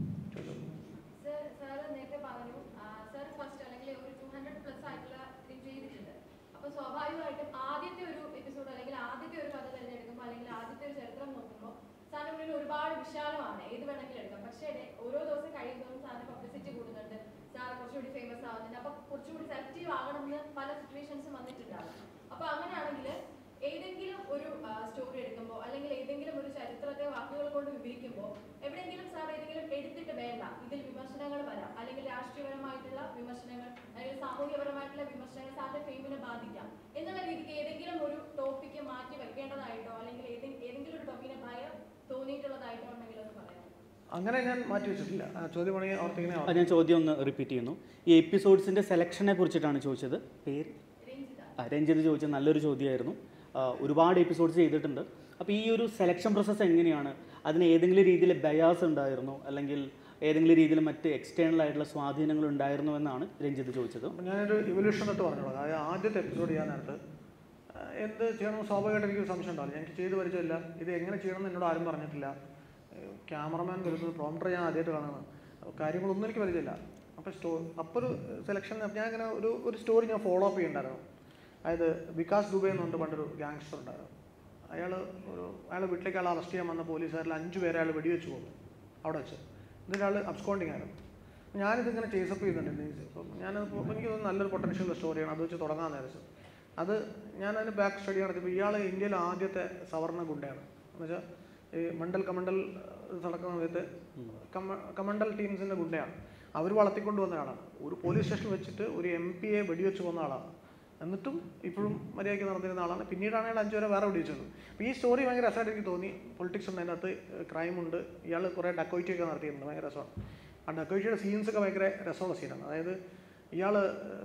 Speaker 5: സർ സാർ നേരത്തെ പറഞ്ഞു സർ ഫസ്റ്റ് അല്ലെങ്കിൽ ഒരു ടു ഹൺഡ്രഡ് പ്ലസ് ആയിട്ടുള്ള ഇത് ചെയ്തിട്ടുണ്ട് അപ്പോൾ സ്വാഭാവികമായിട്ടും ആദ്യത്തെ ഒരു എപ്പിസോഡ് അല്ലെങ്കിൽ ആദ്യത്തെ ഒരു കഥ തിരഞ്ഞെടുക്കുമ്പോൾ അല്ലെങ്കിൽ ആദ്യത്തെ ഒരു ചരിത്രം നോക്കുമ്പോൾ സാറിന് മുന്നിൽ ഒരുപാട് വിശാലമാണ് ഏത് വേണമെങ്കിലും എടുക്കാം പക്ഷേ ഇത് ഓരോ ദിവസം കഴിയുമ്പോഴും സാറിന് പബ്ലിസിറ്റി കൂടുന്നുണ്ട് സാർ കുറച്ചുകൂടി ഫേമസ് ആവുന്നുണ്ട് അപ്പോൾ കുറച്ചുകൂടി സെലക്റ്റീവ് ആകണമെന്ന് പല സിറ്റുവേഷൻസും വന്നിട്ടുണ്ടാകും അപ്പോൾ അങ്ങനെയാണെങ്കിൽ ഏതെങ്കിലും ഒരു സ്റ്റോറി എടുക്കുമ്പോൾ അല്ലെങ്കിൽ ഏതെങ്കിലും ഒരു ചരിത്രത്തെ വാക്കുകൾ കൊണ്ട് വിവരിക്കുമ്പോൾ എവിടെയെങ്കിലും സാർ ഏതെങ്കിലും എടുത്തിട്ട് വേണ്ട ഇതിൽ വിമർശനങ്ങൾ വരാം അല്ലെങ്കിൽ രാഷ്ട്രീയപരമായിട്ടുള്ള വിമർശനങ്ങൾ അല്ലെങ്കിൽ സാമൂഹ്യപരമായിട്ടുള്ള വിമർശനങ്ങൾ സാറിന്റെ ഫെയിമിനെ ബാധിക്കാം എന്നുള്ള രീതിക്ക് ഏതെങ്കിലും ഒരു ടോപ്പിക്ക് മാറ്റി വെക്കേണ്ടതായിട്ടോ അല്ലെങ്കിൽ ഏതെ- ഏതെങ്കിലും ഒരു ടോപ്പിനെ ഭയം തോന്നിയിട്ടുള്ളതായിട്ടോ ഉണ്ടെങ്കിൽ ഒന്ന് പറയാം
Speaker 2: അങ്ങനെ ഞാൻ മാറ്റി വെച്ചിട്ടില്ല ആ, ചോദ്യമാണെങ്കിൽ ഓർത്തിങ്ങനെ
Speaker 1: അത് ഞാൻ ചോദ്യം ഒന്ന് റിപ്പീറ്റ് ചെയ്യുന്നു ഈ എപ്പിസോഡ്സിൻ്റെ സെലക്ഷനെ കുറിച്ചിട്ടാണ് ചോദിച്ചത് പേര്
Speaker 5: രഞ്ജിത
Speaker 1: ആ, രഞ്ജിത്ത് ചോദിച്ച നല്ലൊരു ചോദ്യമായിരുന്നു ആ, ഒരുപാട് എപ്പിസോഡ്സ് ചെയ്തിട്ടുണ്ട് അപ്പോൾ ഈ ഒരു സെലക്ഷൻ പ്രോസസ്സ് എങ്ങനെയാണ് അതിന് ഏതെങ്കിലും രീതിയിൽ ബയാസ് ഉണ്ടായിരുന്നോ അല്ലെങ്കിൽ ഏതെങ്കിലും രീതിയിൽ മറ്റ് എക്സ്റ്റേണൽ ആയിട്ടുള്ള സ്വാധീനങ്ങൾ ഉണ്ടായിരുന്നോ എന്നാണ് രഞ്ജിത്ത് ചോദിച്ചത്
Speaker 2: അപ്പം ഞാനൊരു ഇവല്യൂഷൻ തൊട്ട് പറഞ്ഞോളാം അതായത് ആദ്യത്തെ എപ്പിസോഡ് ചെയ്യാനകത്ത് ആ, എന്ത് ചെയ്യണമെന്ന് സ്വാഭാവികമായിട്ട് എനിക്ക് സംശയം ഉണ്ടാവില്ല എനിക്ക് ചെയ്ത് പരിചയമില്ല ഇത് എങ്ങനെ ചെയ്യണമെന്ന് എന്നോട് ആരും പറഞ്ഞിട്ടില്ല ക്യാമറമാൻ വരുന്നത് പ്രോംപ്റ്റർ ഞാൻ ആദ്യമായിട്ട് കാണുന്നത് അപ്പോൾ കാര്യങ്ങളൊന്നും എനിക്ക് പരിചയമില്ല അപ്പോൾ സ്റ്റോ അപ്പോൾ ഒരു സെലക്ഷൻ ഞാൻ ഇങ്ങനെ ഒരു ഒരു സ്റ്റോറി ഞാൻ ഫോളോ അപ്പ് ചെയ്യുന്നുണ്ടായിരുന്നു അതായത് വികാസ് ദുബെ എന്ന് പറഞ്ഞിട്ട് പണ്ടൊരു ഗാങ്സ്റ്റർ ഉണ്ടായിരുന്നു അയാൾ ഒരു അയാൾ വീട്ടിലേക്ക് അയാൾ അറസ്റ്റ് ചെയ്യാൻ വന്ന പോലീസുകാരിൽ അഞ്ച് പേരെ അയാൾ വെടിവെച്ച് കൊന്നു അവിടെ വെച്ച് എന്നിട്ട് അയാൾ അബ്സ്കോണ്ടിങ് ആയിരുന്നു ഞാനിതിങ്ങനെ ചേസപ്പ് ചെയ്യുന്നുണ്ട് ഇൻഡീസ് അപ്പം ഞാൻ എനിക്ക് തോന്നുന്നു നല്ലൊരു പൊട്ടൻഷ്യൽ സ്റ്റോറിയാണ് അത് വെച്ച് തുടങ്ങാമെന്ന് വിചാരിച്ചു അത് ഞാൻ അതിന് ബാക്ക് സ്റ്റഡി നടത്തിയപ്പോൾ ഇയാൾ ഇന്ത്യയിലെ ആദ്യത്തെ സവർണ ഗുണ്ടയാണ് എന്നുവെച്ചാൽ ഈ മണ്ഡൽ കമണ്ടൽ ഇത് നടക്കുന്ന സമയത്ത് കമ കമണ്ടൽ ടീംസിൻ്റെ ഗുണ്ടയാണ് അവർ വളർത്തിക്കൊണ്ട് വന്ന ആളാണ് ഒരു പോലീസ് സ്റ്റേഷനിൽ വെച്ചിട്ട് ഒരു എം പിയെ വെടിവെച്ച് കൊന്ന ആളാണ് എന്നിട്ടും ഇപ്പോഴും മര്യാദയ്ക്ക് നടന്നിരുന്ന ആളാണ് പിന്നീടാണ് അയാൾ അഞ്ചു വരെ വേറെ വെടിവെച്ചത് അപ്പോൾ ഈ സ്റ്റോറി ഭയങ്കര രസമായിട്ട് എനിക്ക് തോന്നി പൊളിറ്റിക്സ് ഉണ്ട് അതിനകത്ത് ക്രൈം ഉണ്ട് ഇയാൾ കുറേ ഡക്കോയിറ്റി ഒക്കെ നടത്തിയിട്ടുണ്ട് ഭയങ്കര രസമാണ് ആ ഡക്കോയിറ്റിയുടെ സീൻസ് ഒക്കെ ഭയങ്കര രസമുള്ള സീനാണ് അതായത് ഇയാൾ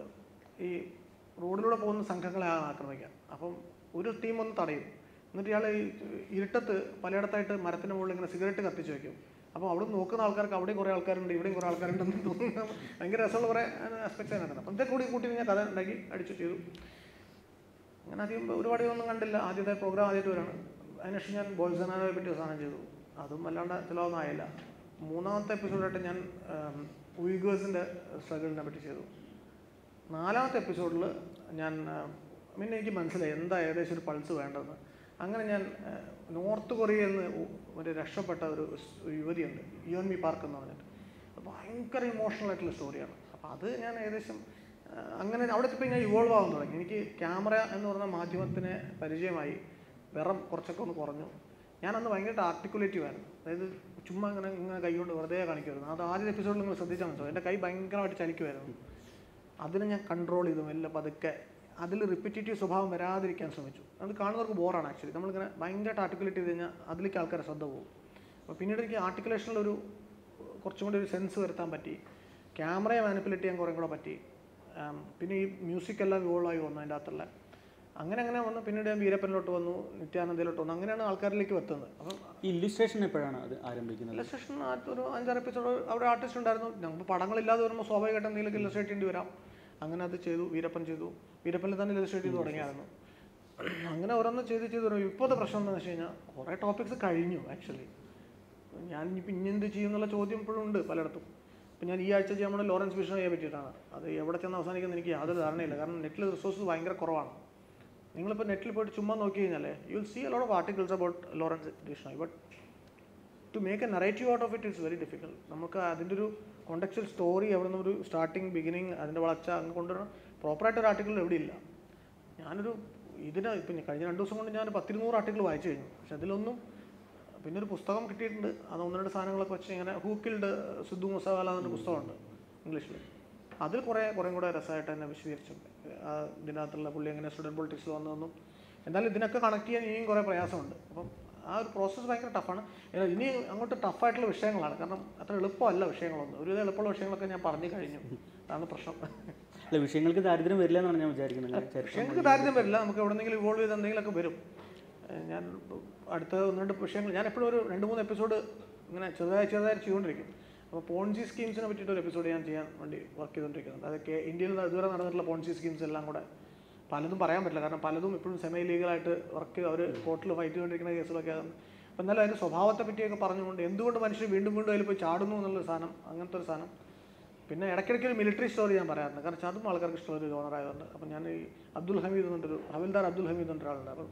Speaker 2: ഈ റോഡിലൂടെ പോകുന്ന സംഘങ്ങളെ ആ ആക്രമിക്കുക അപ്പം ഒരു ടീം ഒന്ന് തടയും എന്നിട്ട് ഇയാൾ ഈ ഇരുട്ടത്ത് പലയിടത്തായിട്ട് മരത്തിന് മുകളിൽ ഇങ്ങനെ സിഗരറ്റ് കത്തിച്ച് വെക്കും അപ്പോൾ അവിടെ നോക്കുന്ന ആൾക്കാർക്ക് അവിടെയും കുറേ ആൾക്കാരുണ്ട് ഇവിടെയും കുറേ ആൾക്കാരുണ്ടെന്ന് തോന്നുന്നു ഭയങ്കര രസമുള്ള കുറേ ആസ്പെക്ട്സ് അതിനകത്ത് അപ്പം ഇതൊക്കെ കൂടി കൂട്ടി ഞാൻ കഥ ഉണ്ടാക്കി അടിച്ചു ചെയ്തു അങ്ങനെ അധികം ഒരുപാട് ഒന്നും കണ്ടില്ല ആദ്യത്തെ പ്രോഗ്രാം ആദ്യമായിട്ട് വരാണ് അതിനുശേഷം ഞാൻ ബോൾസനാരെ പറ്റി സാധനം ചെയ്തു അതും അല്ലാണ്ട് ചിലവൊന്നും ആയില്ല മൂന്നാമത്തെ എപ്പിസോഡായിട്ട് ഞാൻ ഉയിഗേഴ്സിൻ്റെ സ്ട്രഗിളിനെ പറ്റി ചെയ്തു നാലാമത്തെ എപ്പിസോഡിൽ ഞാൻ പിന്നെ എനിക്ക് മനസ്സിലായി എന്താ ഏകദേശം ഒരു പൾസ് വേണ്ടതെന്ന് അങ്ങനെ ഞാൻ ആ, നോർത്ത് കൊറിയയിൽ നിന്ന് ഉ- ഒരു രക്ഷപ്പെട്ട ഒരു സ് യുവതിയുണ്ട് യോൻ മി പാർക്ക് എന്ന് പറഞ്ഞിട്ട് അത് ഭയങ്കര ഇമോഷണൽ ആയിട്ടുള്ള സ്റ്റോറിയാണ് അപ്പോൾ അത് ഞാൻ ഏകദേശം ആ, അങ്ങനെ അവിടെ ഇപ്പോൾ ഞാൻ ഇവോൾവ് ആവാൻ തുടങ്ങി എനിക്ക് ക്യാമറ എന്ന് പറഞ്ഞ മാധ്യമത്തിന് പരിചയമായി വിറം കുറച്ചൊക്കെ ഒന്ന് കുറഞ്ഞു ഞാനന്ന് ഭയങ്കരമായിട്ട് ആർട്ടിക്കുലേറ്റീവ് ആയിരുന്നു അതായത് ചുമ്മാ ഇങ്ങനെ ഇങ്ങനെ കൈ കൊണ്ട് വെറുതെ കാണിക്കുമായിരുന്നു അത് ആദ്യ എപ്പിസോഡിൽ നിങ്ങൾ ശ്രദ്ധിച്ചാൽ മനസ്സിലാവും എൻ്റെ കൈ ഭയങ്കരമായിട്ട് ചലിക്കുമായിരുന്നു അതിനെ ഞാൻ കൺട്രോൾ ചെയ്തു മെല്ലെ പതുക്കെ അതിൽ റിപ്പറ്റേറ്റീവ് സ്വഭാവം വരാതിരിക്കാൻ ശ്രമിച്ചു അത് കാണുന്നവർക്ക് ബോറാണ് ആക്ച്വലി നമ്മളിങ്ങനെ ഭയങ്കരമായിട്ട് ആർട്ടിക്കുലേറ്റ് ചെയ്ത് കഴിഞ്ഞാൽ അതിലേക്ക് ആൾക്കാരെ ശ്രദ്ധ പോകും അപ്പോൾ പിന്നീട് എനിക്ക് ആർട്ടിക്കുലേഷനിലൊരു കുറച്ചും കൂടി ഒരു സെൻസ് വരുത്താൻ പറ്റി ക്യാമറയെ മാനിപ്പുലേറ്റ് ചെയ്യാൻ കുറേ കൂടെ പറ്റി ആം, പിന്നെ ഈ മ്യൂസിക് എല്ലാം ഇവോൾവായി വന്നു അതിൻ്റെ അകത്തുള്ള അങ്ങനെ അങ്ങനെ വന്നു പിന്നീട് ഞാൻ വീരപ്പനിലോട്ട് വന്നു നിത്യാനന്ദയിലോട്ട് വന്നു അങ്ങനെയാണ് ആൾക്കാരിലേക്ക് എത്തുന്നത് അപ്പം
Speaker 1: ഈ ഇല്ലുസ്ട്രേഷൻ എപ്പോഴാണ് അത് ആരംഭിക്കുന്നത്
Speaker 2: ഇല്ലസ്ട്രേഷൻ ഒരു അഞ്ചാറ് എപ്പിസോഡ് അവിടെ ആർട്ടിസ്റ്റ് ഉണ്ടായിരുന്നു നമുക്ക് പടങ്ങളില്ലാതെ വരുമ്പോൾ സ്വാഭാവികമായിട്ടും എന്തെങ്കിലും ഇല്ലസ്ട്രേറ്റ് ചെയ്യേണ്ടി വരാം അങ്ങനെ അത് ചെയ്തു വീരപ്പൻ ചെയ്തു വീരപ്പനിൽ തന്നെ ഇല്ലസ്ട്രേറ്റ് ചെയ്ത് തുടങ്ങിയായിരുന്നു അങ്ങനെ ഓരോന്ന് ചെയ്ത് ചെയ്ത് വരും ഇപ്പോഴത്തെ പ്രശ്നം എന്താണെന്ന് വെച്ച് കഴിഞ്ഞാൽ കുറേ ടോപ്പിക്സ് കഴിഞ്ഞു ആക്ച്വലി ഞാൻ ഇനിയിപ്പോൾ ഇനി എന്ത് ചെയ്യും എന്നുള്ള ചോദ്യം ഇപ്പോഴും ഉണ്ട് പലയിടത്തും ഇപ്പം ഞാൻ ഈ ആഴ്ച ചെയ്യാൻ നമ്മുടെ ലോറൻസ് ബിഷണയെ പറ്റിയിട്ടാണ് അത് എവിടെ ചെന്ന് അവസാനിക്കുന്ന എനിക്ക് യാതൊരു ധാരണയില്ല കാരണം നെറ്റിൽ റിസോഴ്സ് ഭയങ്കര കുറവാണ് നിങ്ങളിപ്പോൾ നെറ്റിൽ പോയിട്ട് ചുമ്മാ നോക്കി കഴിഞ്ഞാൽ you will see a lot of articles about Lawrence Bishnoi but to make a narrative out of it it's very difficult നമുക്ക് അതിൻ്റെ ഒരു കോണ്ടക്ച്വൽ സ്റ്റോറി എവിടെ നിന്ന് ഒരു സ്റ്റാർട്ടിങ് ബിഗിനിങ് അതിൻ്റെ വളർച്ച അങ്ങ് കൊണ്ടുവരണം പ്രോപ്പറായിട്ട് ഒരു ആർട്ടിക്കിൾ എവിടെ ഇല്ല ഞാനൊരു ഇതിന് ഇപ്പം കഴിഞ്ഞ രണ്ട് ദിവസം കൊണ്ട് ഞാൻ പത്തിരുന്നൂറ് ആർട്ടിക്കിൾ വായിച്ചു കഴിഞ്ഞു പക്ഷെ അതിലൊന്നും പിന്നെ ഒരു പുസ്തകം കിട്ടിയിട്ടുണ്ട് അത് ഒന്ന് രണ്ട് സാധനങ്ങളൊക്കെ വെച്ച് ഇങ്ങനെ ഹൂക്കിൽഡ് സിദ്ധു മുസവാല എന്നൊരു പുസ്തകമുണ്ട് ഇംഗ്ലീഷിൽ അതിൽ കുറേ കുറേ കൂടെ രസമായിട്ട് തന്നെ വിശദീകരിച്ചിട്ടുണ്ട് ആ ഇതിനകത്തുള്ള പുള്ളി എങ്ങനെ സ്റ്റുഡൻറ്റ് പൊളിറ്റിക്സിൽ വന്നതെന്നും എന്തായാലും ഇതിനൊക്കെ കണക്ട് ചെയ്യാൻ ഇനിയും കുറേ പ്രയാസമുണ്ട് അപ്പം ആ ഒരു പ്രോസസ്സ് ഭയങ്കര ടഫാണ് ഇനി അങ്ങോട്ട് ടഫായിട്ടുള്ള വിഷയങ്ങളാണ് കാരണം അത്ര എളുപ്പമല്ല വിഷയങ്ങളൊന്നും ഒരുവിധം എളുപ്പമുള്ള വിഷയങ്ങളൊക്കെ ഞാൻ പറഞ്ഞു കഴിഞ്ഞു അതാണ് പ്രശ്നം
Speaker 1: അല്ല വിഷയങ്ങൾക്ക് ദാരിദ്ര്യം വരില്ല എന്നാണ് ഞാൻ വിചാരിക്കുന്നത് അങ്ങനെ ചരിത്രം
Speaker 2: വിഷയങ്ങൾക്ക് താരതമ്യം വരില്ല നമുക്ക് എവിടെന്നെങ്കിലും ഇവോൾവ് ചെയ്ത് എന്തെങ്കിലുമൊക്കെ വരും ഏഹ് ഞാൻ അടുത്ത ഒന്ന് രണ്ട് വിഷയങ്ങൾ ഞാൻ എപ്പോഴും ഒരു രണ്ട് മൂന്ന് എപ്പിസോഡ് ഇങ്ങനെ ചെറുതായി ചെറുതായി ചെയ്തുകൊണ്ടിരിക്കും അപ്പോൾ പോൺജി സ്കീംസിനെ പറ്റിയിട്ട് ഒരു എപ്പിസോഡ് ഞാൻ ചെയ്യാൻ വേണ്ടി വർക്ക് ചെയ്തുകൊണ്ടിരിക്കുന്നുണ്ട് അതൊക്കെ ഇന്ത്യയിൽ ഇതുവരെ നടന്നിട്ടുള്ള പോൺജി സ്കീംസ് എല്ലാം കൂടെ പലതും പറയാൻ പറ്റില്ല കാരണം പലതും ഇപ്പോഴും സെമി ലീഗലായിട്ട് വർക്ക് അവർ കോർട്ടിൽ ഫൈറ്റ് ചെയ്തുകൊണ്ടിരിക്കുന്ന കേസുകളൊക്കെ ആണ് അപ്പോൾ എന്നാലും അതിൻ്റെ സ്വഭാവത്തെ പറ്റിയൊക്കെ പറഞ്ഞുകൊണ്ട് എന്തുകൊണ്ട് മനുഷ്യർ വീണ്ടും വീണ്ടും അതിൽ പോയി ചാടുന്നു എന്നുള്ള സാധനം അങ്ങനത്തെ ഒരു സാധനം പിന്നെ ഇടയ്ക്കിടയ്ക്ക് ഒരു മിലിറ്ററി സ്റ്റോറി ഞാൻ പറയാറുണ്ട് കാരണം അതും ആൾക്കാർക്ക് ഇഷ്ടമുള്ള ഒരു ജോണർ ആയതുകൊണ്ട് അപ്പം ഞാൻ ഈ അബ്ദുൽ ഹമീദ് എന്നൊരു ഹവിൽദാർ അബ്ദുൽ ഹമീദ് എന്നൊരു ആളുണ്ട് അപ്പം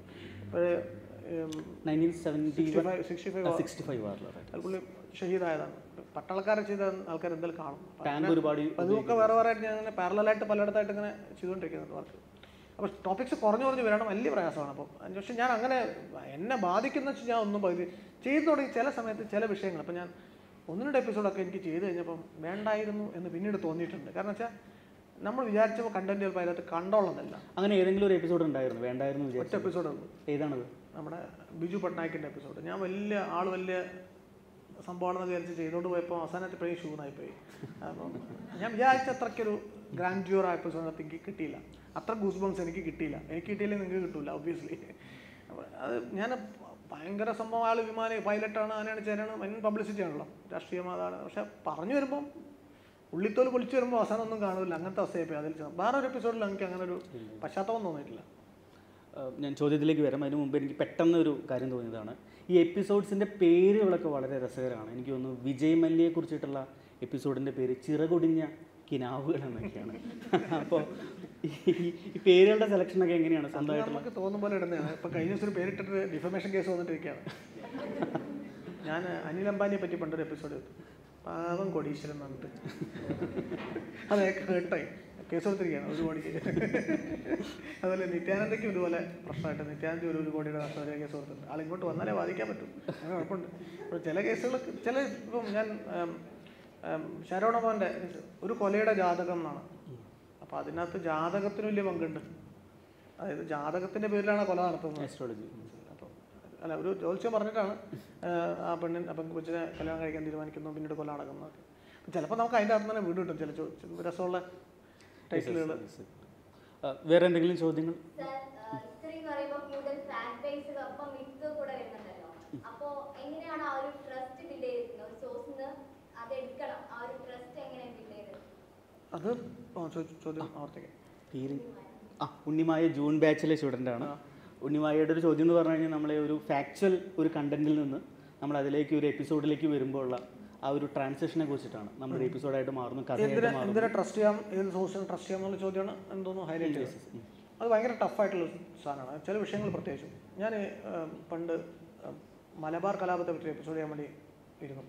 Speaker 1: nineteen seventy
Speaker 2: sixty five sixty five
Speaker 1: sixty five ആറിൽ
Speaker 2: അത് പുള്ളി ഷഹീദായതാണ് പട്ടാളക്കാരെ ചെയ്ത ആൾക്കാർ എന്തായാലും കാണും അപ്പൊ
Speaker 1: ടാങ്ക്
Speaker 2: അങ്ങനെ
Speaker 1: ഒരുപാട്
Speaker 2: അതൊക്കെ വേറെ വേറെ ആയിട്ട് ഞാൻ അങ്ങനെ പാരലായിട്ട് പലയിടത്തായിട്ട് ഇങ്ങനെ ചെയ്തുകൊണ്ടിരിക്കുന്നുണ്ട് വർക്ക് അപ്പോൾ ടോപ്പിക്സ് കുറഞ്ഞു കുറഞ്ഞ് വരണം വലിയ പ്രയാസമാണ് അപ്പം പക്ഷെ ഞാൻ അങ്ങനെ എന്നെ ബാധിക്കുന്ന വെച്ച് ഞാൻ ഒന്നും പകുതി ചെയ്തു തുടങ്ങി ചില സമയത്ത് ചില വിഷയങ്ങൾ അപ്പം ഞാൻ ഒന്ന് രണ്ട് എപ്പിസോഡൊക്കെ എനിക്ക് ചെയ്ത് കഴിഞ്ഞപ്പം വേണ്ടായിരുന്നു എന്ന് പിന്നീട് തോന്നിയിട്ടുണ്ട് കാരണം വെച്ചാൽ നമ്മൾ വിചാരിച്ചപ്പോൾ കണ്ടന്റ് ചിലപ്പോൾ അതിനകത്ത് കണ്ടോളുന്നില്ല
Speaker 1: അങ്ങനെ ഏതെങ്കിലും ഒരു എപ്പിസോഡ് ഉണ്ടായിരുന്നു വേണ്ടായിരുന്നു
Speaker 2: ഒറ്റ
Speaker 1: വിചാരിച്ചു
Speaker 2: എപ്പിസോഡ് ഉള്ളൂ
Speaker 1: ഏതാണത്
Speaker 2: നമ്മുടെ ബിജു പട്നായിക്കിൻ്റെ എപ്പിസോഡ് ഞാൻ വലിയ ആൾ വലിയ സംഭവമാണെന്ന് വിചാരിച്ച് ചെയ്തുകൊണ്ട് പോയപ്പോൾ അവസാനത്തെ പോയി ഷൂന്നായിപ്പോയി അപ്പം ഞാൻ വിചാരിച്ച അത്രയ്ക്കൊരു ഗ്രാൻഡ്യൂർ ആ എപ്പിസോഡ് എനിക്ക് കിട്ടിയില്ല അത്ര ഗൂസ് ബംസ് എനിക്ക് കിട്ടിയില്ല എനിക്ക് കിട്ടിയില്ലെങ്കിൽ നിങ്ങൾക്ക് കിട്ടില്ല ഒബ്വിയസ്ലി അത് ഞാൻ ഭയങ്കര സംഭവം ആൾ വിമാന പൈലറ്റാണ് അങ്ങനെയാണ് ചേരാണ് വൻ പബ്ലിസിറ്റി ആണല്ലോ രാഷ്ട്രീയം അതാണ് പക്ഷെ പറഞ്ഞു വരുമ്പം ഉള്ളിത്തോൽ പൊളിച്ചു വരുമ്പോൾ അവസാനം ഒന്നും കാണില്ല അങ്ങനത്തെ അവസ്ഥയായി അതിൽ ചെന്ന് വേറെ ഒരു എപ്പിസോഡിൽ എനിക്ക് അങ്ങനെ ഒരു പശ്ചാത്തലം തോന്നിയിട്ടില്ല
Speaker 1: ഏഹ് ഞാൻ ചോദ്യത്തിലേക്ക് വരാം അതിന് മുമ്പ് എനിക്ക് പെട്ടെന്ന് ഒരു കാര്യം തോന്നിയതാണ് ഈ എപ്പിസോഡ്സിൻ്റെ പേരുകളൊക്കെ വളരെ രസകരമാണ് എനിക്ക് തോന്നുന്നു വിജയ് മല്യയെ കുറിച്ചിട്ടുള്ള എപ്പിസോഡിൻ്റെ പേര് ചിറകൊടിഞ്ഞ കിനാവുകൾ എന്നൊക്കെയാണ് അപ്പോൾ ഈ പേരുകളുടെ സെലക്ഷനൊക്കെ എങ്ങനെയാണ്
Speaker 2: അത്
Speaker 1: സ്വന്തമായിട്ടുള്ള
Speaker 2: നമുക്ക് തോന്നും പോലെ ഇടുന്നതാണ് ഇപ്പൊ കഴിഞ്ഞ ദിവസം ഒരു പേരിട്ടിട്ട് ഡിഫമേഷൻ കേസ് വന്നിട്ടിരിക്കുകയാണ് ഞാൻ അനിൽ അംബാനിയെ പറ്റി പണ്ടൊരു എപ്പിസോഡ് എടുത്തു പാവം കൊടീശ്വരൻ എന്ന് പറഞ്ഞിട്ട് അതെ കേട്ടായി കേസ് കൊടുത്തിരിക്കുകയാണ് ഒരു കോടിക്ക് അതുപോലെ നിത്യാനന്ദയ്ക്കും ഇതുപോലെ പ്രശ്നമായിട്ട് നിത്യാനന്ദ ഒരു ഒരു കോടിയുടെ നഷ്ടപരിഹാര കേസ് കൊടുത്തിട്ടുണ്ട് ആൾ ഇങ്ങോട്ട് വന്നാലേ വാദിക്കാൻ പറ്റും അങ്ങനെ കുഴപ്പമുണ്ട് ഇപ്പോൾ ചില കേസുകൾ ചില ഇപ്പം ഞാൻ ഉം, ഉം, ശരവണ മോൻ്റെ ഒരു കൊലയുടെ ജാതകം എന്നാണ് അപ്പോൾ അതിനകത്ത് ജാതകത്തിന് വലിയ പങ്കുണ്ട് അതായത് ജാതകത്തിന്റെ പേരിലാണ് കൊല നടത്തുന്നത്
Speaker 1: ആസ്ട്രോളജി
Speaker 2: അപ്പോൾ അല്ല ഒരു ജോത്സ്യം പറഞ്ഞിട്ടാണ് ആ, ആ പെണ്ണിൻ ആ പെൺകൊച്ചിനെ കല്യാണം കഴിക്കാൻ തീരുമാനിക്കുന്നു പിന്നീട് കൊല നടക്കുന്നത് ചിലപ്പോൾ നമുക്ക് അതിൻ്റെ അർത്ഥം തന്നെ വീണ്ടും കിട്ടും ചില ചോ- ചില രസമുള്ള ടൈറ്റിലുകൾ
Speaker 1: വേറെ എന്തെങ്കിലും ചോദ്യങ്ങൾ
Speaker 4: സർ ഹിസ്റ്ററി എന്ന് പറയുമ്പോൾ കൂടുതൽ ഫാൻ ബേസിനൊപ്പം മിത്ത് കൂടെ വരുന്നുണ്ടല്ലോ അപ്പോ എങ്ങനെയാണ് ആ ഒരു ട്രസ്റ്റ് ബിൽഡ് ചെയ്തിരിക്കുന്നത് ഒരു സോഴ്സിന് അത് എടുക്കണം ആ ഒരു ട്രസ്റ്റ് എങ്ങനെ ബിൽഡ് ചെയ്തത്
Speaker 2: അത് ആ, ചോ- ചോദ്യം ആവർത്തിക്കാം
Speaker 1: പേര് ആ ഉണ്ണിമായ ജൂൺ ബാച്ചിലെ സ്റ്റുഡൻ്റ് ആണ് ഉണ്ണിമായയുടെ ഒരു ചോദ്യം എന്ന് പറഞ്ഞു കഴിഞ്ഞാൽ നമ്മളെ ഒരു ഫാക്ച്വൽ ഒരു കണ്ടന്റിൽ നിന്ന് നമ്മൾ അതിലേക്ക് ഒരു എപ്പിസോഡിലേക്ക് വരുമ്പോൾ ഉള്ള ആ ഒരു ട്രാൻസിഷനെ കുറിച്ചിട്ടാണ് നമ്മുടെ എപ്പിസോഡായിട്ട് മാറുന്നു കഥയായിട്ട്
Speaker 2: എന്തിനെ
Speaker 1: മാറുന്നു
Speaker 2: എന്തിനെ ട്രസ്റ്റ് ചെയ്യാം ഏത് സോഴ്സിനെ ട്രസ്റ്റ് ചെയ്യാം എന്നുള്ള ചോദ്യമാണ് എന്തോന്നു ഹൈലൈറ്റ് ചെയ്തത് അത് ഭയങ്കര ടഫായിട്ടുള്ള സാധനമാണ് ചില വിഷയങ്ങൾ പ്രത്യേകിച്ചും ഞാൻ പണ്ട് ഉം, മലബാർ കലാപത്തെ പറ്റി എപ്പിസോഡ് ചെയ്യാൻ വേണ്ടി ഇരുന്നു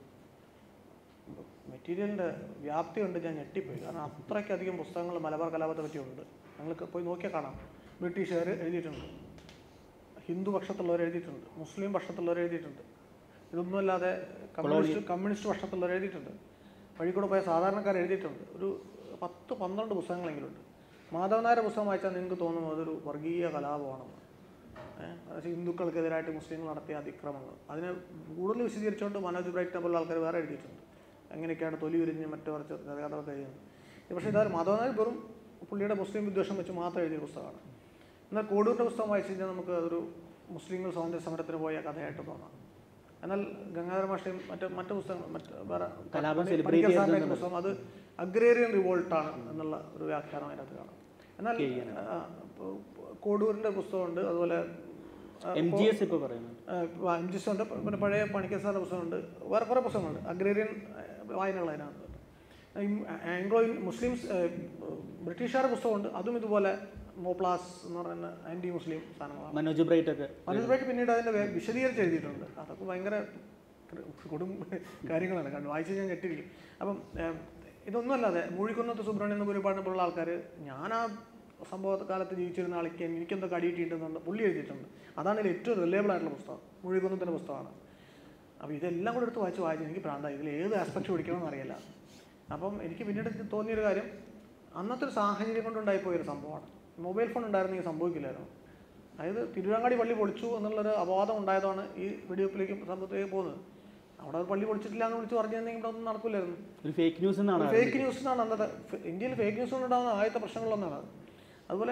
Speaker 2: മെറ്റീരിയലിൻ്റെ വ്യാപ്തി കൊണ്ട് ഞാൻ ഞെട്ടിപ്പോയി കാരണം അത്രയ്ക്കധികം പുസ്തകങ്ങൾ മലബാർ കലാപത്തെ പറ്റിയുണ്ട് നിങ്ങൾക്ക് പോയി നോക്കിയാൽ കാണാം ബ്രിട്ടീഷുകാർ എഴുതിയിട്ടുണ്ട് ഹിന്ദു പക്ഷത്തുള്ളവർ എഴുതിയിട്ടുണ്ട് മുസ്ലിം പക്ഷത്തുള്ളവർ എഴുതിയിട്ടുണ്ട് ഇതൊന്നുമല്ലാതെ കമ്മ്യൂണിസ്റ്റ് കമ്മ്യൂണിസ്റ്റ് പക്ഷത്തുള്ളവർ എഴുതിയിട്ടുണ്ട് വഴി കൂടെ പോയ സാധാരണക്കാർ എഴുതിയിട്ടുണ്ട് ഒരു പത്ത് പന്ത്രണ്ട് പുസ്തകങ്ങളെങ്കിലും ഉണ്ട് മാധവനായ പുസ്തകം വായിച്ചാൽ നിങ്ങൾക്ക് തോന്നും അതൊരു വർഗീയ കലാപമാണെന്ന് ഏഹ് അതായത് ഹിന്ദുക്കൾക്കെതിരായിട്ട് മുസ്ലിങ്ങൾ നടത്തിയ അതിക്രമങ്ങൾ അതിനെ കൂടുതൽ വിശദീകരിച്ചുകൊണ്ട് മനോജ് ബ്രൈറ്റിനെ പോലുള്ള ആൾക്കാർ വേറെ എഴുതിയിട്ടുണ്ട് എങ്ങനെയൊക്കെയാണ് തൊലി ഉരിഞ്ഞ് മറ്റു കുറച്ച് കഥകളൊക്കെ എഴുതുന്നത് പക്ഷേ ഇതാരും മാധവനായ വെറും പുള്ളിയുടെ മുസ്ലിം വിദ്വേഷം വെച്ച് മാത്രം എഴുതിയ പുസ്തകമാണ് എന്നാൽ കോടൂരിൻ്റെ പുസ്തകം വായിച്ചു കഴിഞ്ഞാൽ നമുക്ക് അതൊരു മുസ്ലിങ്ങൾ സ്വാതന്ത്ര്യ സമരത്തിന് പോയ കഥയായിട്ട് തോന്നാം എന്നാൽ ഗംഗാധര മാഷയും മറ്റ് മറ്റ് പുസ്തകങ്ങൾ മറ്റ് വേറെ
Speaker 1: കലാപം
Speaker 2: പണി-
Speaker 1: celebrate
Speaker 2: പണിക്കർ സാറിൻ്റെ
Speaker 1: ചെയ്യുന്നത്
Speaker 2: പുസ്തകം അത് അഗ്രേറിയൻ റിവോൾട്ടാണ് എന്നുള്ള ഒരു വ്യാഖ്യാനം അതിനകത്ത് കാണാം എന്നാൽ ആ, ഇപ്പൊ കോഡൂരിൻ്റെ പുസ്തകമുണ്ട് അതുപോലെ ആ,
Speaker 1: എം ജി എസ് ഇപ്പോൾ പറയുന്നത്
Speaker 2: എം ജി എസ് ഉണ്ട് പിന്നെ പഴയ പണിക്കർ സാറിൻ്റെ പുസ്തകമുണ്ട് വേറെ കുറേ പുസ്തകങ്ങളുണ്ട് അഗ്രേറിയൻ വായനകൾ അതിനകത്ത് ഈ ആംഗ്ലോ മുസ്ലിംസ് ബ്രിട്ടീഷുകാരുടെ പുസ്തകമുണ്ട് അതും ഇതുപോലെ മോപ്ലാസ് എന്ന് പറയുന്ന ആൻറ്റി മുസ്ലിം സാധനങ്ങളാണ്
Speaker 1: മനോജ് ബ്രൈറ്റ് ഒക്കെ
Speaker 2: മനോജ് ബ്രൈറ്റ് പിന്നീട് അതിൻ്റെ വേ- വിശദീകരിച്ച് എഴുതിയിട്ടുണ്ട് അതൊക്കെ ഭയങ്കര കൊടും കാര്യങ്ങളാണ് കണ്ടു വായിച്ച് ഞാൻ ഞെട്ടിരിക്കും അപ്പം ഏം, ഇതൊന്നുമല്ലാതെ മൂഴിക്കുന്നത്ത് സുബ്രഹ്മണ്യം എന്ന് ഒരുപാട് പോലുള്ള ആൾക്കാർ ഞാൻ ആ സംഭവ കാലത്ത് ജീവിച്ചിരുന്ന ആൾക്ക് എനിക്കെന്തോ കടിയിട്ടിട്ടുണ്ടെന്ന് പുള്ളി എഴുതിയിട്ടുണ്ട് അതാണ് ഇതിൽ ഏറ്റവും റിലയബിൾ ആയിട്ടുള്ള പുസ്തകം മൂഴിക്കുന്നത്തിൻ്റെ പുസ്തകമാണ് അപ്പോൾ ഇതെല്ലാം കൂടെ എടുത്ത് വായിച്ച് വായിച്ച് എനിക്ക് പ്രാന്തായി ഇതിൽ ഏത് ആസ്പെക്ട് പിടിക്കണമെന്ന് അറിയില്ല അപ്പം എനിക്ക് പിന്നീട് തോന്നിയൊരു കാര്യം അന്നത്തെ ഒരു സാഹചര്യം കൊണ്ടുണ്ടായിപ്പോയൊരു സംഭവമാണ് മൊബൈൽ ഫോൺ ഉണ്ടായിരുന്നെങ്കിൽ സംഭവിക്കില്ലായിരുന്നു അതായത് തിരുവങ്ങാടി പള്ളി പൊളിച്ചു എന്നുള്ളൊരു അപവാദം ഉണ്ടായതാണ് ഈ വെടിവെപ്പിലേക്ക് സംഭവത്തിലേക്ക് പോകുന്നത് അവിടെ ഒരു പള്ളി പൊളിച്ചിട്ടില്ല എന്ന് വിളിച്ച് പറഞ്ഞിരുന്നെങ്കിൽ ഇവിടെ ഒന്നും നടക്കില്ലായിരുന്നു
Speaker 1: ഒരു ഫേക്ക് ന്യൂസ് എന്നാണ്
Speaker 2: ഫേക്ക് ന്യൂസ് എന്നാണ് അന്നത്തെ ഫ- ഇന്ത്യയിൽ ഫേക്ക് ന്യൂസ് കൊണ്ടുണ്ടാകുന്ന ആദ്യത്തെ പ്രശ്നങ്ങളൊന്നാണ് അത് അതുപോലെ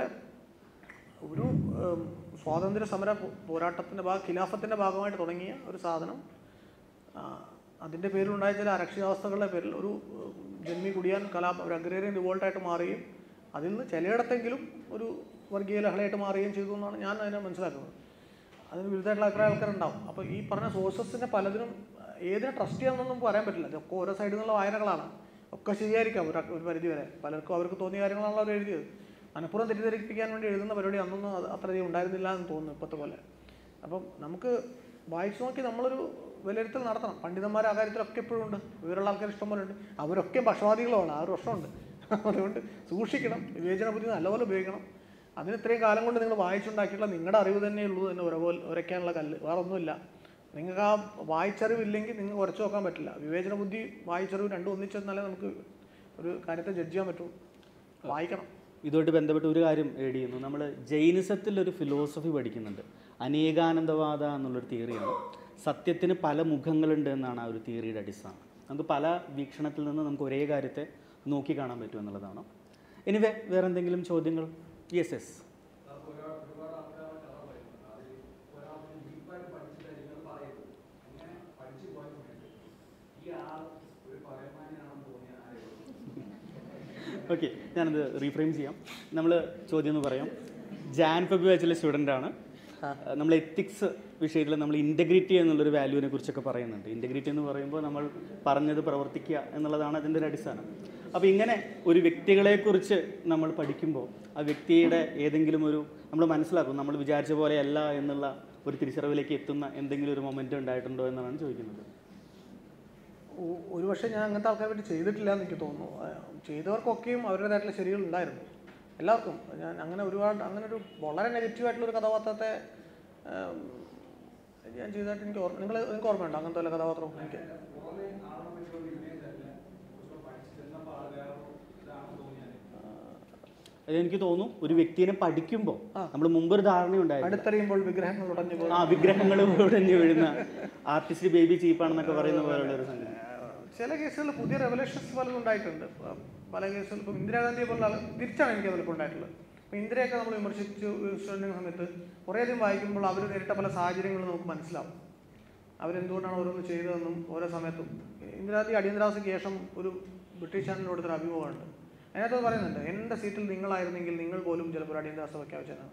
Speaker 2: ഒരു ഉം, സ്വാതന്ത്ര്യ സമര പോ- പോരാട്ടത്തിൻ്റെ ഭാഗ ഖിലാഫത്തിൻ്റെ ഭാഗമായിട്ട് തുടങ്ങിയ ഒരു സാധനം ആ, അതിൻ്റെ പേരിലുണ്ടായ ചില അരക്ഷിതാവസ്ഥകളുടെ പേരിൽ ഒരു ഏഹ്, ജന്മി കുടിയാൻ കലാ ഒരു അഗ്രേറിയൻ റിവോൾട്ടായിട്ട് മാറുകയും അതിൽ നിന്ന് ചിലയിടത്തെങ്കിലും ഒരു വർഗീയ ലഹളയായിട്ട് മാറുകയും ചെയ്തു എന്നാണ് ഞാൻ അതിനെ മനസ്സിലാക്കുന്നത് അതിന് വിരുദ്ധമായിട്ടുള്ള അഭിപ്രായ ആൾക്കാരുണ്ടാവും അപ്പോൾ ഈ പറഞ്ഞ സോഴ്സസിനെ പലതിനും ഏതിനെ ട്രസ്റ്റ് ചെയ്യാമെന്നൊന്നും പറയാൻ പറ്റില്ല ഇതൊക്കെ ഓരോ സൈഡിൽ നിന്നുള്ള വായനകളാണ് ഒക്കെ ശരിയായിരിക്കാം ഒരു ഒരു പരിധി വരെ പലർക്കും അവർക്ക് തോന്നിയ കാര്യങ്ങളാണല്ലോ അവർ എഴുതിയത് മനഃപൂർവ്വം തെറ്റിദ്ധരിപ്പിക്കാൻ വേണ്ടി എഴുതുന്ന പരിപാടി അന്നൊന്നും അത് അത്രയധികം ഉണ്ടായിരുന്നില്ല എന്ന് തോന്നുന്നു ഇപ്പോഴത്തെ പോലെ അപ്പം നമുക്ക് വായിച്ചു നോക്കി നമ്മളൊരു വിലയിരുത്തൽ നടത്തണം പണ്ഡിതന്മാർ ആ കാര്യത്തിലൊക്കെ എപ്പോഴും ഉണ്ട് വിവരമുള്ള ആൾക്കാർ ഇഷ്ടംപോലെ ഉണ്ട് അവരൊക്കെ പക്ഷപാതികളുമാണ് ആ ഒരു പ്രശ്നമുണ്ട് അതുകൊണ്ട് സൂക്ഷിക്കണം വിവേചന ബുദ്ധി നല്ലപോലെ ഉപയോഗിക്കണം അതിന് ഇത്രയും കാലം കൊണ്ട് നിങ്ങൾ വായിച്ചുണ്ടാക്കിയിട്ടുള്ള നിങ്ങളുടെ അറിവ് തന്നെ ഉള്ളൂ തന്നെ ഉരപോൽ ഉരയ്ക്കാനുള്ള കല്ല് വേറെ ഒന്നുമില്ല നിങ്ങൾക്ക് ആ വായിച്ചറിവില്ലെങ്കിൽ നിങ്ങൾക്ക് ഉരച്ചു നോക്കാൻ പറ്റില്ല വിവേചന ബുദ്ധി വായിച്ചറിവ് രണ്ടും ഒന്നിച്ചെന്നാലേ നമുക്ക് ഒരു കാര്യത്തെ ജഡ്ജ് ചെയ്യാൻ പറ്റൂ വായിക്കണം
Speaker 1: ഇതുമായിട്ട് ബന്ധപ്പെട്ട് ഒരു കാര്യം ഏഡ് ചെയ്യുന്നു നമ്മൾ ജൈനിസത്തിൽ ഒരു ഫിലോസഫി പഠിക്കുന്നുണ്ട് അനേകാനന്ദവാദ എന്നുള്ളൊരു തിയറിയാണ് സത്യത്തിന് പല മുഖങ്ങളുണ്ട് എന്നാണ് ആ ഒരു തിയറിയുടെ അടിസ്ഥാനം നമുക്ക് പല വീക്ഷണത്തിൽ നിന്ന് നമുക്ക് ഒരേ കാര്യത്തെ നോക്കി കാണാൻ പറ്റും എന്നുള്ളതാണ് എനിവേ വേറെ എന്തെങ്കിലും ചോദ്യങ്ങൾ യെസ് യെസ് ഓക്കെ ഞാനത് റീഫ്രെയിം ചെയ്യാം നമ്മൾ ചോദ്യം എന്ന് പറയാം ജാൻ ഫെബ് ബാച്ചിലെ സ്റ്റുഡൻ്റ് ആണ് നമ്മൾ എത്തിക്സ് വിഷയത്തിൽ നമ്മൾ ഇൻറ്റഗ്രിറ്റി എന്നുള്ളൊരു വാല്യൂവിനെ കുറിച്ചൊക്കെ പറയുന്നുണ്ട് ഇൻറ്റഗ്രിറ്റി എന്ന് പറയുമ്പോൾ നമ്മൾ പറഞ്ഞത് പ്രവർത്തിക്കുക എന്നുള്ളതാണ് അതിൻ്റെ ഒരു അടിസ്ഥാനം അപ്പോൾ ഇങ്ങനെ ഒരു വ്യക്തികളെക്കുറിച്ച് നമ്മൾ പഠിക്കുമ്പോൾ ആ വ്യക്തിയുടെ ഏതെങ്കിലും ഒരു നമ്മൾ മനസ്സിലാക്കും നമ്മൾ വിചാരിച്ച പോലെയല്ല എന്നുള്ള ഒരു തിരിച്ചറിവിലേക്ക് എത്തുന്ന എന്തെങ്കിലും ഒരു മൊമെൻ്റ് ഉണ്ടായിട്ടുണ്ടോ എന്നാണ് ചോദിക്കുന്നത്
Speaker 2: ഒ- ഒരുപക്ഷെ ഞാൻ അങ്ങനത്തെ ആൾക്കാരെ പറ്റി ചെയ്തിട്ടില്ല എന്ന് എനിക്ക് തോന്നുന്നു ആ, ചെയ്തവർക്കൊക്കെയും അവരുടേതായിട്ടുള്ള ശരികൾ ഉണ്ടായിരുന്നു എല്ലാവർക്കും ഞാൻ അങ്ങനെ ഒരുപാട് അങ്ങനെ ഒരു വളരെ നെഗറ്റീവായിട്ടുള്ള ഒരു കഥാപാത്രത്തെ ആം, ഞാൻ ചെയ്തതായിട്ട് എനിക്ക് ഓർമ്മ നിങ്ങൾ നിങ്ങൾക്ക് ഓർമ്മയുണ്ടോ അങ്ങനത്തെ വല്ല കഥാപാത്രം എനിക്ക്
Speaker 1: അത് എനിക്ക് തോന്നുന്നു ഒരു വ്യക്തിയെ പഠിക്കുമ്പോൾ നമ്മൾ മുമ്പൊരു ധാരണയുണ്ടായിരുന്നു
Speaker 2: അടുത്തറിയുമ്പോൾ വിഗ്രഹങ്ങൾ ഉടഞ്ഞു പോകും
Speaker 1: ആ വിഗ്രഹങ്ങൾ ഉടഞ്ഞു വീഴുന്ന ആർട്ടിസ്റ്റ് ബേബി ചീപ്പാണെന്നൊക്കെ പറയുന്ന പോലുള്ള ഒരു സംഗതി
Speaker 2: ചില കേസുകളിൽ പുതിയ റെവലേഷൻസ് പലതും ഉണ്ടായിട്ടുണ്ട് പ- പല കേസുകളിൽ ഇപ്പം ഇന്ദിരാഗാന്ധിയെ പോലുള്ള ആൾ തിരിച്ചാണ് എനിക്ക് അതിലൊക്കെ ഉണ്ടായിട്ടുള്ളത് അപ്പോൾ ഇന്ദിരയൊക്കെ നമ്മൾ വിമർശിച്ചു വിമർശിക്കുന്ന സമയത്ത് കുറേയധികം വായിക്കുമ്പോൾ അവർ നേരിട്ട പല സാഹചര്യങ്ങളും നമുക്ക് മനസ്സിലാവും അവരെന്തുകൊണ്ടാണ് ഓരോന്ന് ചെയ്തതെന്നും ഓരോ സമയത്തും ഇന്ദിരാഗാന്ധി അടിയന്തരാവസ്ഥയ്ക്ക് ശേഷം ഒരു ബ്രിട്ടീഷ് ചാനലിൽ കൊടുത്തൊരു അഭിമുഖമുണ്ട് അതിനകത്ത് പറയുന്നുണ്ട് എൻ്റെ സീറ്റിൽ നിങ്ങളായിരുന്നെങ്കിൽ നിങ്ങൾ പോലും ചിലപ്പോൾ ഒരു അടിയന്തരാവസ്ഥ പ്രഖ്യാപിച്ചതാണ്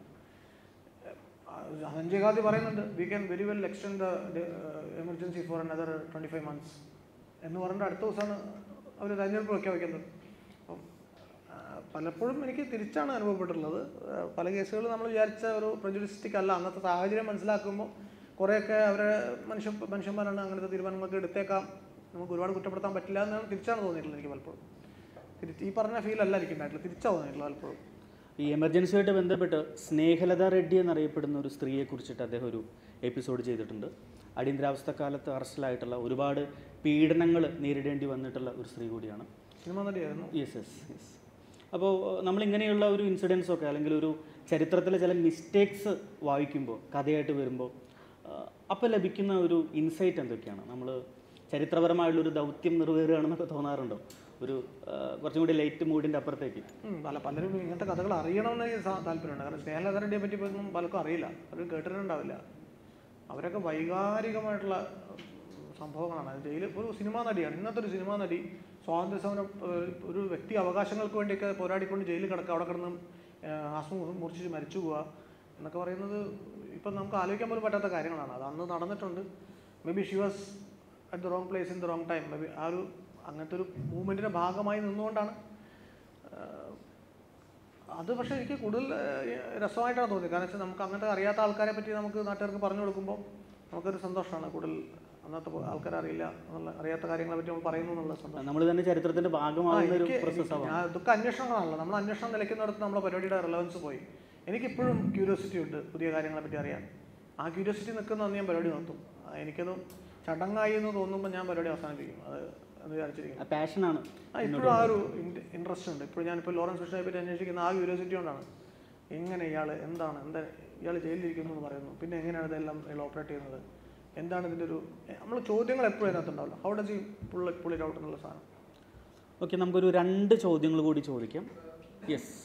Speaker 2: സഞ്ജയ് ഗാന്ധി പറയുന്നുണ്ട് we can very well extend the emergency for another twenty five months എന്ന് പറഞ്ഞിട്ട് അടുത്ത ദിവസമാണ് അവർ തെരഞ്ഞെടുപ്പ് പ്രഖ്യാപിക്കുന്നത് അപ്പം ആ, പലപ്പോഴും എനിക്ക് തിരിച്ചാണ് അനുഭവപ്പെട്ടിട്ടുള്ളത് ആ, പല കേസുകളിൽ നമ്മൾ വിചാരിച്ച ഒരു പ്രജുഡിസ്റ്റിക് അല്ല അന്നത്തെ സാഹചര്യം മനസ്സിലാക്കുമ്പോൾ കുറേയൊക്കെ അവരെ മനുഷ്യ മനുഷ്യന്മാരാണ് അങ്ങനത്തെ തീരുമാനങ്ങളൊക്കെ എടുത്തേക്കാം നമുക്ക് ഒരുപാട് കുറ്റപ്പെടുത്താൻ പറ്റില്ല എന്നാണ് തിരിച്ചാണ് തോന്നിയിട്ടുള്ളത് എനിക്ക് പലപ്പോഴും തിരിച്ച് ഈ പറഞ്ഞ ഫീൽ അല്ല എനിക്ക് ഉണ്ടായിട്ടുള്ളത് തിരിച്ചാണ് തോന്നിയിട്ടുള്ളത് പലപ്പോഴും
Speaker 1: ഈ എമർജൻസിയായിട്ട് ബന്ധപ്പെട്ട് സ്നേഹലത റെഡ്ഡി എന്നറിയപ്പെടുന്ന ഒരു സ്ത്രീയെ കുറിച്ചിട്ട് അദ്ദേഹം ഒരു എപ്പിസോഡ് ചെയ്തിട്ടുണ്ട് അടിയന്തരാവസ്ഥ കാലത്ത് അറസ്റ്റിലായിട്ടുള്ള ഒരുപാട് പീഡനങ്ങൾ നേരിടേണ്ടി വന്നിട്ടുള്ള ഒരു സ്ത്രീ കൂടിയാണ്
Speaker 2: സിനിമ നടിയായിരുന്നു
Speaker 1: യെസ് യെസ് യെസ് അപ്പോൾ നമ്മളിങ്ങനെയുള്ള ഒരു ഇൻസിഡൻസ് ഒക്കെ അല്ലെങ്കിൽ ഒരു ചരിത്രത്തിലെ ചില മിസ്റ്റേക്സ് വായിക്കുമ്പോൾ കഥയായിട്ട് വരുമ്പോൾ അപ്പോൾ ലഭിക്കുന്ന ഒരു ഇൻസൈറ്റ് എന്തൊക്കെയാണ് നമ്മൾ ചരിത്രപരമായുള്ളൊരു ദൗത്യം നിറവേറുകയാണെന്നൊക്കെ തോന്നാറുണ്ടോ ഒരു ആ, കുറച്ചും കൂടി ലൈറ്റ് മൂഡിൻ്റെ അപ്പുറത്തേക്ക്
Speaker 2: ഉം, പല പലരും ഇങ്ങനത്തെ കഥകൾ അറിയണമെന്ന് എനിക്ക് സാ- താല്പര്യമുണ്ട് കാരണം സ്നേഹലതരണ്ടിയെ പറ്റി ഇപ്പൊ ഒന്നും പലർക്കും അറിയില്ല അവർ കേട്ടിട്ടുണ്ടാവില്ല അവരൊക്കെ വൈകാരികമായിട്ടുള്ള ഉം, സംഭവങ്ങളാണ് അത് ജയിലിൽ ഒരു സിനിമാ നടിയാണ് ഇന്നത്തെ ഒരു സിനിമാ നടി സ്വാതന്ത്ര്യ സമരം ഏഹ്, ഒരു വ്യക്തി അവകാശങ്ങൾക്ക് വേണ്ടിയൊക്കെ പോരാടിക്കൊണ്ട് ജയിലിൽ കിടക്കുക അവിടെ കിടന്ന് ഏഹ്, ആശ്മ മുറിച്ച് മരിച്ചു പോവുക എന്നൊക്കെ പറയുന്നത് ഇപ്പം നമുക്ക് ആലോചിക്കാൻ പോലും പറ്റാത്ത കാര്യങ്ങളാണ് അത് അന്ന് നടന്നിട്ടുണ്ട് maybe she was at the wrong place in the wrong time maybe ആ ഒരു അങ്ങനത്തെ ഒരു മൂവ്മെൻറ്റിൻ്റെ ഭാഗമായി നിന്നുകൊണ്ടാണ് ഏഹ്, അത് പക്ഷേ എനിക്ക് കൂടുതൽ ഏഹ്, രസമായിട്ടാണ് തോന്നിയത് കാരണം വെച്ചാൽ നമുക്ക് അങ്ങനത്തെ അറിയാത്ത ആൾക്കാരെ പറ്റി നമുക്ക് നാട്ടുകാർക്ക് പറഞ്ഞു കൊടുക്കുമ്പോൾ നമുക്കൊരു സന്തോഷമാണ് കൂടുതൽ അന്നത്തെ പോ- ആൾക്കാരെ അറിയില്ല എന്നുള്ള അറിയാത്ത കാര്യങ്ങളെ പറ്റി നമ്മൾ പറയുന്നു എന്നുള്ള സന്തോഷം
Speaker 1: നമ്മൾ തന്നെ ചരിത്രത്തിൻ്റെ
Speaker 2: ആ,
Speaker 1: ഭാഗമാകുന്ന ഒരു
Speaker 2: എനിക്ക്
Speaker 1: പ്രോസസ് ആവാം
Speaker 2: ഞാൻ ഇതൊക്കെ അന്വേഷണങ്ങളാണല്ലോ നമ്മൾ അന്വേഷണം നിലയ്ക്കുന്നിടത്ത് നമ്മളെ പരിപാടിയുടെ റിലവൻസ് പോയി എനിക്കിപ്പോഴും ക്യൂരിയോസിറ്റി ഉണ്ട് പുതിയ കാര്യങ്ങളെ പറ്റി അറിയാൻ ആ ക്യൂരിയോസിറ്റി നിൽക്കുന്ന ഞാൻ പരിപാടി നിർത്തും ആ, എനിക്കത് ചടങ്ങായി എന്ന് തോന്നുമ്പോൾ ഞാൻ പരിപാടി അവസാനിപ്പിക്കും അത് എന്ന് വിചാരിച്ചിരിക്കും
Speaker 1: പാഷനാണ്
Speaker 2: ആ ഇപ്പോഴും ആ ഒരു ഇൻട്രസ്റ്റ് ഉണ്ട് ഇപ്പോൾ ഞാനിപ്പോൾ ലോറൻസ് കൃഷ്ണനെ പറ്റി അന്വേഷിക്കുന്ന ആ ക്യൂരിയോസിറ്റി കൊണ്ടാണ് എങ്ങനെ ഇയാൾ എന്താണ് എന്താ ഇയാൾ ജയിലിലിരിക്കുന്നു എന്ന് പറയുന്നു പിന്നെ എങ്ങനെയാണ് ഇതെല്ലാം ഇയാൾ ഓപ്പറേറ്റ് ചെയ്യുന്നത് എന്താണ് ഇതിൻ്റെ ഒരു നമ്മൾ ചോദ്യങ്ങൾ എപ്പോഴും അതിനകത്തുണ്ടാവില്ല ഹൗ ഡസ് ഈ പുള്ള പുള്ളിറ്റ് ഔട്ട് എന്നുള്ള സാധനം
Speaker 1: ഓക്കെ നമുക്കൊരു രണ്ട് ചോദ്യങ്ങൾ കൂടി ചോദിക്കാം യെസ്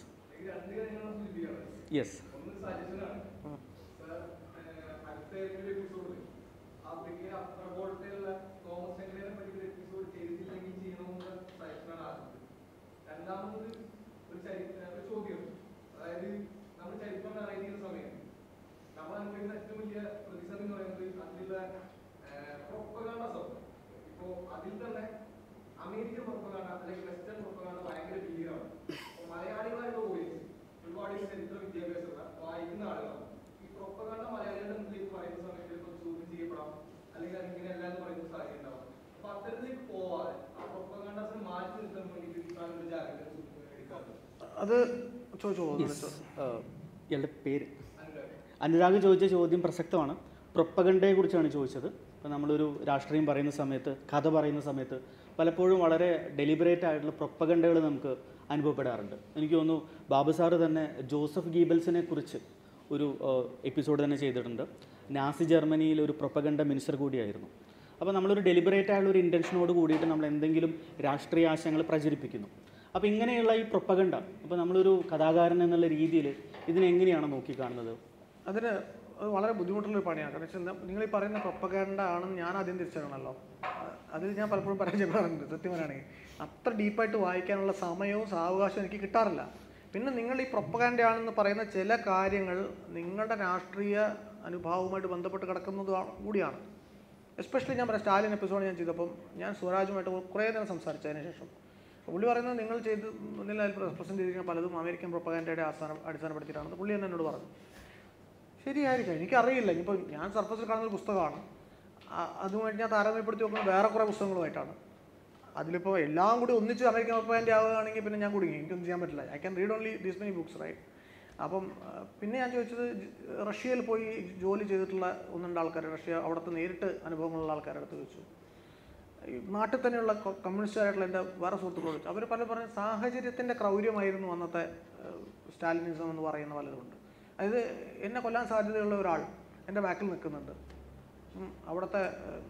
Speaker 1: യെസ്
Speaker 3: ഒന്ന് സജഷനാണ് അടുത്ത എപ്പിസോഡിൽ ആഫ്രിക്കയിൽ അത്ര പോലത്തെയുള്ള തോമസ് എങ്ങനെ
Speaker 6: രണ്ടാമത് ഒരു ചരി ഒരു ചോദ്യം അതായത് നമ്മൾ ചരിത്രം അറേഞ്ച് ചെയ്യുന്ന സമയം നമ്മൾ അനുഭവിക്കുന്ന ഏറ്റവും വലിയ പ്രതിസന്ധി എന്ന് പറയുന്നത് അതിലുള്ള പ്രൊപ്പകാണ്ട സ്വപ്നം ഇപ്പോ അതിൽ തന്നെ അമേരിക്കൻ പ്രൊപ്പകാണ്ട അല്ലെങ്കിൽ വെസ്റ്റേൺ പ്രൊപ്പകാണ്ട ഭയങ്കര ഭീകരമാണ് അപ്പൊ മലയാളികളായിട്ടുള്ള ഓഡിയൻസ് ഒരുപാട് ഈ ചരിത്ര വിദ്യാഭ്യാസമുള്ള വായിക്കുന്ന ആളുകളാണ് ഈ പ്രൊപ്പകാണ്ട മലയാളികളുടെ മുന്നിലേക്ക് പറയുന്ന സമയത്ത് ചിലപ്പോൾ ചോദ്യം ചെയ്യപ്പെടാം അല്ലെങ്കിൽ അതിങ്ങനെയല്ല എന്ന് പറയുന്ന സാഹചര്യം ഉണ്ടാവും അപ്പൊ അത്തരത്തിലേക്ക് പോവാതെ ആ പ്രൊപ്പകാണ്ടാസിനെ മാറ്റി നിർത്താൻ വേണ്ടിയിട്ട് ഇതാണ് ഒരു ജാഗ്രത എടുക്കാറുണ്ട്
Speaker 2: അത് ചോദിച്ചോ
Speaker 1: ഏഹ്, ഇയാളുടെ പേര്
Speaker 6: അനുരാഗ്
Speaker 1: അനുരാഗ് ചോദിച്ച ചോദ്യം പ്രസക്തമാണ് പ്രൊപ്പഗണ്ടയെ കുറിച്ചാണ് ചോദിച്ചത് അപ്പോൾ നമ്മളൊരു രാഷ്ട്രീയം പറയുന്ന സമയത്ത് കഥ പറയുന്ന സമയത്ത് പലപ്പോഴും വളരെ ഡെലിബറേറ്റ് ആയിട്ടുള്ള പ്രൊപ്പഗണ്ടകൾ നമുക്ക് അനുഭവപ്പെടാറുണ്ട് എനിക്ക് തോന്നുന്നു ബാബു സാറ് തന്നെ ജോസഫ് ഗീബൽസിനെ കുറിച്ച് ഒരു എപ്പിസോഡ് തന്നെ ചെയ്തിട്ടുണ്ട് നാസി ജർമ്മനിയിൽ ഒരു പ്രൊപ്പഗണ്ട മിനിസ്റ്റർ കൂടിയായിരുന്നു അപ്പോൾ നമ്മളൊരു ഡെലിബറേറ്റ് ആയുള്ള ഒരു ഇൻറ്റൻഷനോട് കൂടിയിട്ട് നമ്മൾ എന്തെങ്കിലും രാഷ്ട്രീയ ആശയങ്ങൾ പ്രചരിപ്പിക്കുന്നു അപ്പോൾ ഇങ്ങനെയുള്ള ഈ പ്രൊപ്പഗണ്ട അപ്പോൾ നമ്മളൊരു കഥാകാരൻ എന്നുള്ള രീതിയിൽ ഇതിനെങ്ങനെയാണ് നോക്കിക്കാണുന്നത്
Speaker 2: അതിന് അത് വളരെ ബുദ്ധിമുട്ടുള്ളൊരു പണിയാണ് കാരണം വെച്ചാൽ നിങ്ങൾ ഈ പറയുന്ന പ്രൊപ്പഗാൻഡ ആണെന്ന് ഞാൻ ആദ്യം തിരിച്ചറിയണമല്ലോ അതിൽ ഞാൻ പലപ്പോഴും പരാജയപ്പെടാറുണ്ട് സത്യം പറയുകയാണെങ്കിൽ അത്ര ഡീപ്പായിട്ട് വായിക്കാനുള്ള സമയവും സാവകാശവും എനിക്ക് കിട്ടാറില്ല പിന്നെ നിങ്ങൾ ഈ പ്രൊപ്പഗാൻഡ ആണെന്ന് പറയുന്ന ചില കാര്യങ്ങൾ നിങ്ങളുടെ രാഷ്ട്രീയ അനുഭാവവുമായിട്ട് ബന്ധപ്പെട്ട് കിടക്കുന്നത് കൂടിയാണ് എസ്പെഷ്യലി ഞാൻ പറയാം സ്റ്റാലിൻ എപ്പിസോഡ് ഞാൻ ചെയ്തപ്പം ഞാൻ സ്വരാജുമായിട്ട് കുറേ നേരം സംസാരിച്ചതിന് ശേഷം പുള്ളി പറയുന്നത് നിങ്ങൾ ചെയ്ത് മുന്നിൽ പ്രസൻറ്റ് ചെയ്തിരിക്കുന്ന പലതും അമേരിക്കൻ പ്രൊപ്പഗാൻഡയുടെ ആസ്ഥാനം അടിസ്ഥാനപ്പെടുത്തിയിട്ടാണെന്ന് പുള്ളി തന്നെ എന്നോട് പറഞ്ഞു ശരിയായിരിക്കാം എനിക്കറിയില്ല ഇനിയിപ്പോൾ ഞാൻ സർഫസിൽ കാണുന്ന ഒരു പുസ്തകമാണ് ആ- അതുമായിട്ട് ഞാൻ താരതമ്യപ്പെടുത്തി നോക്കുന്നത് വേറെ കുറേ പുസ്തകങ്ങളുമായിട്ടാണ് അതിലിപ്പോൾ എല്ലാം കൂടി ഒന്നിച്ച് അമേരിക്കൻ പ്രൊപ്പഗാൻഡ ആവുകയാണെങ്കിൽ പിന്നെ ഞാൻ കുടുങ്ങി എനിക്കൊന്നും ചെയ്യാൻ പറ്റില്ല I can read only these many books right അപ്പം ആ, പിന്നെ ഞാൻ ചോദിച്ചത് ജ- റഷ്യയിൽ പോയി ജോലി ചെയ്തിട്ടുള്ള ഒന്ന് രണ്ട് ആൾക്കാർ റഷ്യ അവിടുത്തെ നേരിട്ട് അനുഭവങ്ങളുള്ള ആൾക്കാരുടെ അടുത്ത് ചോദിച്ചു ഈ നാട്ടിൽ തന്നെയുള്ള കൊ- കമ്മ്യൂണിസ്റ്റുകാരായിട്ടുള്ള എൻ്റെ വേറെ സുഹൃത്തുക്കളോട് ചോദിച്ചു അവർ പല പറഞ്ഞ സാഹചര്യത്തിൻ്റെ ക്രൗര്യമായിരുന്നു അന്നത്തെ ഏഹ്, സ്റ്റാലിനിസം എന്ന് പറയുന്ന പലരുമുണ്ട് അതായത് എന്നെ കൊല്ലാൻ സാധ്യതയുള്ള ഒരാൾ എൻ്റെ ബാക്കിൽ നിൽക്കുന്നുണ്ട് ഉം, അവിടുത്തെ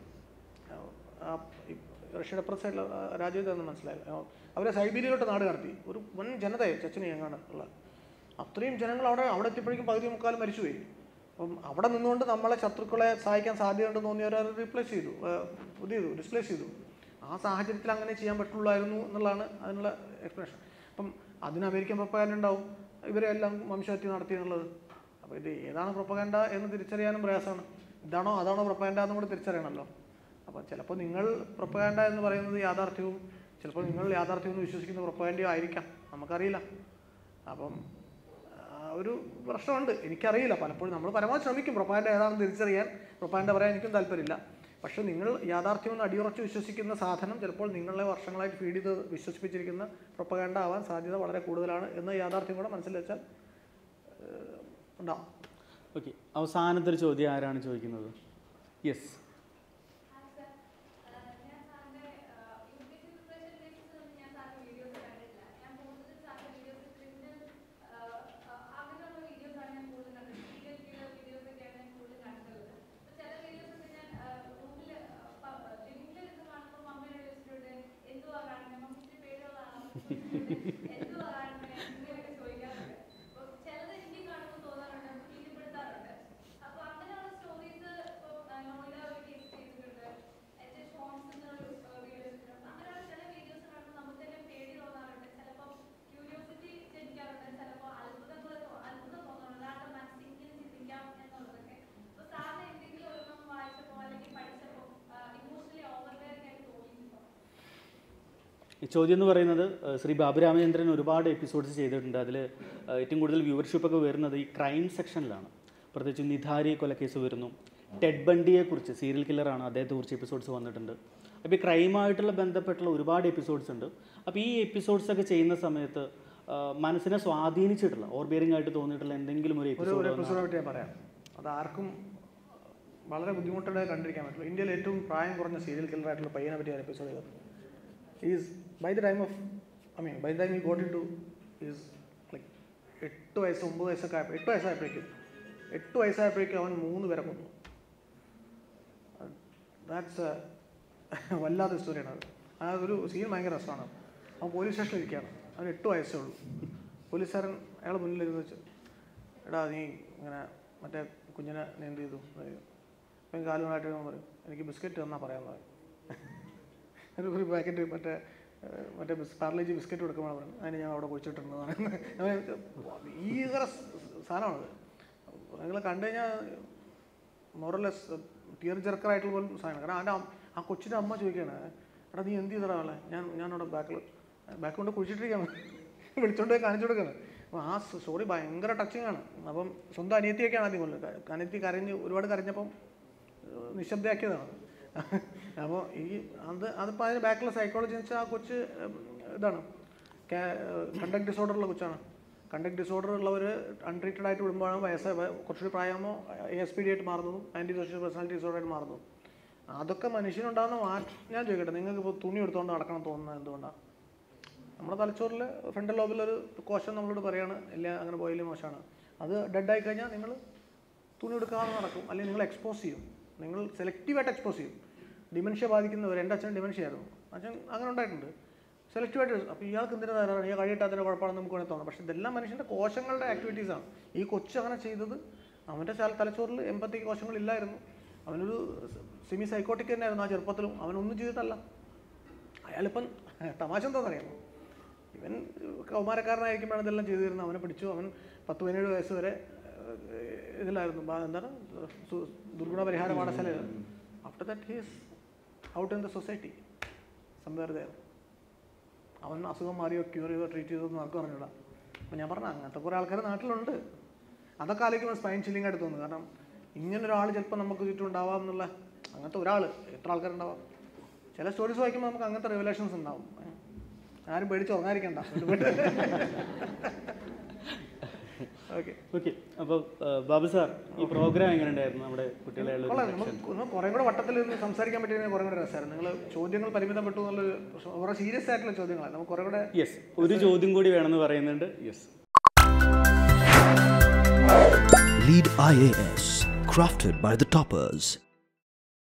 Speaker 2: ഏഹ്, ആ, ഈ റഷ്യയുടെ പ്രസിഡന്റ് രാജ്യത്തെന്ന് മനസ്സിലായില്ല അവരെ സൈബീരിയയിലോട്ട് നാട് കടത്തി ഒരു വൻ ജനതയെ ചെച്ചനെ എങ്ങാണ് ഉള്ള അത്രയും ജനങ്ങൾ അവിടെ അവിടെ എത്തിയപ്പോഴേക്കും പകുതി മുക്കാലും മരിച്ചുപോയി അപ്പം അവിടെ നിന്നുകൊണ്ട് നമ്മളെ ശത്രുക്കളെ സഹായിക്കാൻ സാധ്യതയുണ്ടെന്ന് തോന്നി അവരത് റീപ്ലേസ് ചെയ്തു ഏഹ്, ഇത് ചെയ്തു ഡിസ്പ്ലേസ് ചെയ്തു ആ സാഹചര്യത്തിൽ അങ്ങനെ ചെയ്യാൻ പറ്റുള്ളായിരുന്നു എന്നുള്ളതാണ് അതിനുള്ള എക്സ്പ്ലനേഷൻ അപ്പം അതിന് അമേരിക്കൻ പ്രൊപ്പഗാൻഡ ഉണ്ടാവും ഇവരെ എല്ലാം വംശഹത്യ നടത്തി എന്നുള്ളത് അപ്പോൾ ഇത് ഏതാണ് പ്രൊപ്പഗാൻഡ എന്ന് തിരിച്ചറിയാനും പ്രയാസമാണ് ഇതാണോ അതാണോ പ്രൊപ്പഗാൻഡ എന്നും കൂടി തിരിച്ചറിയണമല്ലോ അപ്പോൾ ചിലപ്പോൾ നിങ്ങൾ പ്രൊപ്പഗാൻഡ എന്ന് പറയുന്നത് യാഥാർത്ഥ്യവും ചിലപ്പോൾ നിങ്ങൾ യാഥാർത്ഥ്യം എന്ന് വിശ്വസിക്കുന്ന പ്രൊപ്പഗാൻഡയോ ആയിരിക്കാം നമുക്കറിയില്ല അപ്പം ആ ഒരു പ്രശ്നമുണ്ട് എനിക്കറിയില്ല പലപ്പോഴും നമ്മൾ പരമാവധി ശ്രമിക്കും പ്രൊപ്പാൻ്റെ ഏതാണെന്ന് തിരിച്ചറിയാൻ പ്രൊപ്പാൻ്റെ പറയാൻ എനിക്കും താല്പര്യമില്ല പക്ഷേ നിങ്ങൾ യാഥാർത്ഥ്യമെന്ന് അടിയുറച്ച് വിശ്വസിക്കുന്ന സാധനം ചിലപ്പോൾ നിങ്ങളെ വർഷങ്ങളായിട്ട് ഫീഡ് ചെയ്ത് വിശ്വസിപ്പിച്ചിരിക്കുന്ന പ്രൊപ്പഗാൻഡ ആവാൻ സാധ്യത വളരെ കൂടുതലാണ് എന്ന യാഥാർത്ഥ്യം കൂടെ മനസ്സിൽ വെച്ചാൽ ഏഹ്, ഉണ്ടാവും
Speaker 1: ഓക്കെ അവസാനത്തെ ഒരു ചോദ്യം ആരാണ് ചോദിക്കുന്നത് യെസ്
Speaker 5: ഞാൻ സാറിന്റെ U P C preparation basis ഒന്നും ഞാൻ സാറിന്റെ വീഡിയോസ് കണ്ടിട്ടില്ല ഞാൻ കൂടുതലും സാറിന്റെ വീഡിയോസ് ക്രിമിനൽ അങ്ങനെയുള്ള വീഡിയോസ് ആണ് ഞാൻ കൂടുതൽ കണ്ടത് സീരിയൽ കില്ലർ വീഡിയോസ് ഒക്കെയാണ് ഞാൻ കൂടുതൽ കണ്ടിട്ടുള്ളത് അപ്പൊ ചില വീഡിയോസ് ഒക്കെ ഞാൻ റൂമിൽ ലിവിംഗിൽ ഇരുന്ന് കാണുമ്പോൾ മമ്മിയുടെ ചോദിച്ചിട്ടുണ്ട് എന്തുവാ കാണുന്നത് മമ്മി ഇത്തിരി പേടിയുള്ളതാണോ എന്തുവാ കാണുന്നത് ഇങ്ങനെയൊക്കെ ചോദിക്കാറുണ്ട് അപ്പൊ ചിലത് എനിക്ക് കാണുമ്പോൾ തോന്നാറുണ്ട് ഭീതിപ്പെടുത്താറുണ്ട് അപ്പൊ അങ്ങനെയുള്ള സ്റ്റോറീസ് ഇപ്പോൾ നോയിഡ ഒരു കേസ് ചെയ്തിട്ടുണ്ട് എന്റെ ഷോൺസ് എന്നൊരു വീഡിയോ ചെയ്തിട്ടുണ്ട് അങ്ങനെയുള്ള ചില വീഡിയോസ് കാണുമ്പോൾ നമുക്ക് തന്നെ പേടി തോന്നാറുണ്ട് ചിലപ്പോൾ ക്യൂരിയോസിറ്റി ജനിക്കാറുണ്ട് ചിലപ്പോൾ അത്ഭുതങ്ങൾ അത്ഭുതം തോന്നാറുണ്ട് ഒരാളുടെ മനസ്സിൽ ഇങ്ങനെ ചിന്തിക്കാം എന്നുള്ളതൊക്കെ അപ്പൊ സാറിന് എന്തെങ്കിലും ഒരെണ്ണം വായിച്ചപ്പോൾ അല്ലെങ്കിൽ പഠിച്ചപ്പോൾ ഇമോഷണലി ഓവർവെയറിംഗ് ആയിട്ട് തോന്നിയിട്ടുണ്ടോ
Speaker 1: ഈ ചോദ്യം എന്ന് പറയുന്നത് ഏഹ്, ശ്രീ ബാബു രാമചന്ദ്രൻ ഒരുപാട് എപ്പിസോഡ്സ് ചെയ്തിട്ടുണ്ട് അതിൽ ഏറ്റവും കൂടുതൽ വ്യൂവർഷിപ്പ് ഒക്കെ വരുന്നത് ഈ ക്രൈം സെക്ഷനിലാണ് പ്രത്യേകിച്ച് നിധാരി കൊലക്കേസ് വരുന്നു ടെഡ് ബണ്ടിയെക്കുറിച്ച് സീരിയൽ കില്ലറാണ് അദ്ദേഹത്തെ കുറിച്ച് എപ്പിസോഡ്സ് വന്നിട്ടുണ്ട് അപ്പോൾ ഈ ക്രൈമായിട്ടുള്ള ബന്ധപ്പെട്ടുള്ള ഒരുപാട് എപ്പിസോഡ്സ് ഉണ്ട് അപ്പോൾ ഈ എപ്പിസോഡ്സ് ഒക്കെ ചെയ്യുന്ന സമയത്ത് ഏഹ്, മനസ്സിനെ സ്വാധീനിച്ചിട്ടുള്ള ഓർബിയറിംഗ് ആയിട്ട് തോന്നിയിട്ടുള്ള എന്തെങ്കിലും ഒരു
Speaker 2: ഒരു ഒരു
Speaker 1: എപ്പിസോഡ്
Speaker 2: എപ്പിസോഡിനെ പറ്റി ഞാൻ പറയാം അത് ആർക്കും വളരെ ബുദ്ധിമുട്ടോടെ കണ്ടിരിക്കാൻ പറ്റുള്ളൂ ഇന്ത്യയിൽ ഏറ്റവും പ്രായം കുറഞ്ഞ സീരിയൽ കില്ലറായിട്ടുള്ള പയ്യനെ പറ്റി ഞാൻ എപ്പിസോഡ് ചെയ്തത് is by the time of I mean by the time he got into is like എട്ട് വയസ്സ് ഒമ്പത് വയസ്സൊക്കെ ആയപ്പോൾ എട്ട് വയസ്സായപ്പോഴേക്കും എട്ട് വയസ്സായപ്പോഴേക്കും അവൻ മൂന്ന് പേരെ കൊന്നു ദാറ്റ്സ് വല്ലാത്ത സ്റ്റോറിയാണ് അത് ആ ഒരു സീൻ ഭയങ്കര രസമാണ് അവൻ പോലീസ് സ്റ്റേഷനിൽ ഇരിക്കുകയാണ് അവന് എട്ട് വയസ്സേ ഉള്ളൂ പോലീസുകാരൻ അയാളെ മുന്നിലിരുന്ന് വെച്ച് എടാ നീ ഇങ്ങനെ മറ്റേ കുഞ്ഞിനെ നീ എന്ത് ചെയ്തു അപ്പം കാലുമായിട്ട് പറയും എനിക്ക് ബിസ്ക്കറ്റ് തന്നാൽ പറയാമെന്ന് പറയും ഒരു ഒരു പാക്കറ്റ് മറ്റേ ഏഹ്, മറ്റേ ബിസ് പാർലേജി ബിസ്ക്കറ്റ് കൊടുക്കുമ്പോൾ പറഞ്ഞു അതിന് ഞാൻ അവിടെ കുഴിച്ചിട്ടിരുന്നതാണ് ഭീകര സ് സാധനമാണത് നിങ്ങൾ കണ്ടു കഴിഞ്ഞാൽ മോറലെസ് ടിയർ ജെർക്കറായിട്ടുള്ള പോലും സാധനം കാരണം അവൻ്റെ അം- ആ കൊച്ചിൻ്റെ അമ്മ ചോദിക്കുകയാണ് എടാ നീ എന്ത് ചെയ്തടാ അവളെ ഞാൻ ഞാനവിടെ ബാക്കിൽ ബാക്ക് കൊണ്ട് കുഴിച്ചിട്ടിരിക്കുകയാണ് വിളിച്ചോണ്ട് പോയി കാണിച്ചു കൊടുക്കുകയാണ് അപ്പോൾ ആ സ്റ്റോറി ഭയങ്കര ടച്ചിങ് ആണ് അപ്പം സ്വന്തം അനിയത്തിയൊക്കെയാണ് ആദ്യം കൊല്ലുന്നത് അനിയത്തി കരഞ്ഞ് ഒരുപാട് കരഞ്ഞപ്പം ഏഹ് നിശബ്ദയാക്കിയതാണ് അപ്പോൾ ഈ അത് അതിപ്പോൾ അതിന് ബാക്കിലെ സൈക്കോളജി എന്ന് വെച്ചാൽ ആ കൊച്ച് ഏഹ്, ഇതാണ് കണ്ടക്ട് ഡിസോർഡർ ഉള്ള കൊച്ചാണ് കണ്ടക്ട് ഡിസോർഡർ ഉള്ളവർ അൺട്രീറ്റഡ് ആയിട്ട് വിടുമ്പോഴാണ് വയസ്സ് വ- കുറച്ചുകൂടി പ്രായമോ എ എസ് പി ഡി ആയിട്ട് മാറുന്നതും ആൻറ്റി സോഷ്യൽ പേഴ്സണാലിറ്റി ഡിസോർഡർ ആയിട്ട് മാറുന്നതും അതൊക്കെ മനുഷ്യനുണ്ടാകുന്ന മാറ്റം ഞാൻ ചോദിക്കട്ടെ നിങ്ങൾക്ക് ഇപ്പോൾ തുണി എടുത്തുകൊണ്ട് നടക്കണം തോന്നുന്നത് എന്തുകൊണ്ടാണ് നമ്മുടെ തലച്ചോറിൽ ഫ്രണ്ടൽ ലോബിലൊരു കോശം നമ്മളോട് പറയാണ് ഇല്ല അങ്ങനെ പോയാലും മോശമാണ് അത് ഡെഡായി കഴിഞ്ഞാൽ നിങ്ങൾ തുണി എടുക്കാതെ നടക്കും അല്ലെങ്കിൽ നിങ്ങൾ എക്സ്പോസ് ചെയ്യും നിങ്ങൾ സെലക്റ്റീവായിട്ട് എക്സ്പോസ് ചെയ്യും ഡിമെൻഷ്യ ബാധിക്കുന്നവർ എൻ്റെ അച്ഛൻ ഡിമെൻഷ്യ ആയിരുന്നു അച്ഛൻ അങ്ങനെ ഉണ്ടായിട്ടുണ്ട് സെലക്റ്റീവായിട്ട് അപ്പോൾ ഇയാൾക്ക് എന്തിനാ തരാറ് ഈ കഴിയിട്ടാത്തതിൻ്റെ കുഴപ്പമാണെന്ന് നമുക്ക് വേണമെങ്കിൽ തോന്നാം പക്ഷേ ഇതെല്ലാം മനുഷ്യൻ്റെ കോശങ്ങളുടെ ആക്ടിവിറ്റീസാണ് ഈ കൊച്ചു അങ്ങനെ ചെയ്തത് അവൻ്റെ ചാ- തലച്ചോറിൽ എൺപത്തി കോശങ്ങളില്ലായിരുന്നു അവനൊരു സെമി സൈക്കോട്ടിക് തന്നെയായിരുന്നു ആ ചെറുപ്പത്തിലും അവനൊന്നും ചെയ്തിട്ടല്ല അയാളിപ്പം തമാശ എന്താണെന്നറിയാമോ ഇവൻ കൗമാരക്കാരനായിരിക്കുമ്പോഴാണ് ഇതെല്ലാം ചെയ്തു തരുന്നത് അവനെ പിടിച്ചു അവൻ പത്ത് പതിനേഴ് വയസ്സ് വരെ ഏഹ്, ഇതിലായിരുന്നു ബാ- എന്താണ് സു- ദുർഗുണ പരിഹാര പാഠശാലയിലായിരുന്നു after that he's out in the society somewhere there അവൻ അസുഖം മാറിയോ ക്യൂർ ചെയ്തോ ട്രീറ്റ് ചെയ്തോ എന്ന് ആർക്കും അറിഞ്ഞൂടാ അപ്പം ഞാൻ പറഞ്ഞ അങ്ങനത്തെ കുറേ ആൾക്കാർ നാട്ടിലുണ്ട് അതൊക്കെ ആലോചിക്കുമ്പോൾ സ്പൈൻ ചില്ലിങ് ആയിട്ട് തോന്നുന്നു കാരണം ഇങ്ങനെ ഒരാൾ ചിലപ്പോൾ നമുക്ക് ചുറ്റും ഉണ്ടാവാം എന്നുള്ള അങ്ങനത്തെ ഒരാൾ എത്ര ആൾക്കാരുണ്ടാവാം ചില സ്റ്റോറീസ് വായിക്കുമ്പോൾ നമുക്ക് അങ്ങനത്തെ റിവലേഷൻസ് ഉണ്ടാവും ഏ. ആരും പേടിച്ച് ഉറങ്ങാതിരിക്കണ്ട ഓക്കെ
Speaker 1: ഓക്കെ അപ്പോൾ ബാബു സാർ ഈ പ്രോഗ്രാം എങ്ങനെ ഉണ്ടായിരുന്നു നമ്മുടെ കുട്ടികളെ ഉള്ള ഒരു
Speaker 2: കൊള്ളാം നമുക്ക് ഒന്ന് കുറേ കൂടെ വട്ടത്തിൽ ഇരുന്ന് സംസാരിക്കാൻ പറ്റിയ കുറേ കൂടെ രസമായിരുന്നു നിങ്ങൾ ചോദ്യങ്ങൾ പരിമിതപ്പെട്ടു എന്നുള്ളൊരു പ്രശ്നം കുറേ സീരിയസ് ആയിട്ടുള്ള ചോദ്യങ്ങളാണ് നമുക്ക് കുറേ കൂടെ
Speaker 1: യെസ് ഒരു ചോദ്യം കൂടി വേണമെന്ന് പറയുന്നുണ്ട് yes
Speaker 7: Lead IAS, crafted by the toppers.